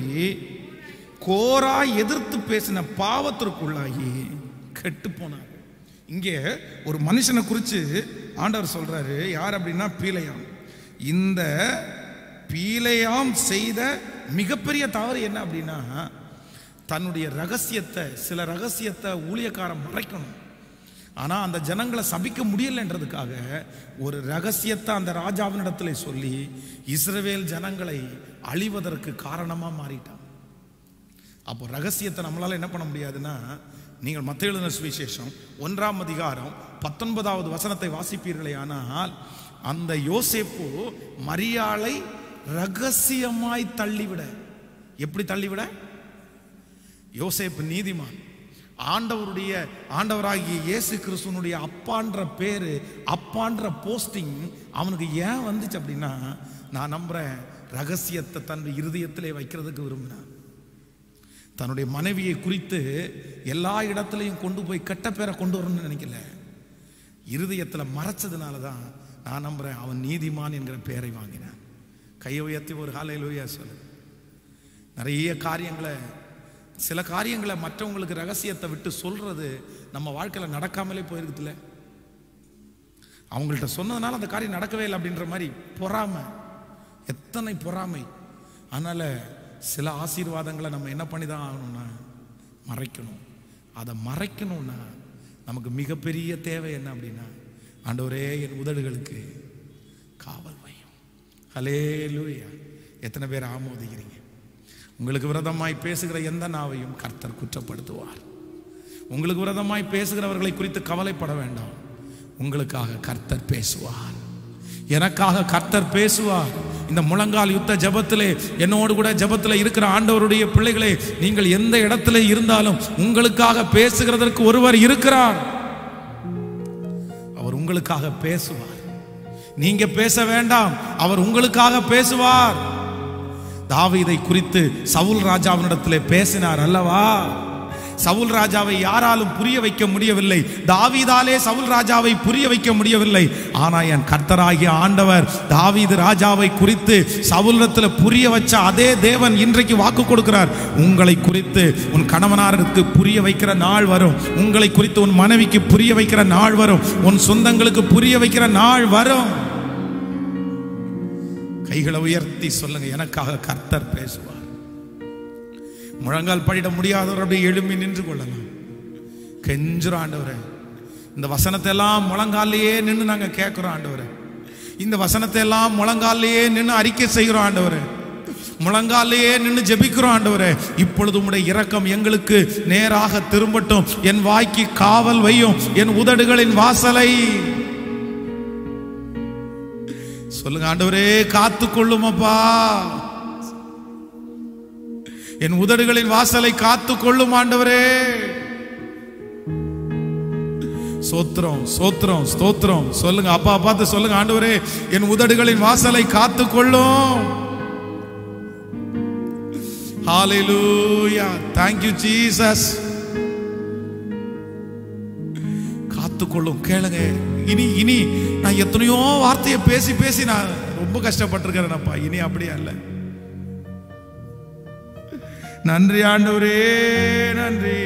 கோரா எதிர்த்து பேசின பாவத்திற்குள்ளாகி கெட்டு போனார் இங்கே ஒரு மனுஷனை குறித்து ஆண்டவர் சொல்றாரு யார் அப்படின்னா பீலையாம் இந்த பீலையாம் செய்த மிகப்பெரிய தவறு என்ன அப்படின்னா தன்னுடைய ரகசியத்தை சில ரகசியத்தை ஊழியக்காரன் மறைக்கணும் ஆனா அந்த ஜனங்களை சபிக்க முடியலன்றதுக்காக ஒரு ரகசியத்தை அந்த ராஜாவினிடத்துல சொல்லி இஸ்ரவேல் ஜனங்களை அழிவதற்கு காரணமா மாறிட்டான் அப்போ ரகசியத்தை நம்மளால என்ன பண்ண முடியாதுன்னா நீங்கள் மத்த எழுதின சுவிசேஷம் ஒன்றாம் அதிகாரம் பத்தொன்பதாவது வசனத்தை வாசிப்பீர்களே ஆனால் அந்த யோசேப்பு மரியாளை ரகசியமாய் தள்ளிவிட எப்படி தள்ளிவிட யோசேப்பு நீதிமான் ஆண்டவருடைய ஆண்டவராகிய இயேசு கிறிஸ்துவனுடைய அப்பான்ற பேரு அப்பான்ற போஸ்டிங் அவனுக்கு ஏன் வந்துச்சு அப்படின்னா நான் நம்புறேன் ரகசியத்தை தன் இருதயத்திலே வைக்கிறதுக்கு விரும்பினான் தன்னுடைய மனைவியை குறித்து எல்லா இடத்துலையும் கொண்டு போய் கெட்ட பேரை கொண்டு வரணும்னு நினைக்கல இருதயத்தில் மறைச்சதுனால தான் நான் நம்புறேன் அவன் நீதிமான் என்கிற பெயரை வாங்கினான் கையை உயர்த்தி ஒரு ஹாலையிலோயா சொல்லு நிறைய காரியங்களை சில காரியங்களை மற்றவங்களுக்கு ரகசியத்தை விட்டு சொல்றது நம்ம வாழ்க்கையில் நடக்காமலே போயிருக்குதுல்ல அவங்கள்ட்ட சொன்னதுனால அந்த காரியம் நடக்கவே இல்லை அப்படின்ற மாதிரி பொறாமை எத்தனை பொறாமை அதனால சில ஆசீர்வாதங்களை நம்ம என்ன பண்ணி தான் ஆகணும்னா மறைக்கணும் அதை மறைக்கணும்னா நமக்கு மிகப்பெரிய தேவை என்ன அப்படின்னா ஆண்டவரே என் உதடுகளுக்கு காவல் வையும் ஹலே லூயா எத்தனை பேர் ஆமோதிக்கிறீங்க உங்களுக்கு விரதமாய் பேசுகிற எந்த நாவையும் கர்த்தர் குற்றப்படுத்துவார் உங்களுக்கு விரதமாய் பேசுகிறவர்களை குறித்து கவலைப்பட வேண்டாம் உங்களுக்காக கர்த்தர் பேசுவார் எனக்காக கர்த்தர் பேசுவார் இந்த முழங்கால் யுத்த ஜெபத்திலே என்னோடு கூட ஜெபத்தில் இருக்கிற ஆண்டவருடைய பிள்ளைகளே நீங்கள் எந்த இடத்துல இருந்தாலும் உங்களுக்காக பேசுகிறதற்கு ஒருவர் இருக்கிறார் அவர் உங்களுக்காக பேசுவார் நீங்க பேச வேண்டாம் அவர் உங்களுக்காக பேசுவார் தாவீதை குறித்து சவுல் ராஜாவினிடத்திலே பேசினார் அல்லவா சவுல் ராஜாவை யாராலும் புரிய வைக்க முடியவில்லை தாவீதாலே சவுல் ராஜாவை புரிய வைக்க முடியவில்லை ஆனா என் கர்த்தராகிய ஆண்டவர் தாவீது ராஜாவை குறித்து சவுலிடத்தில் புரிய வச்ச அதே தேவன் இன்றைக்கு வாக்கு கொடுக்கிறார் உங்களை குறித்து உன் கணவனாருக்கு புரிய வைக்கிற நாள் வரும் உங்களை குறித்து உன் மனைவிக்கு புரிய வைக்கிற நாள் வரும் உன் சொந்தங்களுக்கு புரிய வைக்கிற நாள் வரும் கைகளை உயர்த்தி சொல்லுங்க எனக்காக கர்த்தர் பேசுவார் முழங்கால் படிட முடியாதவர் அப்படியே எழும்பி நின்று கொள்ளலாம் கெஞ்சுறோம் ஆண்டவரே இந்த வசனத்தை எல்லாம் முழங்காலையே நின்று நாங்க கேட்கிறோம் ஆண்டவரே இந்த வசனத்தை எல்லாம் முழங்காலையே நின்று அறிக்கை செய்கிறோம் ஆண்டவரே முழங்காலையே நின்று ஜெபிக்கிறோம் ஆண்டவரே இப்பொழுது உம்முடைய இரக்கம் எங்களுக்கு நேராக திரும்பட்டும் என் வாய்க்கு காவல் வையும் என் உதடுகளின் வாசலை சொல்லுங்க ஆண்டவரே காத்து கொள்ளுமப்பா என் உதடுகளின் வாசலை காத்து கொள்ளும் ஆண்டவரே சோத்திரம் சோத்திரம் ஸ்தோத்திரம் சொல்லுங்க அப்பா பார்த்து சொல்லுங்க ஆண்டவரே என் உதடுகளின் வாசலை காத்து கொள்ளும் ஹalleluya thank you jesus காத்துக்கொள்ளும் கேளுங்க இனி இனி நான் எத்தனையோ வார்த்தையை பேசி பேசி நான் ரொம்ப கஷ்டப்பட்டிருக்கிறேனப்பா இனி அப்படியே அல்ல நன்றி ஆண்டவரே நன்றி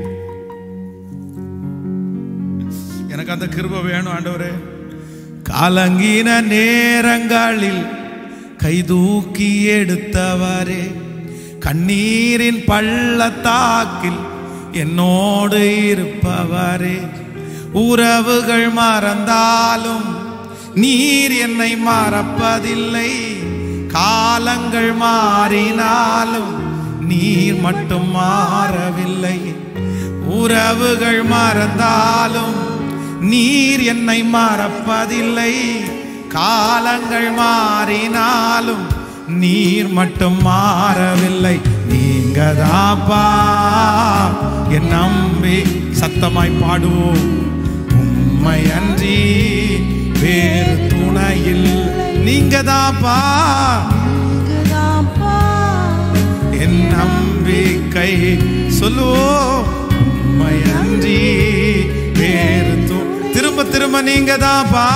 எனக்கு அந்த கிருபை வேணும் ஆண்டவரே கலங்கின நேரங்களில் கைதூக்கி எடுத்தவரே கண்ணீரின் பள்ளத்தாக்கில் என்னோடு இருப்பவரே உறவுகள் மறந்தாலும் நீர் என்னை மறப்பதில்லை காலங்கள் மாறினாலும் நீர் மட்டும் மாறவில்லை உறவுகள் மறந்தாலும் நீர் என்னை மறப்பதில்லை காலங்கள் மாறினாலும் நீர் மட்டும் மாறவில்லை நீங்க தாப்பா என் நம்பி சத்தமாய் பாடுவோம் உம்மை அன்றி வேறு துணையில் நீங்க தாப்பா என் நம்பிக்கை சொல்லுவோம் உம்மை அன்றி வேறு து- திரும்ப திரும்ப நீங்க தான்ப்பா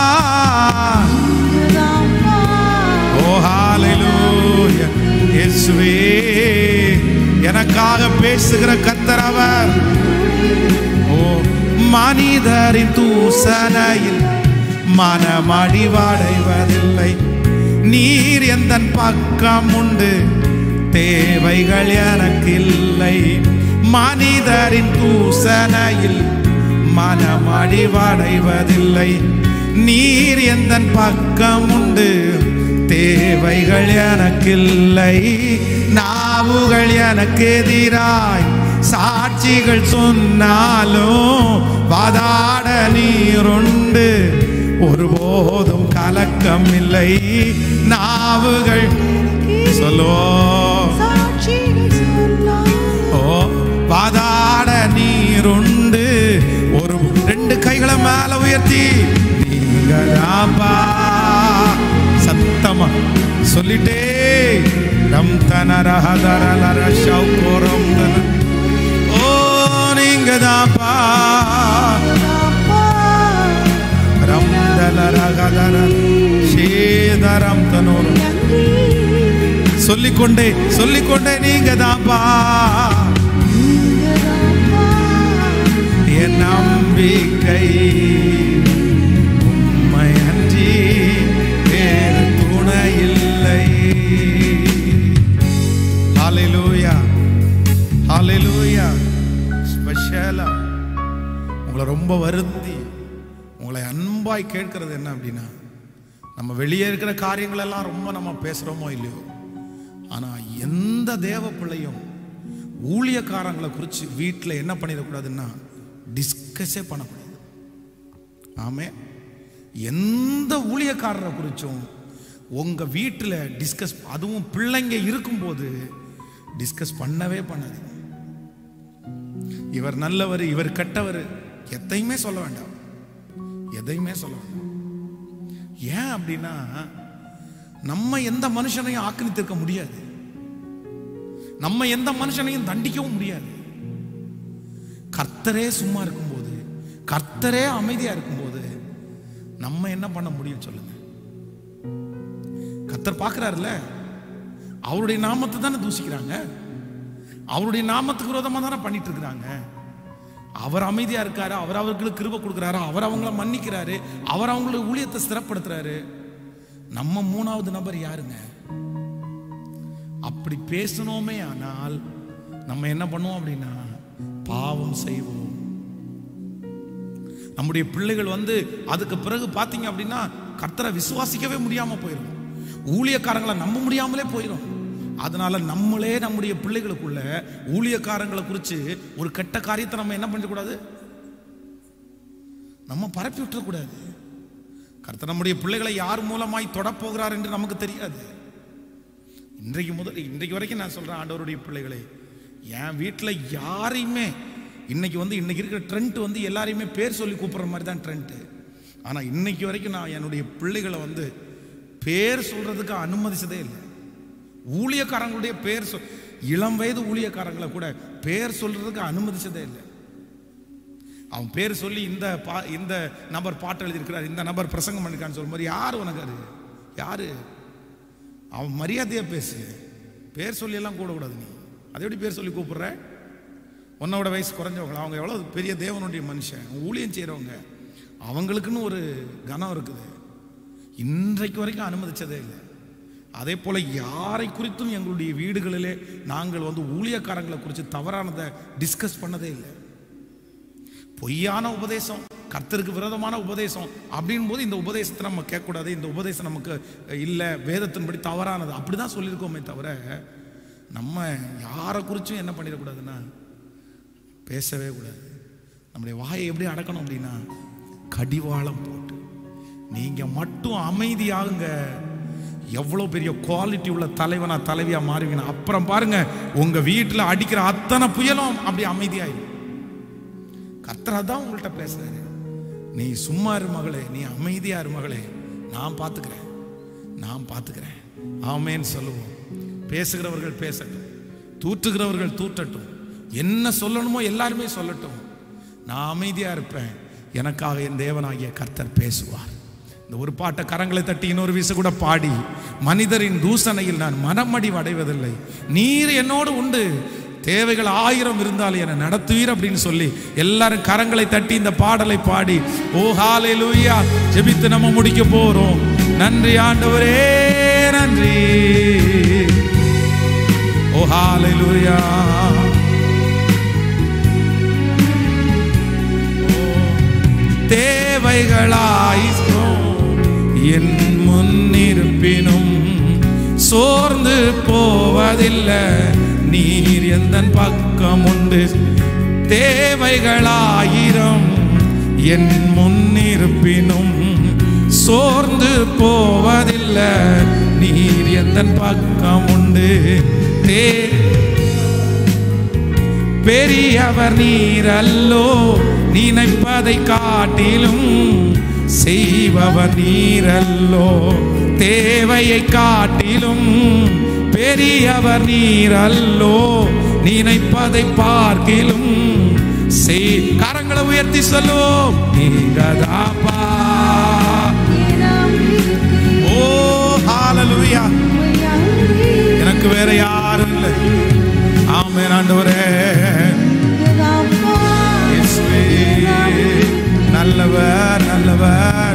ஓ ஹalleluya இயேசுவே எனக்காக பேசுகிற கர்த்தர் அவர் ஓ மனிதரின் தூசணையில் மனமடிவடைவதில்லை நீர் எந்த பக்கம் உண்டு தேவைகள் எனக்கு இல்லை மனிதரின் தூசணையில் மனமடிவடைவதில்லை நீர் எந்த பக்கம் உண்டு தேவைகள் எனக்கில்லை நாவுகள் எனக்கு எதிராய் சாட்சிகள் சொன்னாலும் வாதாட நீருண்டு ஒருபோதும் கலக்கம் இல்லை நாவுகள் சொல்லோ ஓ வாதாட நீருண்டு ஒரு ரெண்டு கைகளை மேல உயர்த்தி நீங்க தாப்பா சத்தமா சொல்லிட்டே ரம் தனரஹதரலர ஷௌகோரம் தன ஓ நீங்க தாப்பா ரம் தலரகதர ஷேதரம் தனோரம் சொல்லிக்கொண்டே சொல்லிக்கொண்டே நீங்க தாப்பா என் நம்பிக்கை உம்மை அன்றி வேறு துணை இல்லை ஹalleluya ஹalleluya ஸ்பெஷலா உங்களை ரொம்ப வருந்தி உங்களை அன்பாய் கேட்கறது என்ன அப்படின்னா நம்ம வெளியே இருக்கிற காரியங்கள் எல்லாம் ரொம்ப நம்ம பேசுறோமோ இல்லையோ ஆனா எந்த தேவ பிள்ளையும் ஊழியக்காரங்களை குறித்து வீட்டில் என்ன பண்ணிடக்கூடாதுன்னா டிஸ்கஸே பண்ணக்கூடாது ஆமே எந்த ஊழியக்காரரை குறித்தும் உங்க வீட்டில் டிஸ்கஸ் அதுவும் பிள்ளைங்க இருக்கும்போது டிஸ்கஸ் பண்ணவே பண்ணாதீங்க இவர் நல்லவர் இவர் கெட்டவர் எதையுமே சொல்ல வேண்டாம் எதையுமே சொல்ல வேண்டாம் ஏன் அப்படின்னா நம்ம எந்த மனுஷனையும் ஆக்கிரமித்திருக்க முடியாது நம்ம எந்த மனுஷனையும் தண்டிக்கவும் முடியாது கர்த்தரே சும்மா இருக்கும்போது கர்த்தரே அமைதியா இருக்கும்போது நம்ம என்ன பண்ண முடியும் சொல்லுங்க கர்த்தர் பார்க்கறாருல்ல அவருடைய நாமத்தை தானே தூசிக்கிறாங்க அவருடைய நாமத்துக்கு விரோதமா தானே பண்ணிட்டு இருக்கிறாங்க அவர் அமைதியா இருக்காரு அவர் அவர்களுக்கு கிருபை கொடுக்குறாரு அவர் அவங்கள மன்னிக்கிறாரு அவர் அவங்களுடைய ஊழியத்தை ஸ்திரப்படுத்துறாரு நம்ம மூணாவது நபர் யாருங்க அப்படி பேசணுமே ஆனால் நம்ம என்ன பண்ணுவோம் அப்படின்னா பாவம் செய்வோம் நம்முடைய பிள்ளைகள் வந்து அதுக்கு பிறகு பார்த்தீங்க அப்படின்னா கர்த்தரை விசுவாசிக்கவே முடியாம போயிடும் ஊழியக்காரங்களை நம்ப முடியாமலே போயிடும் அதனால நம்மளே நம்முடைய பிள்ளைகளுக்குள்ள ஊழியக்காரங்களை குறித்து ஒரு கெட்ட காரியத்தை நம்ம என்ன பண்ணக்கூடாது நம்ம பரப்பி விட்டுறக்கூடாது கர்த்தர் நம்முடைய பிள்ளைகளை யார் மூலமாய் தொடப்போகிறார் என்று நமக்கு தெரியாது இன்றைக்கு முதல் இன்றைக்கு வரைக்கும் நான் சொல்றேன் ஆண்டவருடைய பிள்ளைகளே என் வீட்டில் யாரையுமே இன்னைக்கு வந்து இன்னைக்கு இருக்கிற ட்ரெண்ட் வந்து எல்லாரையுமே பேர் சொல்லி கூப்பிடுற மாதிரி தான் ட்ரெண்ட் ஆனால் இன்னைக்கு வரைக்கும் நான் என்னுடைய பிள்ளைகளை வந்து பேர் சொல்றதுக்கு அனுமதிச்சதே இல்லை ஊழியக்காரங்களுடைய பேர் சொல் இளம் வயது ஊழியக்காரங்களை கூட பேர் சொல்றதுக்கு அனுமதிச்சதே இல்லை அவன் பேர் சொல்லி இந்த பா இந்த நபர் பாட்டு எழுதியிருக்கிறார் இந்த நபர் பிரசங்கம் பண்ணிருக்கான்னு சொல்லும்போது யார் உனக்கு அது யாரு அவன் மரியாதையா பேசு பேர் சொல்லி எல்லாம் கூடக்கூடாது நீ அதை எப்படி பேர் சொல்லி கூப்பிடுற உன்னோட வயசு குறைஞ்சவங்க அவங்க எவ்வளோ பெரிய தேவனுடைய மனுஷன் ஊழியம் செய்கிறவங்க அவங்களுக்குன்னு ஒரு கனம் இருக்குது இன்றைக்கு வரைக்கும் அனுமதிச்சதே இல்லை அதே போல யாரை குறித்தும் எங்களுடைய வீடுகளிலே நாங்கள் வந்து ஊழியக்காரங்களை குறித்து தவறானதை டிஸ்கஸ் பண்ணதே இல்லை பொய்யான உபதேசம் கர்த்தருக்கு விரோதமான உபதேசம் அப்படின் போது இந்த உபதேசத்தை நம்ம கேட்கக்கூடாது இந்த உபதேசம் நமக்கு இல்லை வேதத்தின்படி தவறானது அப்படிதான் சொல்லியிருக்கோமே தவிர நம்ம யாரை குறிச்சும் என்ன பண்ணிடக்கூடாதுன்னா பேசவே கூடாது நம்முடைய வாயை எப்படி அடக்கணும் அப்படின்னா கடிவாளம் போட்டு நீங்க மட்டும் அமைதியாகுங்க எவ்வளோ பெரிய குவாலிட்டி உள்ள தலைவனா தலைவியா மாறுவீங்க அப்புறம் பாருங்க உங்க வீட்டில் அடிக்கிற அத்தனை புயலும் அப்படி அமைதியாயிடும் கர்த்தரா தான் உங்கள்கிட்ட பேசுறாரு நீ சும்மா இரு மகளே நீ அமைதியா இரு மகளே நான் பார்த்துக்கிறேன் நான் பார்த்துக்கிறேன் ஆமேன்னு சொல்லுவோம் பேசுகிறவர்கள் பேசட்டும் தூற்றுகிறவர்கள் தூற்றட்டும் என்ன சொல்லணுமோ எல்லாருமே சொல்லட்டும் நான் அமைதியா இருப்பேன் எனக்காக என் தேவனாகிய கர்த்தர் பேசுவார் இந்த ஒரு பாட்டை கரங்களை தட்டி இன்னொரு வீச கூட பாடி மனிதரின் தூசணையில் நான் மனமடி அடைவதில்லை நீர் என்னோடு உண்டு தேவைகள் ஆயிரம் இருந்தால் என நடத்துவீர் அப்படின்னு சொல்லி எல்லாரும் கரங்களை தட்டி இந்த பாடலை பாடி ஓ ஹாலே லூயா ஜெபித்து நம்ம முடிக்க போறோம் நன்றி ஆண்டவரே நன்றி ஓ ஹாலே லூயா தேவைகளாயிரும் என் முன்னிருப்பினும் சோர்ந்து போவதில்லை நீர் எந்த பக்கம் உண்டு தேவைகளாயிரம் என் முன்னிருப்பினும் சோர்ந்து போவதில்லை நீர் எந்த பக்கம் உண்டு தே பெரியவர் நீரல்லோ நினைப்பதை காட்டிலும் செய்பவர் நீரல்லோ தேவையை காட்டிலும் பெரியவர் நீரல்லோ நினைப்பதை பார்க்கிலும் செய் கரங்களை உயர்த்தி சொல்லுவோம் நீங்கதாப்பா ஓ ஹalleluya எனக்கு வேற யாரும் இல்லை ஆமென் ஆண்டவரே இயேசுவே நல்லவர் நல்லவர்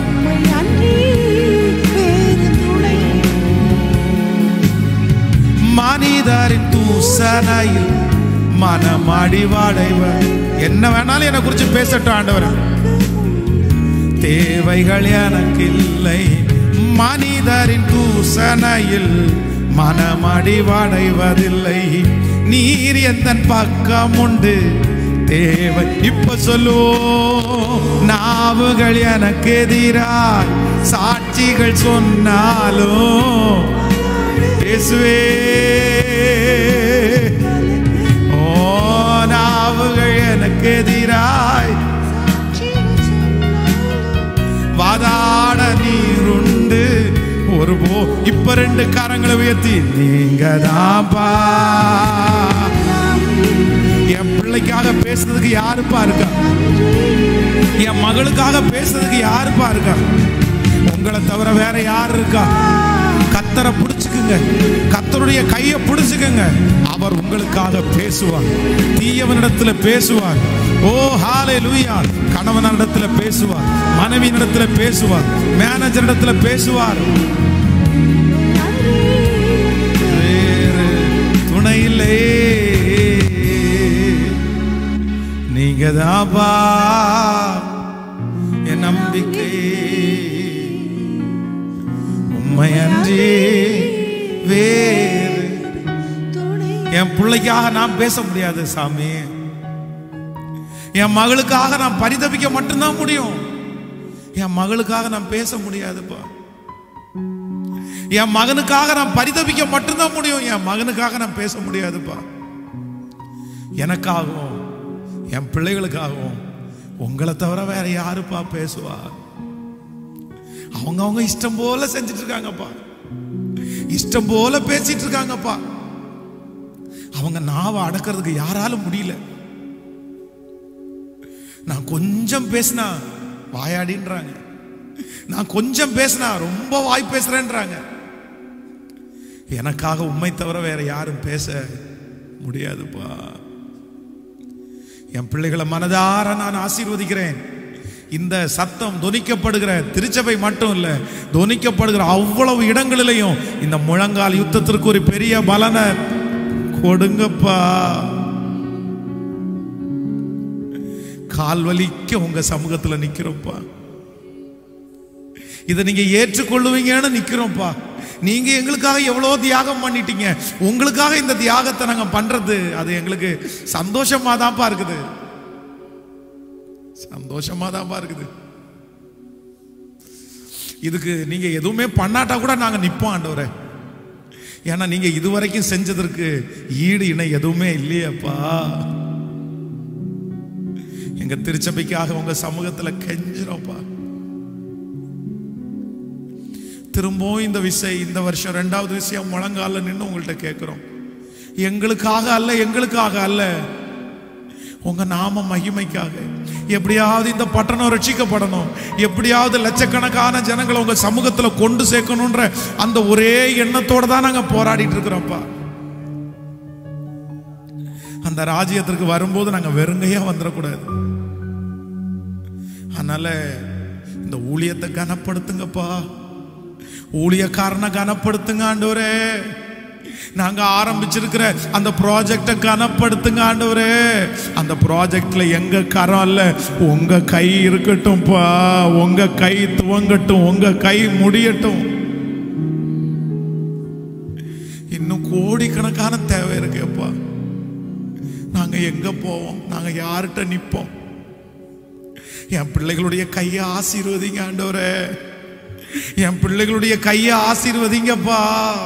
மனிதரின் தூசணையில் மனம் அடிவாடைவர் என்ன வேணாலும் என்னை குறித்து பேசட்டும் ஆண்டவர் தேவைகள் எனக்கு இல்லை மனிதரின் தூசணையில் மனம் அடிவடைவதில்லை நீர் எந்த பக்கம் உண்டு தேவை இப்ப சொல்லுவோம் நாவுகள் எனக்கு எதிராய் சாட்சிகள் சொன்னாலும் இயேசுவே ஓ நாவுகள் எனக்கு எதிராய் வாதாட நீருண்டு ஒரு போ இப்ப ரெண்டு கரங்களை உயர்த்தி நீங்க தான்ப்பா என் பிள்ளைக்காக பேசுறதுக்கு யாருப்பா இருக்கா என் மகளுக்காக பேசுறதுக்கு யாருப்பா இருக்கா உங்களை தவிர வேற யார் இருக்கா கத்தரை பிடிச்சுக்குங்க கத்தருடைய கையை பிடிச்சுக்குங்க அவர் உங்களுக்காக பேசுவார் தீயவனிடத்துல பேசுவார் ஓ ஹாலே லூயா கணவனிடத்துல பேசுவார் மனைவியினிடத்துல பேசுவார் மேனேஜரிடத்துல பேசுவார் வேறு துணை இல்லையே நீங்க தாப்பா என் நம்பிக்கை உண்மை அன்றி வேறு என் பிள்ளைக்காக நான் பேச முடியாது சாமி என் மகளுக்காக நான் பரிதபிக்க மட்டும்தான் முடியும் என் மகளுக்காக நான் பேச முடியாதுப்பா என் மகனுக்காக நான் பரிதபிக்க மட்டும்தான் முடியும் என் மகனுக்காக நான் பேச முடியாதுப்பா எனக்காகவும் என் பிள்ளைகளுக்காகவும் உங்களை தவிர வேற யாருப்பா பேசுவா அவங்க அவங்க இஷ்டம் போல செஞ்சுட்டு இருக்காங்கப்பா இஷ்டம் போல பேசிட்டு இருக்காங்கப்பா அவங்க நாவை அடக்கிறதுக்கு யாராலும் முடியல நான் கொஞ்சம் பேசினா வாயாடின்றாங்க நான் கொஞ்சம் பேசினா ரொம்ப வாய் பேசுறேன்றாங்க எனக்காக உண்மை தவிர வேற யாரும் பேச முடியாதுப்பா என் பிள்ளைகளை மனதார நான் ஆசீர்வதிக்கிறேன் இந்த சத்தம் தொனிக்கப்படுகிற திருச்சபை மட்டும் இல்ல தொனிக்கப்படுகிற அவ்வளவு இடங்களிலையும் இந்த முழங்கால் யுத்தத்திற்கு ஒரு பெரிய பலனை கொடுங்கப்பா கால் வலிக்க உங்க சமூகத்துல நிக்கிறோம்ப்பா இதை நீங்க ஏற்றுக்கொள்ளுவீங்கன்னு நிக்கிறோம்ப்பா நீங்க எங்களுக்காக எவ்வளவு தியாகம் பண்ணிட்டீங்க உங்களுக்காக இந்த தியாகத்தை நாங்க பண்றது அது எங்களுக்கு சந்தோஷமா தான்ப்பா இருக்குது சந்தோஷமா தான்ப்பா இருக்குது இதுக்கு நீங்க எதுவுமே பண்ணாட்டா கூட நாங்க நிப்போம் ஆண்டவரே ஏன்னா நீங்க இதுவரைக்கும் செஞ்சதற்கு ஈடு இணை எதுவுமே இல்லையப்பா எங்க திருச்சபைக்காக உங்க சமூகத்துல கெஞ்சிரோம்ப்பா திரும்பவும் இந்த விசை இந்த வருஷம் ரெண்டாவது விஷயம் முழங்கால நின்று உங்கள்கிட்ட கேட்கிறோம் எங்களுக்காக அல்ல எங்களுக்காக அல்ல உங்க நாம மகிமைக்காக எப்படியாவது இந்த பட்டணம் ரட்சிக்கப்படணும் எப்படியாவது லட்சக்கணக்கான ஜனங்களை உங்க சமூகத்துல கொண்டு சேர்க்கணும்ன்ற அந்த ஒரே எண்ணத்தோட தான் நாங்க போராடிட்டு இருக்கிறோம்ப்பா அந்த ராஜ்யத்திற்கு வரும்போது நாங்க வெறுங்கையா வந்துடக்கூடாது அதனால இந்த ஊழியத்தை கனப்படுத்துங்கப்பா ஊழியக்காரனை கனப்படுத்துங்க ஆண்டவரே நாங்க ஆரம்பிச்சிருக்கிற அந்த ப்ராஜெக்டை கனப்படுத்துங்க ஆண்டவரே அந்த ப்ராஜெக்ட்ல எங்க கரம் இல்ல உங்க கை இருக்கட்டும்பா உங்க கை துவங்கட்டும் உங்க கை முடியட்டும் இன்னும் கோடிக்கணக்கான தேவை இருக்குப்பா நாங்க எங்க போவோம் நாங்க யார்கிட்ட நிப்போம் என் பிள்ளைகளுடைய கையை ஆசீர்வதிங்க ஆண்டவரே என் பிள்ளைகளுடைய கையை ஆசீர்வதிங்கப்பா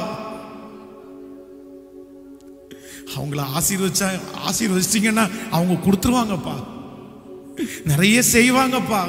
அவங்கள ஆசீர்வச்சா ஆசீர்வதிச்சிங்கன்னா அவங்க கொடுத்துருவாங்கப்பா நிறைய செய்வாங்கப்பா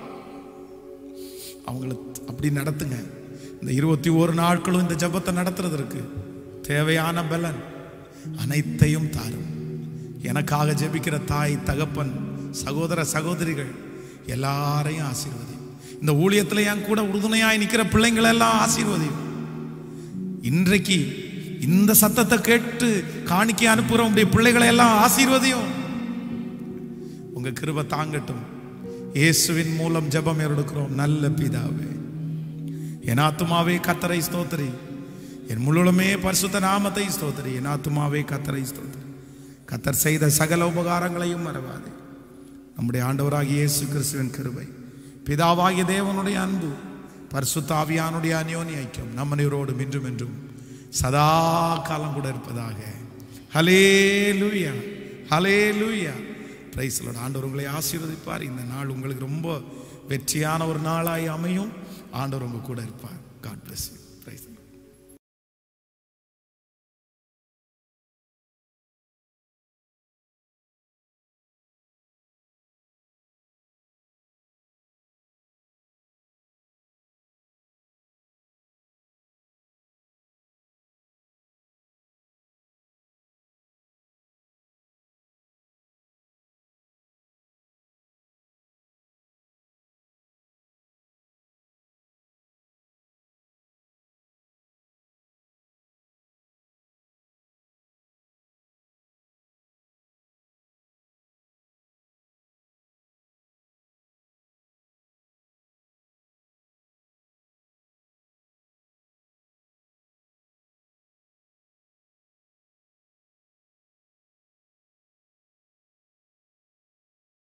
அவங்கள அப்படி நடத்துங்க இந்த இருபத்தி ஒரு நாட்களும் இந்த ஜெபத்தை நடத்துறதற்கு தேவையான பலன் அனைத்தையும் தாரும் எனக்காக ஜெபிக்கிற தாய் தகப்பன் சகோதர சகோதரிகள் எல்லாரையும் ஆசீர்வதி இந்த ஊழியத்துல என் கூட உறுதுணையாய் நிக்கிற பிள்ளைங்களை எல்லாம் ஆசீர்வதி இன்றைக்கு இந்த சத்தத்தை கேட்டு காணிக்கை அனுப்புற உங்களுடைய பிள்ளைகளை எல்லாம் ஆசீர்வதியும் உங்க கிருபை தாங்கட்டும் இயேசுவின் மூலம் ஜெபம் எடுக்கிறோம் நல்ல பிதாவே என் ஆத்துமாவே கத்தரை ஸ்தோத்திரி என் முழுமே பரிசுத்த நாமத்தை ஸ்தோத்திரி என் ஆத்துமாவே கத்தரை ஸ்தோத்திரி கத்தர் செய்த சகல உபகாரங்களையும் மறவாதே நம்முடைய ஆண்டவராகிய இயேசு கிறிஸ்துவின் கிருபை பிதாவாகிய தேவனுடைய அன்பு பரிசுத்த ஆவியானுடைய அந்யோனி ஐக்கியம் நம்மனைவரோடு இன்றும் என்றும் சதா காலம் கூட இருப்பதாக ஹலே லூயா ஹலே லூயா பிரைஸ்லோட ஆண்டவர் உங்களை ஆசீர்வதிப்பார் இந்த நாள் உங்களுக்கு ரொம்ப வெற்றியான ஒரு நாளாய் அமையும் ஆண்டவர் உங்க கூட இருப்பார் காட் பிளஸ் யூ பிரைஸ்